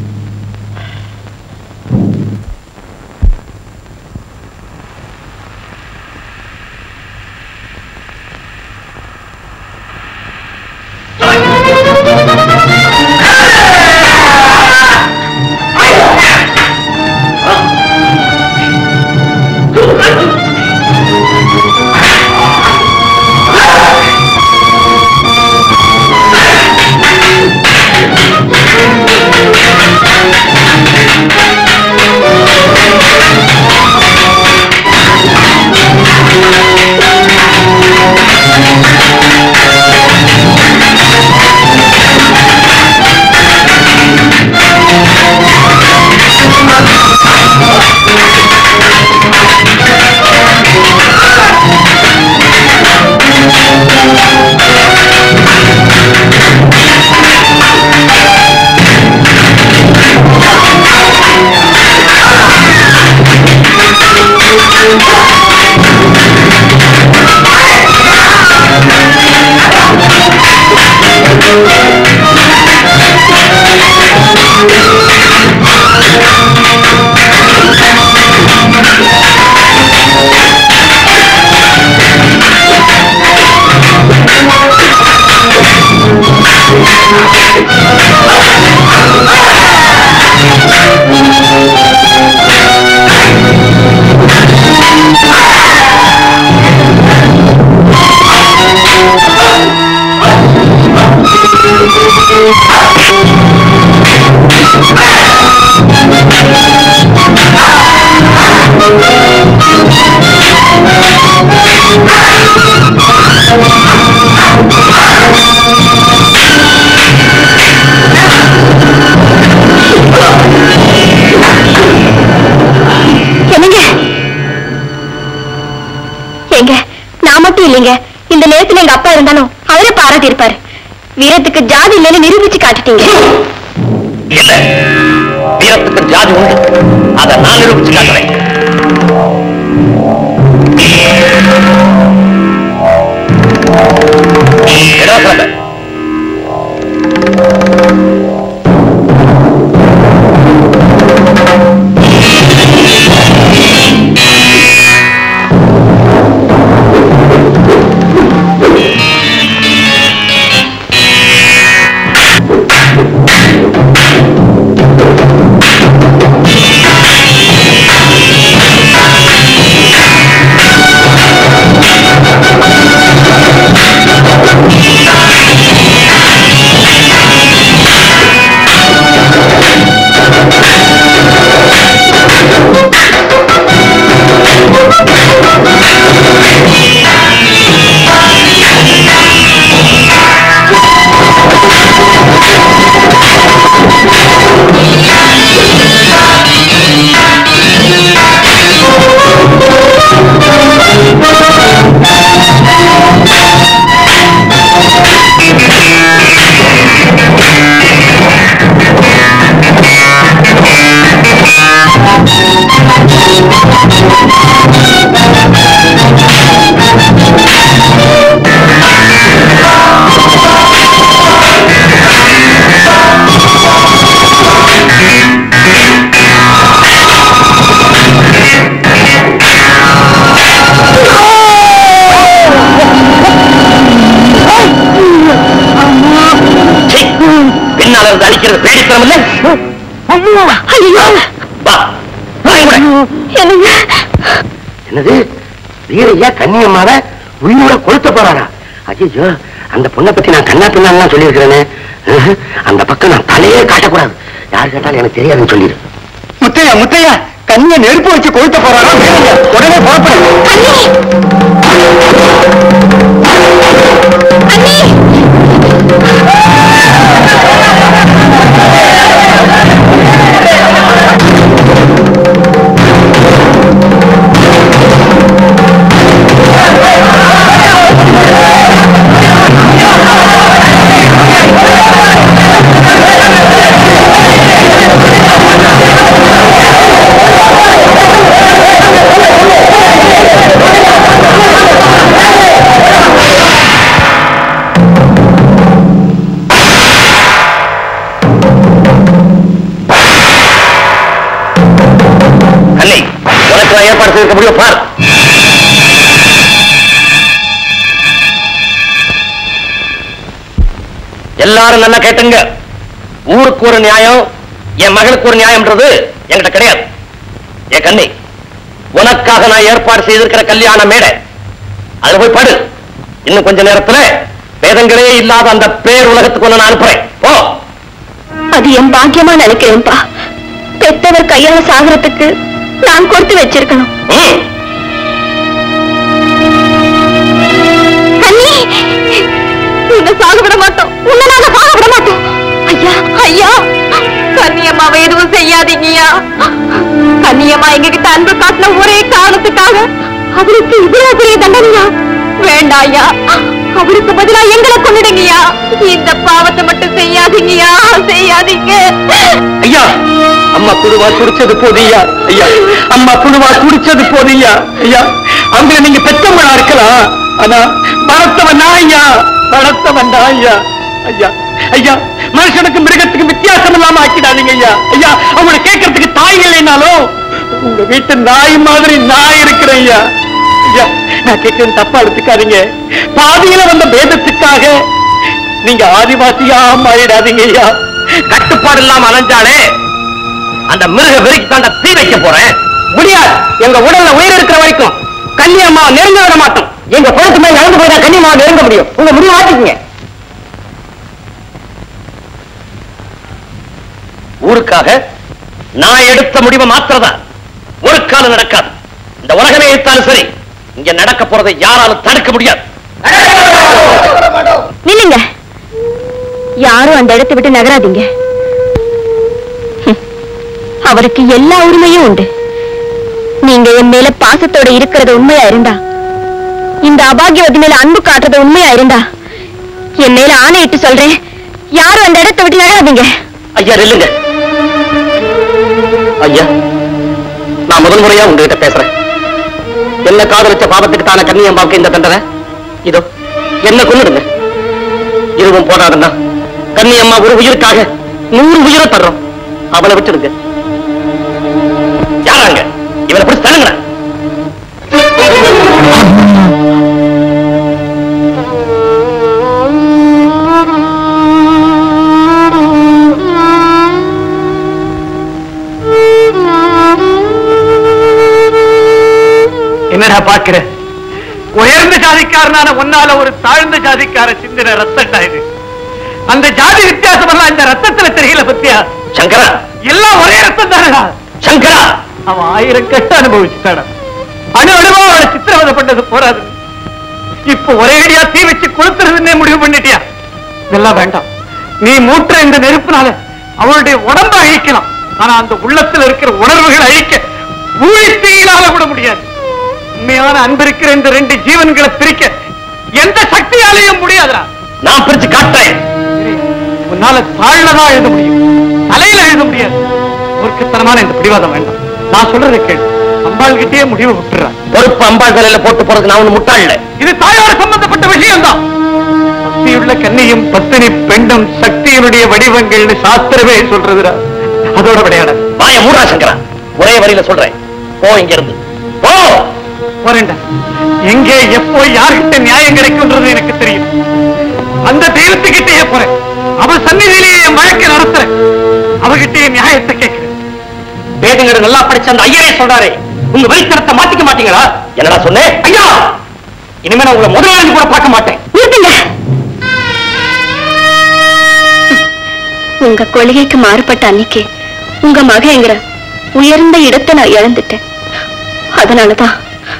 என்னங்க எங்க நான் மட்டும் இல்லைங்க இந்த நேரத்துல எங்க அப்பா இருந்தாலும் அவரே பாராட்டி இருப்பாரு வீரத்துக்கு ஜாதி இல்லைன்னு நிரூபிச்சு காட்டுட்டீங்க இல்ல வீரத்துக்கு ஜாதி உண்டு அதை நான் நிரூபிச்சு காட்டுறேன் இடா கிளம்ப. நடிக்கிறது வேடித்தனம் இல்ல ஐயோ வா வா இங்க கூட. என்னங்க என்னது வீரையா கன்னியம்மாவ உயிரோட கொளுத்த போறாரா ஐயோ அந்த பொண்ணை பத்தி நான் கண்ணா பின்னாலாம் சொல்லியிருக்கிறேனே ஆஹ், அந்த பக்கம் நான் தலையே காட்டக்கூடாது யார் கேட்டாலும் எனக்கு தெரியாதுன்னு சொல்லிடு முத்தையா முத்தையா கண்ணிய நெருப்பு வச்சு கொளுத்த போறாரா உடனே புறப்படு அண்ணே உனக்கு நான் ஏற்பாடு செய்திருக்க முடியும் பார் எல்லாரும் நல்லா கேட்டுங்க ஊருக்கு ஒரு நியாயம் என் மகளுக்கு ஒரு நியாயம்ன்றது என்கிட்ட கிடையாது என் கண்ணி உனக்காக நான் ஏற்பாடு செய்திருக்கிற கல்யாண மேடை அதுல போய் படு இன்னும் கொஞ்ச நேரத்துல வேதங்களே இல்லாத அந்த பேர் உலகத்துக்கு ஒண்ணு நான் அனுப்புறேன் போ அது என் பாக்கியமா நினைக்கிறேன்ப்பா பெத்தவர் கையால சாகரத்துக்கு நான் கொடுத்து வச்சிருக்கணும் ம். கண்ணி உன்னை சாக விட மாட்டோம் உன்னை நாங்க சாக விட மாட்டோம் ஐயா ஐயா கன்னியம்மாவை எதுவும் செய்யாதீங்கய்யா கன்னியம்மா எங்ககிட்ட அன்பு காட்டின ஒரே காரணத்துக்காக அவருக்கு இவ்வளவு பெரிய தண்டனையா வேண்டாம் ஐயா அவருக்கு பதிலா எங்களை கொண்டுடுங்கய்யா இந்த பாவத்தை மட்டும் செய்யாதீங்கய்யா செய்யாதீங்க ஐயா அம்மா குழுவா துடிச்சது போதியா ஐயா அம்மா குழுவா துடிச்சது போதியா ஐயா அவங்கள நீங்க பெத்தவங்களா இருக்கலாம் ஆனா பலத்தவன் நான் ஐயா பலத்தவன் நான் ஐயா ஐயா ஐயா மனுஷனுக்கு மிருகத்துக்கு வித்தியாசம் இல்லாம ஆக்கிடாதீங்க ஐயா ஐயா அவங்களை கேட்கறதுக்கு தாய் இல்லைனாலும் உங்க வீட்டு நாய் மாதிரி நான் இருக்கிறேன் ஐயா ஐயா நான் கேட்கறது தப்பா எடுத்துக்காதீங்க பாதியில வந்த பேதத்துக்காக நீங்க ஆதிவாசியா மாறிடாதீங்க ஐயா கட்டுப்பாடு இல்லாம அலைஞ்சாலே அந்த மிருக வெறிக்கு தாண்ட தீ வைக்க போறேன் முடியாது எங்க உடல்ல உயிர் இருக்கிற வரைக்கும் கன்னியம்மாவை நெருங்க விட மாட்டோம் எங்க பொழுது மேல நடந்து போய் தான் கன்னியம்மாவை நெருங்க முடியும் உங்க முடிவு மாத்திக்கங்க ஊருக்காக நான் எடுத்த முடிவை மாத்திரதா ஒரு காலம் நடக்காது இந்த உலகமே எடுத்தாலும் சரி இங்க நடக்க போறதை யாராலும் தடுக்க முடியாது நில்லுங்க யாரும் அந்த இடத்தை விட்டு நகராதீங்க ஹம். அவருக்கு எல்லா உரிமையும் உண்டு நீங்க என் மேல பாசத்தோட இருக்கிறது உண்மையா இருந்தா இந்த அபாகியவதி மேல அன்பு காட்டுறது உண்மையா இருந்தா என் மேல ஆணையிட்டு சொல்றேன் யாரும் அந்த இடத்தை விட்டு நகராதீங்க ஐயா நில்லுங்க ஐயா நான் முதல் முறையா உங்ககிட்ட பேசுறேன் என்ன காதலிச்ச பாவத்துக்கு தான கண்ணியம்பாவுக்கு இந்த தண்டனை இதோ என்ன கொன்னுடுங்க இதுவும் போடாதுன்னா கண்ணியம்மா ஒரு உயிருக்காக நூறு உயிரை தர்றோம் அவளை விட்டுடுங்க யாராங்க இவனை பிடிச்சு தருங்க என்னடா பாக்குற உயர்ந்த ஜாதிக்காரனான உன்னால ஒரு தாழ்ந்த ஜாதிக்கார சிந்தின ரத்தம்டா இது அந்த ஜாதி வித்தியாசம் எல்லாம் இந்த ரத்தத்துல தெரியல பத்தியா சங்கரா எல்லாம் ஒரே ரத்தம் தானடா சங்கரா அவன் ஆயிரம் கஷ்டம் அனுபவிச்சுட்டாடா அணு அணுவா அவளை சித்திரவதை பண்ணது போறாது இப்ப ஒரே அடியா தீ வச்சு கொளுத்துறதுன்னே முடிவு பண்ணிட்டியா இதெல்லாம் வேண்டாம் நீ மூட்டுற இந்த நெருப்புனால அவளுடைய உடம்ப அழிக்கலாம் ஆனா அந்த உள்ளத்துல இருக்கிற உணர்வுகளை அழிக்க ஊழி தீயிலால கூட முடியாது உண்மையான அன்பு இருக்கிற இந்த ரெண்டு ஜீவன்களை பிரிக்க எந்த சக்தியாலையும் முடியாதுடா நான் பிரிச்சு காட்டுறேன் உன்னால தாழ்லதான் எழுத முடியும் தலையில எழுத முடியாது மூர்க்கத்தனமான இந்த பிடிவாதம் வேண்டாம் நான் சொல்றதை கேளு அம்பாள் கிட்டே முடிவை விட்டுறான் பொறுப்பு அம்பாள் தலையில போட்டு போறதுக்கு நான் ஒண்ணு முட்டாள் இல்ல இது தாயோட சம்பந்தப்பட்ட விஷயம் தான் பக்தியுள்ள கன்னியும் பத்தினி பெண்ணும் சக்தியினுடைய வடிவங்கள்னு சாஸ்திரமே சொல்றதுடா அதோட விளையாட வாய மூடா சங்கரா ஒரே வரியில சொல்றேன் போ இங்க இருந்து போ போறேன்டா எங்கே எப்போ யார்கிட்ட நியாயம் கிடைக்கும்ன்றது எனக்கு தெரியும் அந்த தெய்வத்துக்கிட்டே போறேன் அவள் சந்நிதியிலேயே என் வழக்கை நடத்துறேன் உங்ககிட்ட நியாயத்தை கேட்கிறேன் வேதங்களை நல்லா படிச்ச அந்த ஐயரே சொல்றாரு உங்க வெளித்தனத்தை மாத்திக்க மாட்டீங்களா என்னடா சொன்னேன் ஐயா இனிமே நான் உங்களை முதலாளி கூட பார்க்க மாட்டேன் நிறுத்துங்க உங்க கொள்கைக்கு மாறுபட்ட அன்னைக்கு உங்க மகங்கிற உயர்ந்த இடத்தை நான் இழந்துட்டேன் அதனாலதான்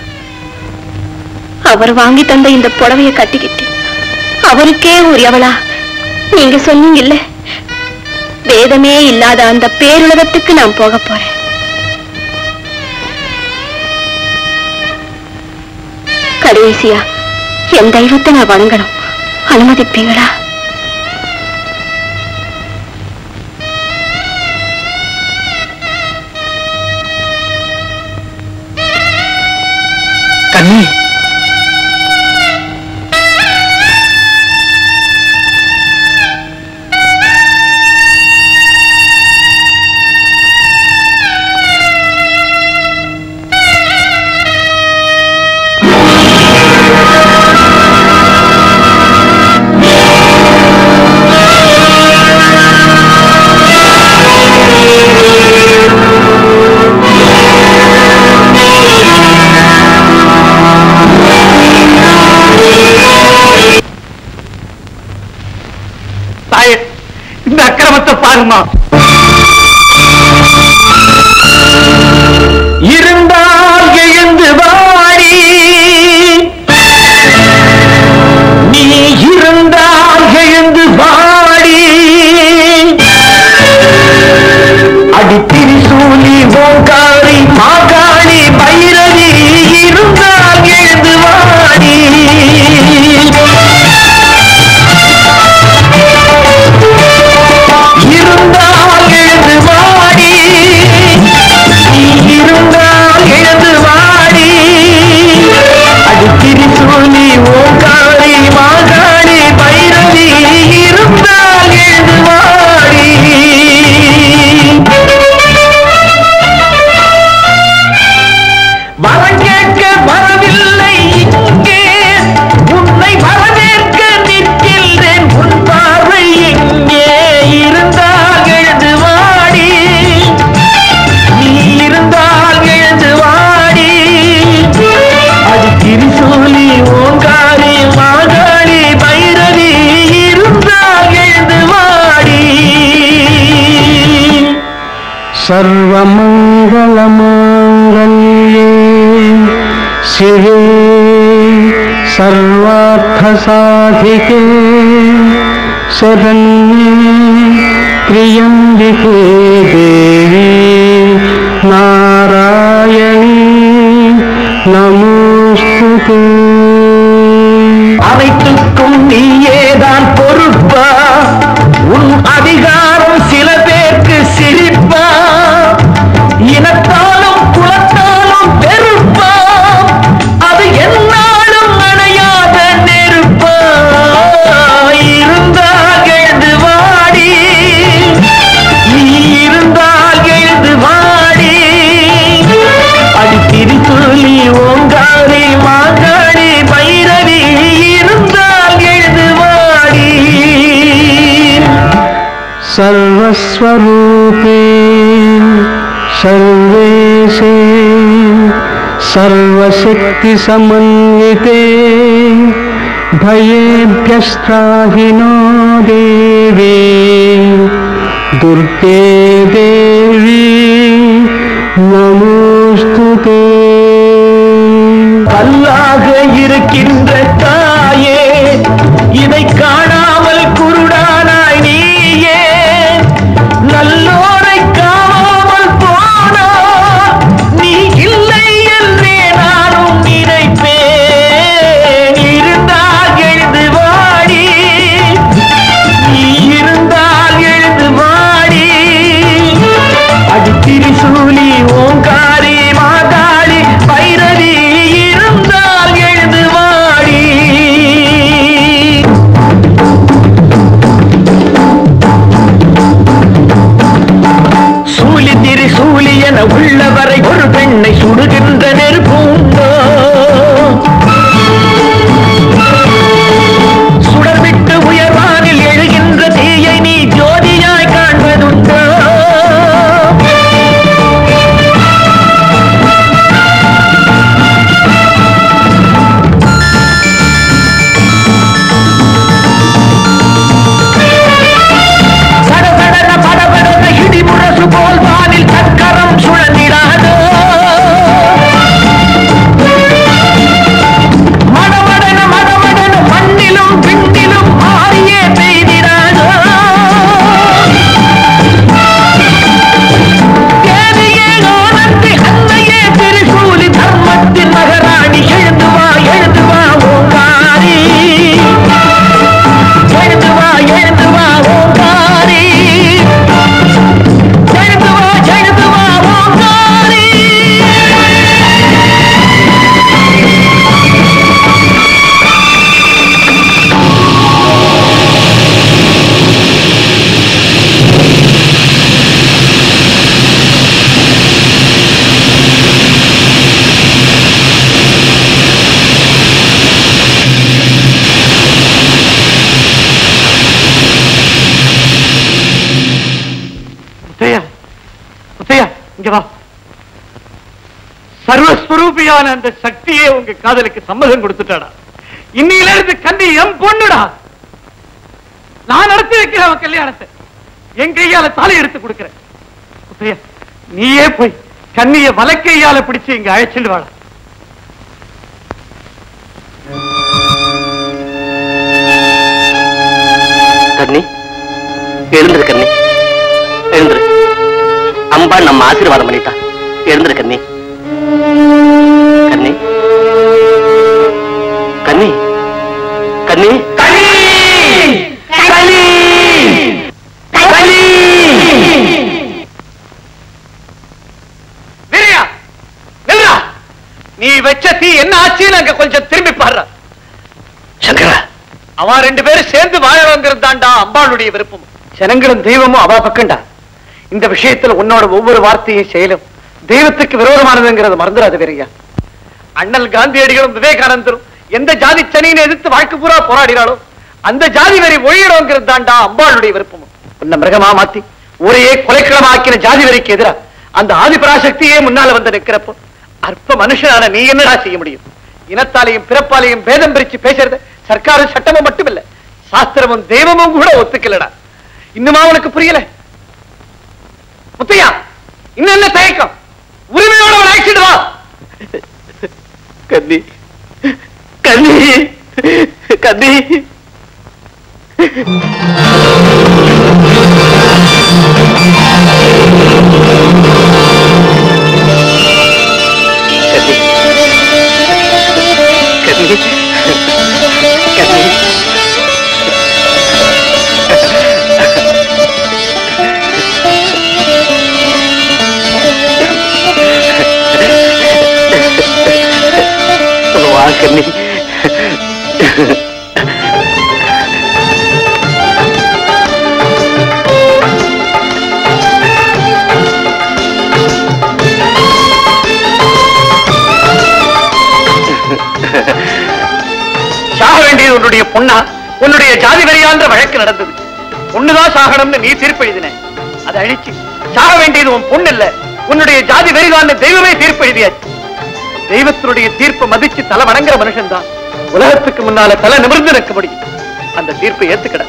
அவர் வாங்கி தந்த இந்த புடவைய கட்டிக்கிட்டு அவருக்கே உரியவளா நீங்க சொன்னீங்கல்ல வேதமே இல்லாத அந்த பேருலகத்துக்கு நான் போக போறேன் கடைசியா என் தெய்வத்தை நான் வணங்கணும் அனுமதிப்பீங்களா கண்ணி தாயே இந்த அக்கிரமத்தை பாருமா இருந்தால் எழுந்து வாடி நீ இருந்தால் எழுந்து வாடி அடித்திரி சூலி ஓங்காரி மாகாணி பைரவி இருந்தால் எழுந்து வாடி இருந்தால் எழுந்து வாடி நீ இருந்தால் எழுந்து வாடி அடித்திரி சூலி ஓங்காரி மாகாணி பைரவி இருந்தால் எழுந்து வாடி வரம் கேட்க வரவில்லை இங்கே உன்னை வரவேற்க நிற்கின்றேன் உன் பார்வை எங்கே இருந்தால் எழுந்து வாடி நீ இருந்தால் எழுந்து வாடி அது திரிசூலி ஓங்காரி மாகாளி பைரவி இருந்தால் எழுந்து வாடி सर्वमङ्गलमाङ्गल्ये शिवे सर्वार्थसाधिके शरण्ये प्रियम्बिके देवी नारायणी நமோஸ்துதே அனைத்துக்கும் நீயேதான் பொறுப்பா உன் அதிகாரம் சில பேருக்கு சிரிப்பா இனத்தாலும் குலத்தாலும் பெருப்பா அது என்னாலும் அணையாத நெருப்பா இருந்தால் எழுந்து வாடி நீ இருந்தால் எழுந்து வாடி அடித்திரி சொல்லி ஓங்காரி மாங்காடி பைரவி இருந்தால் எழுது வாடி सर्वस्वरूपे सर्वेशे सर्वशक्तिसमन्विते भयेभ्यस्त्राहिनो देवी दुर्गे देवी நமோஸ்துதே அல்லாக இருக்கின்ற தாயே இதை காணாமல் குருடானாய் நீயே நல்லோரை காணாமல் போனா நீ இல்லை என்றே நானும் நினைப்பேன் இருந்தால் எழுது வாடி நீ இருந்தால் எழுது வாடி சிவா சர்வஸ்வரூபியான அந்த சக்தியே உங்க காதலுக்கு சம்மதம் கொடுத்துட்டாடா இன்னையில இருந்து கண்ணி என் பொண்ணுடா நான் நடத்தி வைக்கிறேன் அவன் கல்யாணத்தை என் கையால தாலி எடுத்து கொடுக்கிறேன் முத்தையா, நீயே போய் கண்ணிய வலக்கையால பிடிச்சு இங்க அழைச்சிட்டு வாடா கண்ணி எழுந்துரு கண்ணி எழுந்துரு அம்பா நம்ம ஆசீர்வாதம் பண்ணிட்டா எழுந்துரு கண்ணி கண்ணி கண்ணி கண்ணி கண்ணி கண்ணி கண்ணி வீரையா நில்றா நீ வச்ச தீ என்ன ஆச்சுன்னு அங்க கொஞ்சம் திரும்பி பாடுற சங்கரா அவன் ரெண்டு பேரும் சேர்ந்து வாழறோங்கிறது தான்டா அம்பாளுடைய விருப்பம் ஜனங்களும் தெய்வமும் அவ பக்கண்டா இந்த விஷயத்துல உன்னோட ஒவ்வொரு வார்த்தையும் செயலும் தெய்வத்துக்கு விரோதமானதுங்கிறத மறந்துடாது வேறையா அண்ணல் காந்தியடிகளும் விவேகானந்தரும் எந்த ஜாதி சனியை எதிர்த்து வாழ்க்கை பூரா போராடினாலும் அந்த ஜாதி வெறி ஒழியணுங்கிறது தான்டா அம்பாளுடைய விருப்பம் உன்னை மிருகமா மாத்தி ஊரையே கொலைக்களமாக்கின ஜாதி வெறிக்கு எதிரா அந்த ஆதிபராசக்தியே முன்னால வந்து நிக்கிறப்போ அற்ப மனுஷனான நீ என்னடா செய்ய முடியும் இனத்தாலையும் பிறப்பாலையும் பேதம் பிரிச்சு பேசுறது சர்க்காரும் சட்டமும் மட்டுமில்ல சாஸ்திரமும் தெய்வமும் கூட ஒத்துக்கலடா இன்னுமா உனக்கு புரியல முத்தையா இன்னும் என்ன தயக்கம் உரிமையோட ஒரு ஆக்சிடென்ட் வா கண்ணி கண்ணி கண்ணி கண்ணி கண்ணி கண்ணி வா கண்ணி சாக வேண்டியது உன்னுடைய பொண்ணா உன்னுடைய ஜாதி வெறியான்ற வழக்கு நடந்தது பொண்ணுதான் சாகணும்னு நீ தீர்ப்பு எழுதின அதை அழிச்சு சாக வேண்டியது உன் பொண்ணு இல்ல உன்னுடைய ஜாதி வெறிதான் தெய்வமே தீர்ப்பு எழுதியாச்சு தெய்வத்தினுடைய தீர்ப்பை மதிச்சு தலை வணங்குற மனுஷன் தான் உலகத்துக்கு முன்னால தலை நிமிர்ந்து நிற்க முடியும் அந்த தீர்ப்பை ஏத்துக்கட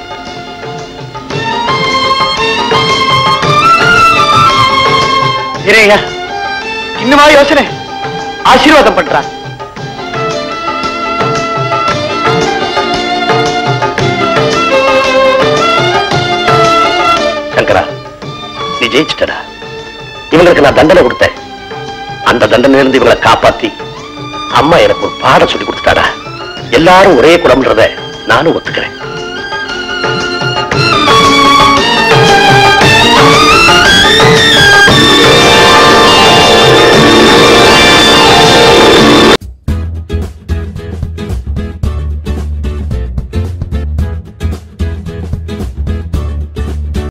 இறையா இன்னுமா யோசனை ஆசீர்வாதம் பண்றான் சங்கரா நீ ஜெயிச்சிட்டடா இவங்களுக்கு நான் தண்டனை கொடுத்தேன் அந்த தண்டனை இருந்து இவங்களை காப்பாத்தி அம்மா எனக்கு ஒரு பாடம் சொல்லி கொடுத்துட்டாடா எல்லாரும் ஒரே குடம்ன்றத நானும் ஒத்துக்கிறேன்